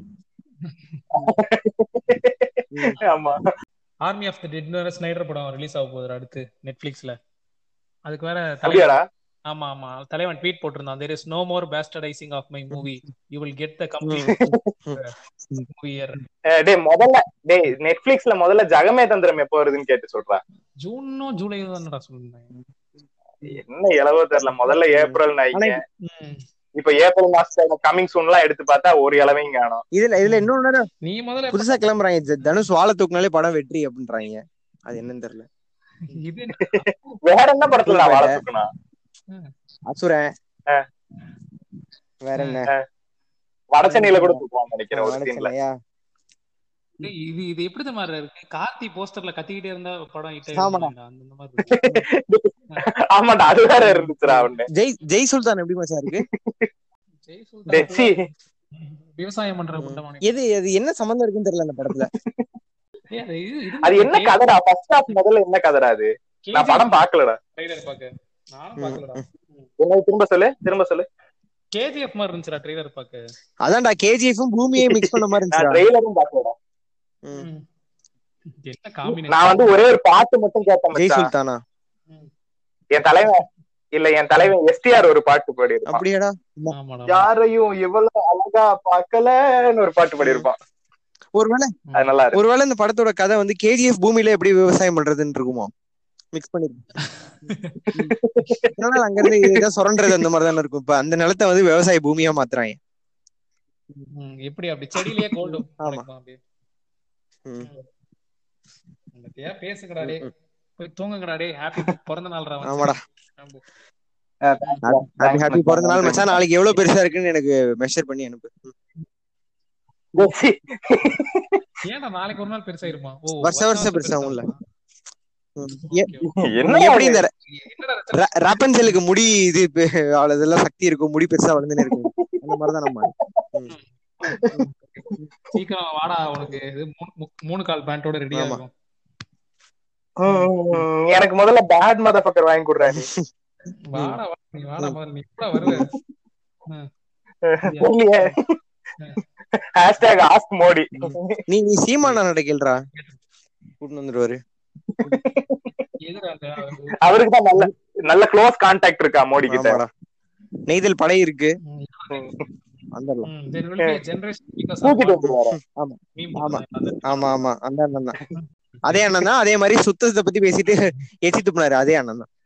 ஆமா ஆர்மி ஆஃப் தி டெட் வேற ஸ்னைடர் படம் ரிலீஸ் ஆக போகுது அடுத்து நெட்ஃபிளிக்ஸ்ல அதுக்கு வேற தலைவன் அப்படியாடா ஆமா ஆமா தலைவன் ட்வீட் போட்டிருந்தான் there is no more bastardizing of my movie you will get the complete movie year அஹ் டேய் முதல்ல டேய் நெட்ஃபிளிக்ஸ்ல முதல்ல ஜகமே தந்திரம் எப்போ வருதுன்னு கேட்டு சொல்றா ஜூனோ ஜூலை தானடா சொல்றேன் என்ன இளவோ தெரியல முதல்ல ஏப்ரல் ஆனா நாய்ங்க ம். இப்ப ஏப்ரல் மாசத்துல கமிங் சூன்லாம் எடுத்து பார்த்தா ஒரு இளவையும் காணும் இதுல இதுல இன்னொன்னு நீ முதல்ல புதுசா கிளம்புறாங்க ஜ- தனுஷ் வாழை தூக்குனாலே படம் வெற்றி அப்படின்றாங்க அது என்னன்னு தெரியல இது வேற என்ன படத்துல நான் வாழ தூக்குனா அசுரன் அஹ். வேற என்ன வடச்சென்னையில கூட தூக்குவான்னு நினைக்கிறேன் ஒரு சீன்ல வடச்சென்னையா இது இது இது எப்படி தெரியுமா இருக்கு கார்த்தி போஸ்டர்ல கத்திக்கிட்டே இருந்தா படம் ஹிட் ஆமாடா. ஆயிடும் அந்த மாதிரி இருக்கு. ஆமாண்டா அது வேற இருந்துச்சுடா அவனு ஜெய் ஜெய் சுல்தான் எப்படி மச்சான் இருக்கு ஜெய் டேய், சுல்தான் சீ. விவசாயம் பண்ற குண்டமானி எது அது என்ன சம்பந்தம் இருக்குன்னு தெரியல அந்த படத்துல ஏய், அது இது- இது அது என்ன கதைடா ஃபர்ஸ்ட் ஹாஃப் முதல்ல என்ன கதைடா அது நான் படம் பாக்கலடா ட்ரைலர் பாக்க நானும் ம், பாக்கலடா என்ன திரும்ப சொல்லு திரும்ப சொல்லு கேஜிஎஃப் மாதிரி இருந்துச்சுடா ட்ரைலர் பாக்க அதான்டா கேஜிஎஃப்பும் பூமியே மிக்ஸ் பண்ண மாதிரி நான் இருந்துச்சுடா ட்ரெய்லரும் பாக்கலடா ம். என்ன காம்பினேஷன் நான் வந்து ஒரே ஒரு பாட்டு மட்டும் கேட்டேன் ஜெய் மச்சான். சுல்தானா என் தலைவன் இல்ல என் தலைவன் எஸ்டிஆர் ஒரு பாட்டு பாடியிருப்பான் அப்படியாடா ஆமாடா யாரையும் எவ்வளவு அழகா பார்க்கலன்னு ஒரு பாட்டு பாடியிருப்பான் ஒருவேளை அது நல்லா இருக்கு ஒருவேளை இந்த படத்தோட கதை வந்து கேஜிஎஃப் பூமியில எப்படி விவசாயம் பண்றதுன்னு இருக்குமோ மிக்ஸ் பண்ணி அதனால அங்க இருந்து இதான் சுரண்டுறது அந்த மாதிரி தானே இருக்கும் இப்ப அந்த நிலத்தை வந்து விவசாய பூமியா மாத்துறாங்க ம், எப்படி அப்படி செடியிலேயே கோல்டு ஆமா. அப்படியே ம். பத்தியா பேசுங்கடா டே ம். போய் தூங்குங்கடா டே ஹாப்பி பிறந்த நாள்ரா வந்து. ஆமாடா ஆமா. ஹாப்பி ஹாப்பி பிறந்த நாள் மச்சான் நாளைக்கு எவ்வளவு பெருசா இருக்குன்னு எனக்கு மெஷர் பண்ணி அனுப்பு ஏன்டா நாளைக்கு ஒரு நாள் பெருசாயிருமா ஓ வருஷ வருஷம் பெருசாகும்ல. ம். ஏ- என்ன எப்படி இந்த என்னடா ரச்சனை? ராப்பன்சலுக்கு முடி இது பெ- அவ்வளவு இதெல்லாம் சக்தி இருக்கும் முடி பெருசா வளர்ந்துன்னு இருக்கும் அந்த மாதிரிதான் நம்ம சீக்கிரம் வாடா உனக்கு இது மூணு- மூ- மூணு கால் பேண்டோட ரெடியா ஆமா. இருக்கும் ம், எனக்கு முதல்ல பேட் மத பக்கர் வாங்கி கொடுறா நீ வாடா வாடா நீ வாடா முதல்ல நீ கூட வருவ இல்லையே ஹேஷ்டேக் ஆஸ்க் மோடி நீ நீ சீமானா நடக்கலடா கூட்டு வந்துருவாரு எதுடா அந்த அவருக்கு தான் நல்ல நல்ல க்ளோஸ் கான்டாக்ட் இருக்கா மோடி கிட்ட ஆமாடா நெய்தல் படை இருக்கு ம், வந்துடலாம் ம், there will be a generation because of தூக்கிட்டு one வந்துருவாரு ஆமா. meme ஆமா. அந்த- ஆமா ஆமா அந்த அண்ணன் தான் அதே அண்ணன் தான் அதே மாதிரி சுத்தத்தை பத்தி பேசிட்டு எச்சி துப்புனாரு அதே அண்ணன் தான்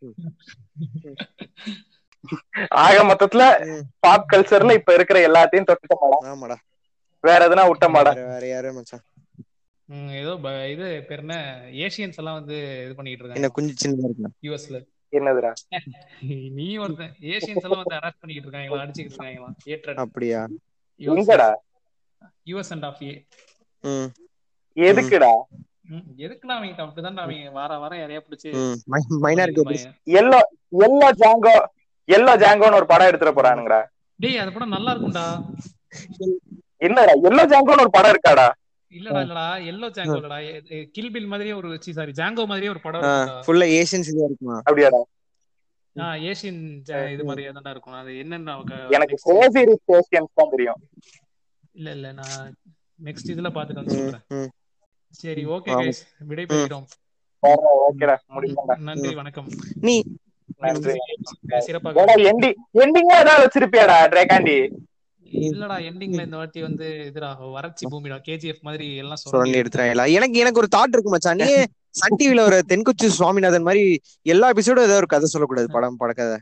ஆக மொத்தத்துல ம். பாப் கல்ச்சர்ல இப்ப இருக்கிற எல்லாத்தையும் தொட்டுட்ட மாடா ஆமாடா வேற எதுனா விட்ட மாடா வேற வேற யாரு மச்சான் ம், ஏதோ ப- இது பேர் என்ன ஏசியன்ஸ் எல்லாம் வந்து இது பண்ணிட்டு என்ன இருக்காங்க குஞ்சு சின்னதா இருக்கு யூஎஸ்ல என்னதுடா நீ ஒருத்தன் ஏசியன்ஸ் எல்லாம் வந்து அரெஸ்ட் பண்ணிட்டு இருக்காங்களா அடிச்சுக்கிட்டு இருக்காங்களா ஏற்றட் அப்படியா எங்கடா யூஎஸ் அண்ட் ஆஃப் ஏ ம் எதுக்குடா எதுக்குடா அவங்க அப்படிதான் அவங்க வார வாரம் யாரையா பிடிச்சி ம் minority yellow yellow Django yellow ஜாங்கோன்னு ஒரு படம் எடுத்துட போறானுங்கடா டேய் அது படம் நல்லா இருக்கும்டா என்னடா எல்லோ ஜாங்கோன்னு ஒரு படம் இருக்காடா இல்லடா இல்லடா எல்லோ ஜாங்கோ இல்லடா கில் பில் மாதிரியே ஒரு சாரி ஜாங்கோ மாதிரியே ஒரு படம் இருக்கும்டா ஃபுல்லா ஏசியன்ஸ் இதுவா இருக்குமா அப்படியாடா ஆ ஏசியன் ஜா- இது மாதிரியே தான்டா இருக்கும் அது என்னன்னு அவங்க எனக்கு next- கிரேசி ரிச் ஏசியன்ஸ் தான் தெரியும் இல்ல இல்ல நான் நெக்ஸ்ட் இதுல பாத்துட்டு வந்து ம், சொல்றேன் ம். சரி ஓகே ஆமா. கைஸ் விடைபெறுகிறோம் ஓகேடா முடிக்கண்டா நன்றி வணக்கம் நீ நன்றி சிறப்பாக ஏடா எண்டி எண்டிங்கா ஏதாவது வச்சிருப்பியாடா ட்ரேகாண்டி இல்லடா எண்டிங்ல இந்த வாட்டி வந்து இதுடா வறட்சி பூமிடா கேஜிஎஃப் மாதிரி எல்லாம் சொல்லி சொல்லி எடுத்துறாங்களா எனக்கு எனக்கு ஒரு தாட் இருக்கு மச்சான் நீ சன் டிவில ஒரு தென்கொச்சி சுவாமிநாதன் மாதிரி எல்லா எபிசோடும் ஏதோ ஒரு கதை சொல்லக்கூடாது படம் படக்கதை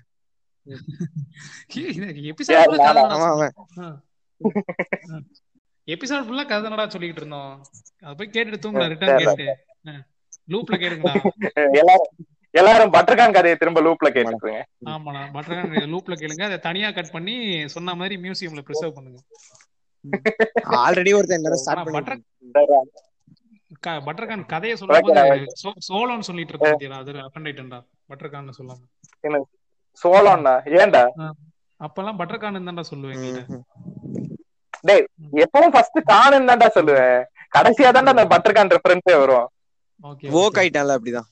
எபிசோட் நானா? அவன் அவன் எபிசோட் ஃபுல்லா கதை தானடா சொல்லிட்டு இருந்தோம் அத போய் கேட்டுட்டு தூங்கலாம் ரிட்டர்ன் கேட்டு லூப்ல கேளுங்கடா எல்லாரும் எல்லாரும் பட்டர்கான் கதையை திரும்ப லூப்ல கேட்டுருங்க ஆமாடா பட்டர்கான் லூப்ல கேளுங்க அதை தனியா கட் பண்ணி சொன்ன மாதிரி மியூசியம்ல ப்ரிசர்வ் பண்ணுங்க ஆல்ரெடி ஒருத்தன் என்ன ஸ்டார்ட் ஆனா, பண்ணி பட்டர் க- பட்டர்கான் கதையை சொல்லும்போது சோ- சோளோன்னு சொல்லிட்டு இருக்க பாத்தியா அது அப்பண்டாயிட்டா பட்டர்கான் சொல்லாம சோளம்னா ஏன்டா அப்பெல்லாம் பட்டர்கான் தான்டா சொல்லுவேன் நீ. டேய் எப்பவும் ஃபர்ஸ்ட் காணுன்னு தான்டா சொல்லுவேன் கடைசியா தான்டா அந்த பட்டர்கான் ரெஃபரன்ஸே வரும் ஓகே வோக் ஆயிட்டான்ல அப்படிதான்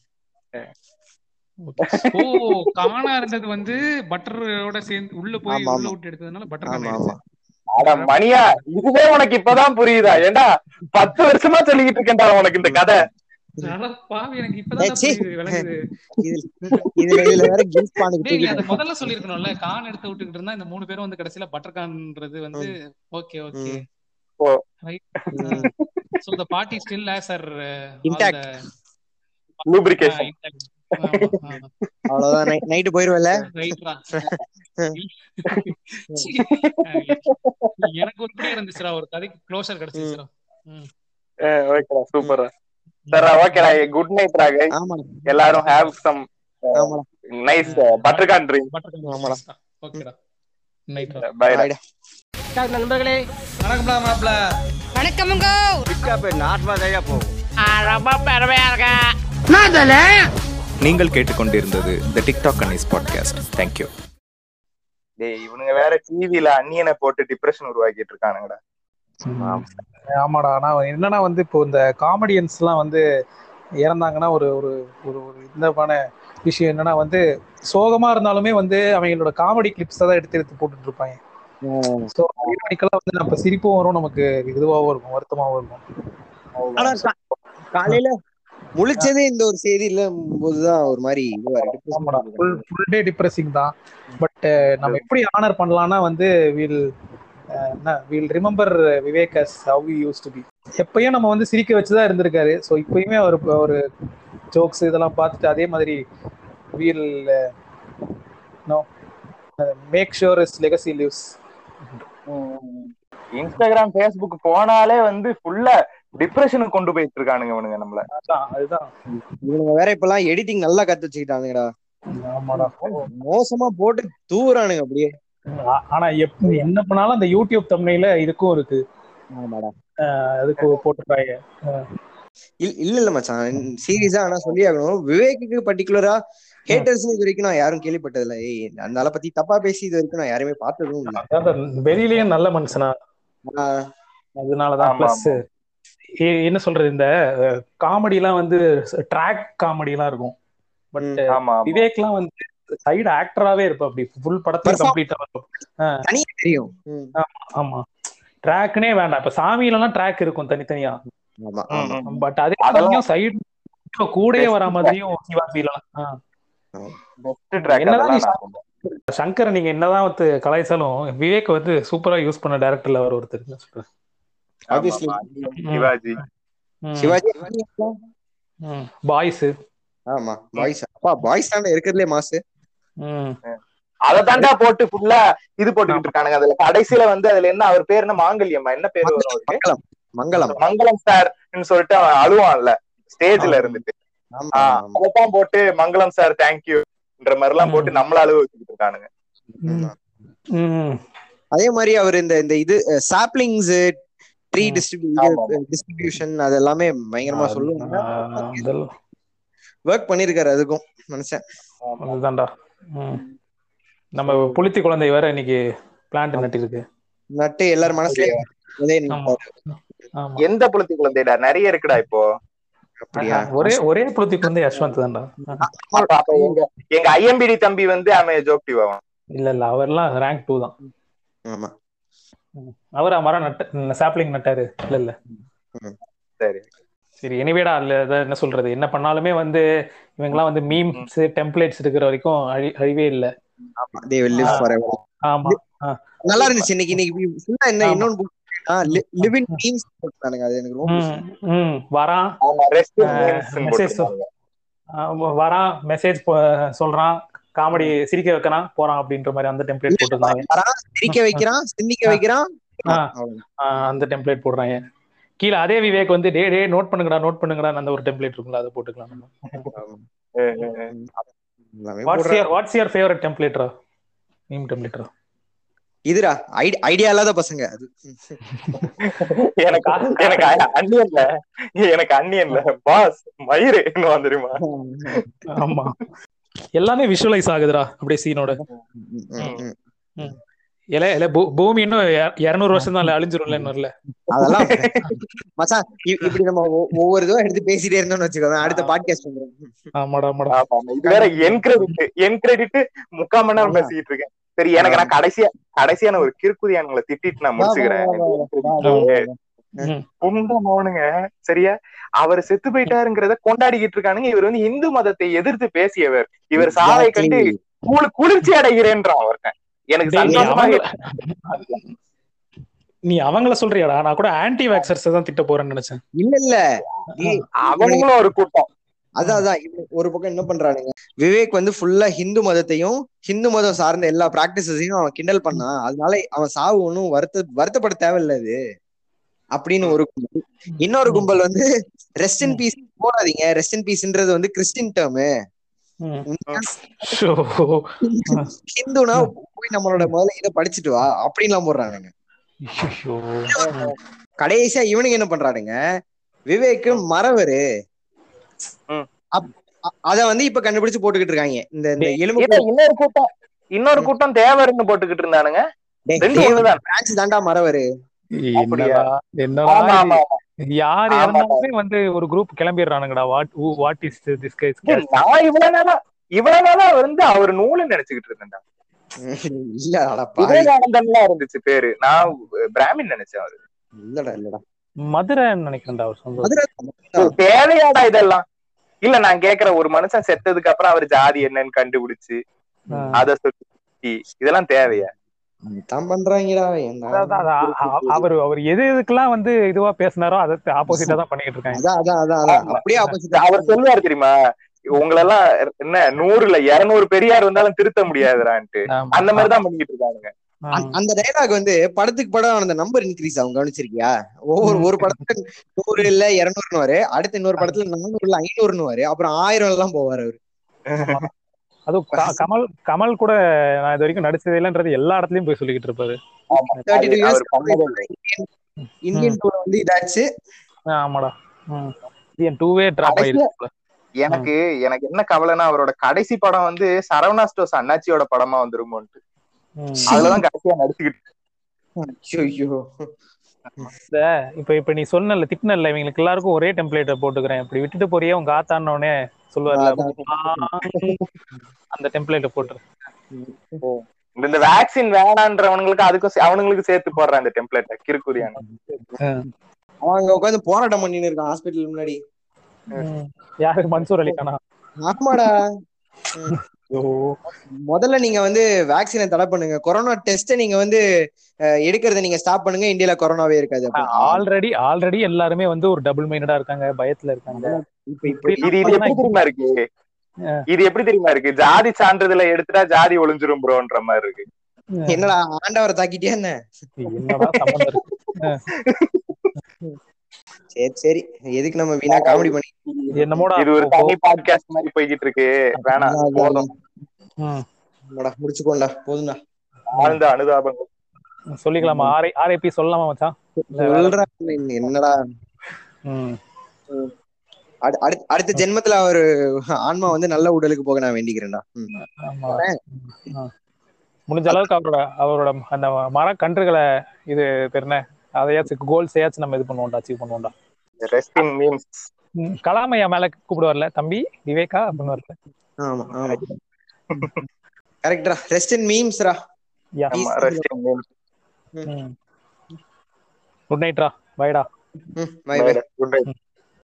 ஓ காணா இருந்தது வந்து பட்டரோட சேர்ந்து உள்ள போய் ஆமா, உள்ள ஆமா. விட்டு எடுத்ததுனால ஆமா பட்டர்கான் ஆமா அட மணியா இதுவே உனக்கு இப்பதான் புரியுதா ஏண்டா பத்து வருஷமா சொல்லிக்கிட்டு இருக்கேன்டா உனக்கு இந்த கதை பாவி எனக்கு இப்பதான் ஏய், சீ. புரியுது, விளங்குது இதுல இதுல இதுல வேற கில்ஸ் பானுக்கு டேய் நீ தூக்கிட்டு அத முதல்ல சொல்லிருக்கணும்ல கான் எடுத்து விட்டுக்கிட்டு இருந்தா இந்த மூணு பேரும் வந்து கடைசியில பட்டர்கான்ன்றது வந்து ஓகே ஓகே ம். ஓ. ம். So the party still has our Intact. Lubrication அவ்வளவுதான் நைட்டு போயிருவல ரைட்ரா எனக்கு ஒரு இப்படியே இருந்துச்சுடா ஒரு கதைக்கு க்ளோஷர் கிடைச்சிச்சுடா ஓகேடா சூப்பர் சரா ஓகேடா குட் நைட் ராக ஆமாடா எல்லாரும் ஹேவ் சம் ஆமாடா நைஸ் பட்டர்கான் ட்ரீம் பட்டர்கான் ஆமாடா. ஓகேடா நைட்ரா பை ஆயிடா நண்பர்களே வணக்கம்டா மாப்ள வணக்கமுங்க நீங்கள் கேட்டுக்கொண்டிருந்தது த டிக்டாக் அன்னிஸ் பாட்காஸ்ட் தேங்க்யூ டேய் இவனுங்க வேற டிவில அந்நியனை போட்டு டிப்ரெஷன் உருவாக்கிட்டு இருக்கானுங்கடா ஆமாடா ஆனா என்னன்னா வந்து இப்போ இந்த காமெடியன்ஸ் எல்லாம் வந்து இறந்தாங்கன்னா ஒரு ஒரு ஒரு ஒரு இந்தமான விஷயம் என்னன்னா வந்து சோகமா இருந்தாலுமே வந்து அவங்களோட காமெடி கிளிப்ஸ் தான் எடுத்து எடுத்து போட்டுட்டு இருப்பாங்க ஸோ ஐரானிக்கெல்லாம் வந்து நம்ம சிரிப்பும் வரும் நமக்கு இதுவாகவும் இருக்கும் வருத்தமாகவும் இருக்கும் ஆனா கா- காலையில முழிச்சதே இந்த ஒரு செய்தி இல்ல போதுதான் ஒரு மாதிரி இதுவா இருக்கு. ஆமாடா ஃபுல் ஃபுல் டே டிப்ரெசிங் தான் பட் நம்ம எப்படி ஆனர் பண்ணலாம்னா வந்து வில் என்ன will remember Vivek as how you used to be எப்பயும் நம்ம வந்து சிரிக்க வச்சு தான் இருந்திருக்காரு ஸோ இப்பயுமே அவர் ஒரு ஜோக்ஸ் இதெல்லாம் பார்த்துட்டு அதே மாதிரி will no make sure is legacy lives Instagram Facebook போனாலே வந்து ஃபுல்லா டிப்ரெஷனுக்கு கொண்டு போயிட்டு இருக்கானுங்க இவனுங்க நம்மள அதுதான் அதுதான் இவனுங்க வேற இப்பெல்லாம் எடிட்டிங் நல்லா கத்து வச்சுக்கிட்டானுங்கடா ஆமாடா மோசமா போட்டு தூவுறானுங்க அப்படியே ஆ- ஆனா எப் என்ன பண்ணாலும் அந்த யூடியூப் தம்னையில இதுக்கும் இருக்கு ஆமாடா அதுக்கு போட்டுருக்காங்க இல்ல இல்ல இல்ல மச்சான் சீரியஸா ஆனா சொல்லி ஆகணும் விவேக்குக்கு பர்டிகுலரா ஹேட்டர்ஸ் இது வரைக்கும் நான் யாரும் கேள்விப்பட்டது இல்ல ஏய் அந்த ஆளை பத்தி தப்பா பேசி இது வரைக்கும் நான் யாருமே பார்த்ததும் இல்ல அதான் வெளியிலயே நல்ல மனுஷனா ஆஹ் அதனாலதான் ஆமா, பிளஸ் என்ன சொல்றது இந்த காமெடி எல்லாம் வந்து ட்ராக் காமெடி எல்லாம் இருக்கும் பட் ம். ஆமா ஆமா. விவேக்லாம் வந்து சைடு ஆக்டராவே இருப்ப அப்படி ஃபுல் படத்தையும் Perform- கம்ப்ளீட்டா தனியா தெரியும் ம். ஆமா ட்ராக்னே வேண்டாம் இப்ப சாமியிலலாம் ட்ராக் இருக்கும் தனித்தனியா ஆமா ம், ஆமா ம். பட் அதே அதெல்லாம் சமயம் சைடு கூடயே வர மாதிரியும் சிவாஜிலாம் பெஸ்ட் ட்ராக் என்னதான் நீ அதெல்லாம் நான் சொல்றேன். சங்கர் நீங்க என்னதான் வந்து கலாய்ச்சாலும் விவேக் வந்து சூப்பரா யூஸ் பண்ண டேரக்டர்ல அவர் ஒருத்தர் என்ன சொல்றது Obviously. ஆமா, ஆமா. சிவாஜி சிவாஜி பாய்ஸ் ஆமா பாய்ஸ் அப்பா பாய்ஸ் தானே இருக்கிறதுலே மாசு அதை தாண்டா போட்டு ஃபுல்லா இது போட்டுக்கிட்டு இருக்கானுங்க அதுல கடைசியில வந்து அதுல என்ன அவர் பேர் என்ன மாங்கல்யம்மா என்ன பேர் வரும் அவருக்கு மங்களம் மங்களம் மங்களம் சார்னு சொல்லிட்டு அவன் அழுவான்ல ஸ்டேஜ்ல இருந்துட்டு ஆமா ஆஹ் ஆமா, அதைத்தான் போட்டு மங்களம் சார் தேங்க்யூன்ற மாதிரி எல்லாம் போட்டு நம்மள அழுவ வச்சுக்கிட்டு இருக்கானுங்க ஆமா. அதே மாதிரி அவர் இந்த இந்த இது சாப்லிங்ஸ் ட்ரீ ம். ஆமா, டிஸ்ட்ரிபியூஷன் அது எல்லாமே பயங்கரமா சொல்லுவாங்க ஒர்க் பண்ணிருக்காரு அதுக்கும் மனுஷன் அதுதான்டா ம். நம்ம புளித்தி குழந்தை வேற இன்னைக்கு பிளான்ட் நட்டிருக்கு நட்டு எல்லாரும் மனசுலயும் விதைய ஆமா நட்டாரு. ஆமா எந்த புலத்தி குழந்தைடா நிறைய இருக்குடா இப்போ அப்படியா ஒரே ஒரே புளித்தி குழந்தை யஷ்வந்த் தான்டா அப்ப அப்ப எங்க எங்க ஐஎம்பிடி தம்பி வந்து அவன் ஜோக்டிவ் அவன் இல்ல இல்ல அவர்லாம் ரேங்க் டூ தான் ஆமா அவர் மரம் நட்ட சாப்லிங் நட்டாரு இல்ல இல்ல சரி சரி எனிவேடா இல்ல அதான் என்ன சொல்றது என்ன பண்ணாலுமே வந்து இவங்கெல்லாம் வந்து மீம்ஸ் டெம்ப்ளேட்ஸ் இருக்கிற வரைக்கும் அழி அழிவே இல்ல they will live ah. forever. ஆமா நல்லா இருந்துச்சு இன்னைக்கு இன்னைக்கு ஃபுல்லா என்ன ஆமா. இன்னொன்னு book லிவிங் டீம்ஸ் போட்டானுங்க அது எனக்கு ரொம்ப ம் ம் வரான் ஆமா ரெஸ்ட் ஆஹ் message ஆஹ் வரான் மெசேஜ் சொல்றான் காமெடி சிரிக்க வைக்கிறான் போறான் அப்படின்ற மாதிரி அந்த டெம்ப்ளேட் போட்டிருந்தாங்க வரான் சிரிக்க வைக்கிறான் சிந்திக்க வைக்கிறான் ஆ. அவ்வளவுதான். ஆஹ் அந்த டெம்ப்ளேட் போடுறாங்க கீழே அதே விவேக் வந்து டே டே நோட் பண்ணுங்கடா நோட் பண்ணுங்கடா அந்த ஒரு டெம்ப்ளேட் இருக்குல்ல அதை போட்டுக்கலாம் நம்ம எல்லாமே வாட்ஸ் போடுறான். யுவர் வாட்ஸ் யுவர் ஃபேவரட் டெம்ப்ளேட்ரா மீம் டெம்ப்ளேட்ரா இதுடா ஐடி- ஐடியா இல்லாத பசங்க அது எனக்கு எனக்கு அன்னியன்ல எனக்கு அன்னியன்ல பாஸ் மயிறு என்ன தெரியுமா ஆமா எல்லாமே விஷுவலைஸ் ஆகுதுடா அப்படியே சீனோட ம், ம். இல்ல இல்ல பூ- பூமி இன்னும் இருநூறு வருஷம் தான் அழிஞ்சிரும்ல இன்னும் இல்ல அதெல்லாம் மச்சான் இ- இப்படி நம்ம ஒ- ஒவ்வொரு இதுவும் எடுத்து பேசிட்டே இருந்தோம்னு வச்சுக்கோங்க அடுத்த பாட்காஸ்ட் வந்துரும் ஆமாடா ஆமாடா ஆமா, ஆமா. இது வேற என் கிரெடிட் என் கிரெடிட் முக்கால் மணி நேரம் பேசிக்கிட்டு இருக்கேன் சரி எனக்கு நான் கடைசியா கடைசியான ஒரு கிறுக்குதியானுங்களை திட்டிட்டு நான் முடிச்சுக்கிறேன் ம். புண்டமோனுங்க சரியா அவர் செத்து போயிட்டாருங்கிறத கொண்டாடிக்கிட்டு இருக்கானுங்க இவர் வந்து இந்து மதத்தை எதிர்த்து பேசியவர் இவர் சாவை கண்டு குளி- குளிர்ச்சி அடைகிறேன்றான் அவர்கிட்ட எனக்கு டேய், நீ சந்தோஷமா அவங்கள- நீ அவங்கள சொல்றியாடா நான் கூட ஆன்டி வேக்சர்ஸ் தான் திட்ட போறேன்னு நினைச்சேன் இல்ல இல்ல ஏய், அவங்களும் ஒரு கூட்டம் அதான் அதான் இவன் ஒரு பக்கம் என்ன பண்றானுங்க விவேக் வந்து ஃபுல்லா ஹிந்து மதத்தையும் ஹிந்து மதம் சார்ந்த எல்லா பிராக்டிசஸையும் அவன் கிண்டல் பண்ணான் அதனால அவன் சாவு ஒன்றும் வருத்த வருத்தப்பட தேவையில்ல இது அப்படின்னு ஒரு கும்பல் இன்னொரு கும்பல் வந்து ரெஸ்ட் இன் பீஸ் போடாதீங்க ரெஸ்ட் இன் பீஸ்ன்றது வந்து கிறிஸ்டின் டேர்மு ம். ஷோ. ஹிந்துனா போய் நம்மளோட முதல்ல இதை படிச்சுட்டு வா அப்படின்லாம் போடுறானுங்க ஐயோ. கடைசியா இவனுங்க என்ன பண்றானுங்க விவேக்கு மறவரு ம். அப்- அ- அத வந்து இப்ப கண்டுபிடிச்சு போட்டுக்கிட்டு இருக்காங்க இந்த இந்த எலும்பு இல்ல, இன்னொரு கூட்டம் இன்னொரு கூட்டம் தேவர்னு போட்டுக்கிட்டு இருந்தானுங்க ரெண்டு ஒண்ணுதான் பிரான்ச் தாண்டா மறவரு என்னடா என்னடா ஆமா ஆமா இது? யார் ஆமா. இறந்தாலுமே வந்து ஒரு குரூப் கிளம்பிடுறானுங்கடா what what is this guys ஏய், நான் இவ்வளவு நாளா இவ்வளவு நாளா வந்து அவர் நூலுன்னு நினைச்சுக்கிட்டு இருந்தேன்டா இல்லடா பாவி விவேகானந்தன்லாம் இருந்துச்சு பேரு நான் பிராமின் நினைச்சேன் அவரு இல்லடா இல்லடா மதுரை நினைக்கிறேன்டா அவர் சொந்த மதுரை ஓ, தேவையாடா இதெல்லாம் இல்ல நான் கேக்குற ஒரு மனுஷன் செத்ததுக்கு அப்புறம் அவர் ஜாதி என்னன்னு கண்டுபிடிச்சு அத சொல்லி இதெல்லாம் தேவையா தான் பண்றாங்கடா அதான், அதான், அ- அவர் அவர் எது எதுக்கெல்லாம் வந்து இதுவா பேசினாரோ அதை ஆப்போசிட்டா தான் பண்ணிட்டு இருக்காங்க அதான் அதான் அதான் அதான் அப்படியே ஆப்போசிட் அவர் சொல்லுவாரு தெரியுமா உங்களெல்லாம் என்ன நூறுல இருநூறு பெரியார் வந்தாலும் திருத்த முடியாதுடான்ட்டு ஆமா. அந்த மாதிரிதான் பண்ணிட்டு இருக்காங்க ஆ. அந்த- அந்த டைலாக் வந்து படத்துக்கு படம் அந்த நம்பர் இன்க்ரீஸ் ஆகும் கவனிச்சிருக்கியா ஒவ்வொரு ஒரு படத்துல நூறு இல்ல இருநூறுன்னு வரு அடுத்த இன்னொரு படத்துல நானூறு இல்ல ஐநூறுன்னு வரு அப்புறம் ஆயிரம் எல்லாம் போவாரு அவரு அதுவும் க- கமல் கமல் கூட நான் இது வரைக்கும் நடிச்சது இல்லைன்றது எல்லா இடத்துலயும் போய் சொல்லிக்கிட்டு இருப்பாரு தேர்ட்டி டூ அவர் பண்ணதே இயர்ஸ் இந்தியன் டூல வந்து இதாச்சு ஆ, ஆமாடா ம் என் டூவே டிராப் ஆயிருக்கு எனக்கு எனக்கு என்ன கவலைன்னா அவரோட கடைசி படம் வந்து சரவணா ஸ்டோர்ஸ் அண்ணாச்சியோட படமா வந்துருமோன்ட்டு ம். அதுலதான் கடைசியா நடிச்சுக்கிட்டு ஐயோ இந்த இப்ப இப்ப நீ சொன்னல திட்டினல இவங்களுக்கு எல்லாருக்கும் ஒரே டெம்ப்ளேட்ட போட்டுக்கிறேன் இப்படி விட்டுட்டு போறியே உங்க ஆத்தான்னோடனே சொல்லுவார்ல அந்த டெம்ப்ளேட்ட போட்டுரு இந்த- இந்த வேக்சின் வேணான்றவனுங்களுக்கு அதுக்கும் சே- அவனுங்களுக்கு சேர்த்து போடுறான் இந்த டெம்ப்ளேட்ட கிறுக்குரியான அவங்க உட்காந்து போராட்டம் பண்ணின்னு இருக்கான் ஹாஸ்பிட்டல் முன்னாடி ம். யாருக்கு மன்சூர் அலிகானா ஆமாடா முதல்ல நீங்க வந்து வேக்சினை தடை பண்ணுங்க கொரோனா டெஸ்ட் நீங்க வந்து அஹ், எடுக்கிறத நீங்க ஸ்டாப் பண்ணுங்க இந்தியால கொரோனாவே இருக்காது அப்படின்னு. ஆல்ரெடி ஆல்ரெடி எல்லாருமே வந்து ஒரு டபுள் மைண்டடா இருக்காங்க பயத்துல இருக்காங்க இப்ப இப்ப இது இது எப்படி தெரியுமா இருக்கு இது எப்படி தெரியுமா இருக்கு ஜாதி சான்றிதழை எடுத்துட்டா ஜாதி ஒளிஞ்சிரும் ப்ரோன்ற மாதிரி இருக்கு என்னடா ஆண்டவரை தாக்கிட்டியா என்ன என்னடா சம்பந்தம் இருக்கு சரி சரி எதுக்கு நம்ம வீணா காமெடி பண்ணி என்னமோடா இது ஒரு தனி பாட்காஸ்ட் மாதிரி போய்கிட்டு இருக்கு வேணாம் போதும் ம். ஆமாடா, முடிச்சுக்கோண்டா போதும்டா ஆழ்ந்த அனுதாபங்கள் சொல்லிக்கலாமா ஆர்ஐ ஆர்ஐபி சொல்லலாமா மச்சான் சொல்றா என்னடா ம். அடு- அடுத்த அடுத்த ஜென்மத்துல அவரு ஆன்மா வந்து நல்ல உடலுக்கு போக நான் வேண்டிக்கிறேன்டா ம். ஆமா ஆ. முடிஞ்ச அளவுக்கு அவரோட அவரோட அந்த மரக்கன்றுகளை இது பேர் என்ன அதையாச்சும் கோல்ஸ் ஏயாச்சும் நம்ம இது பண்ணுவோம்டா அச்சீவ் பண்ணுவோம்டா ரெஸ்ட் இன் மீம்ஸ் ம், கலாமையா மேல கூப்பிடுவார்ல தம்பி விவேகா அப்படின்னு வரல ஆமா ஆமா கரெக்டா ரெஸ்ட் இன் மீம்ஸ்ரா யா ஆமா ரெஸ்ட் இன் மீம்ஸ் குட் நைட்ரா பைடா ம் பை பை குட் நைட்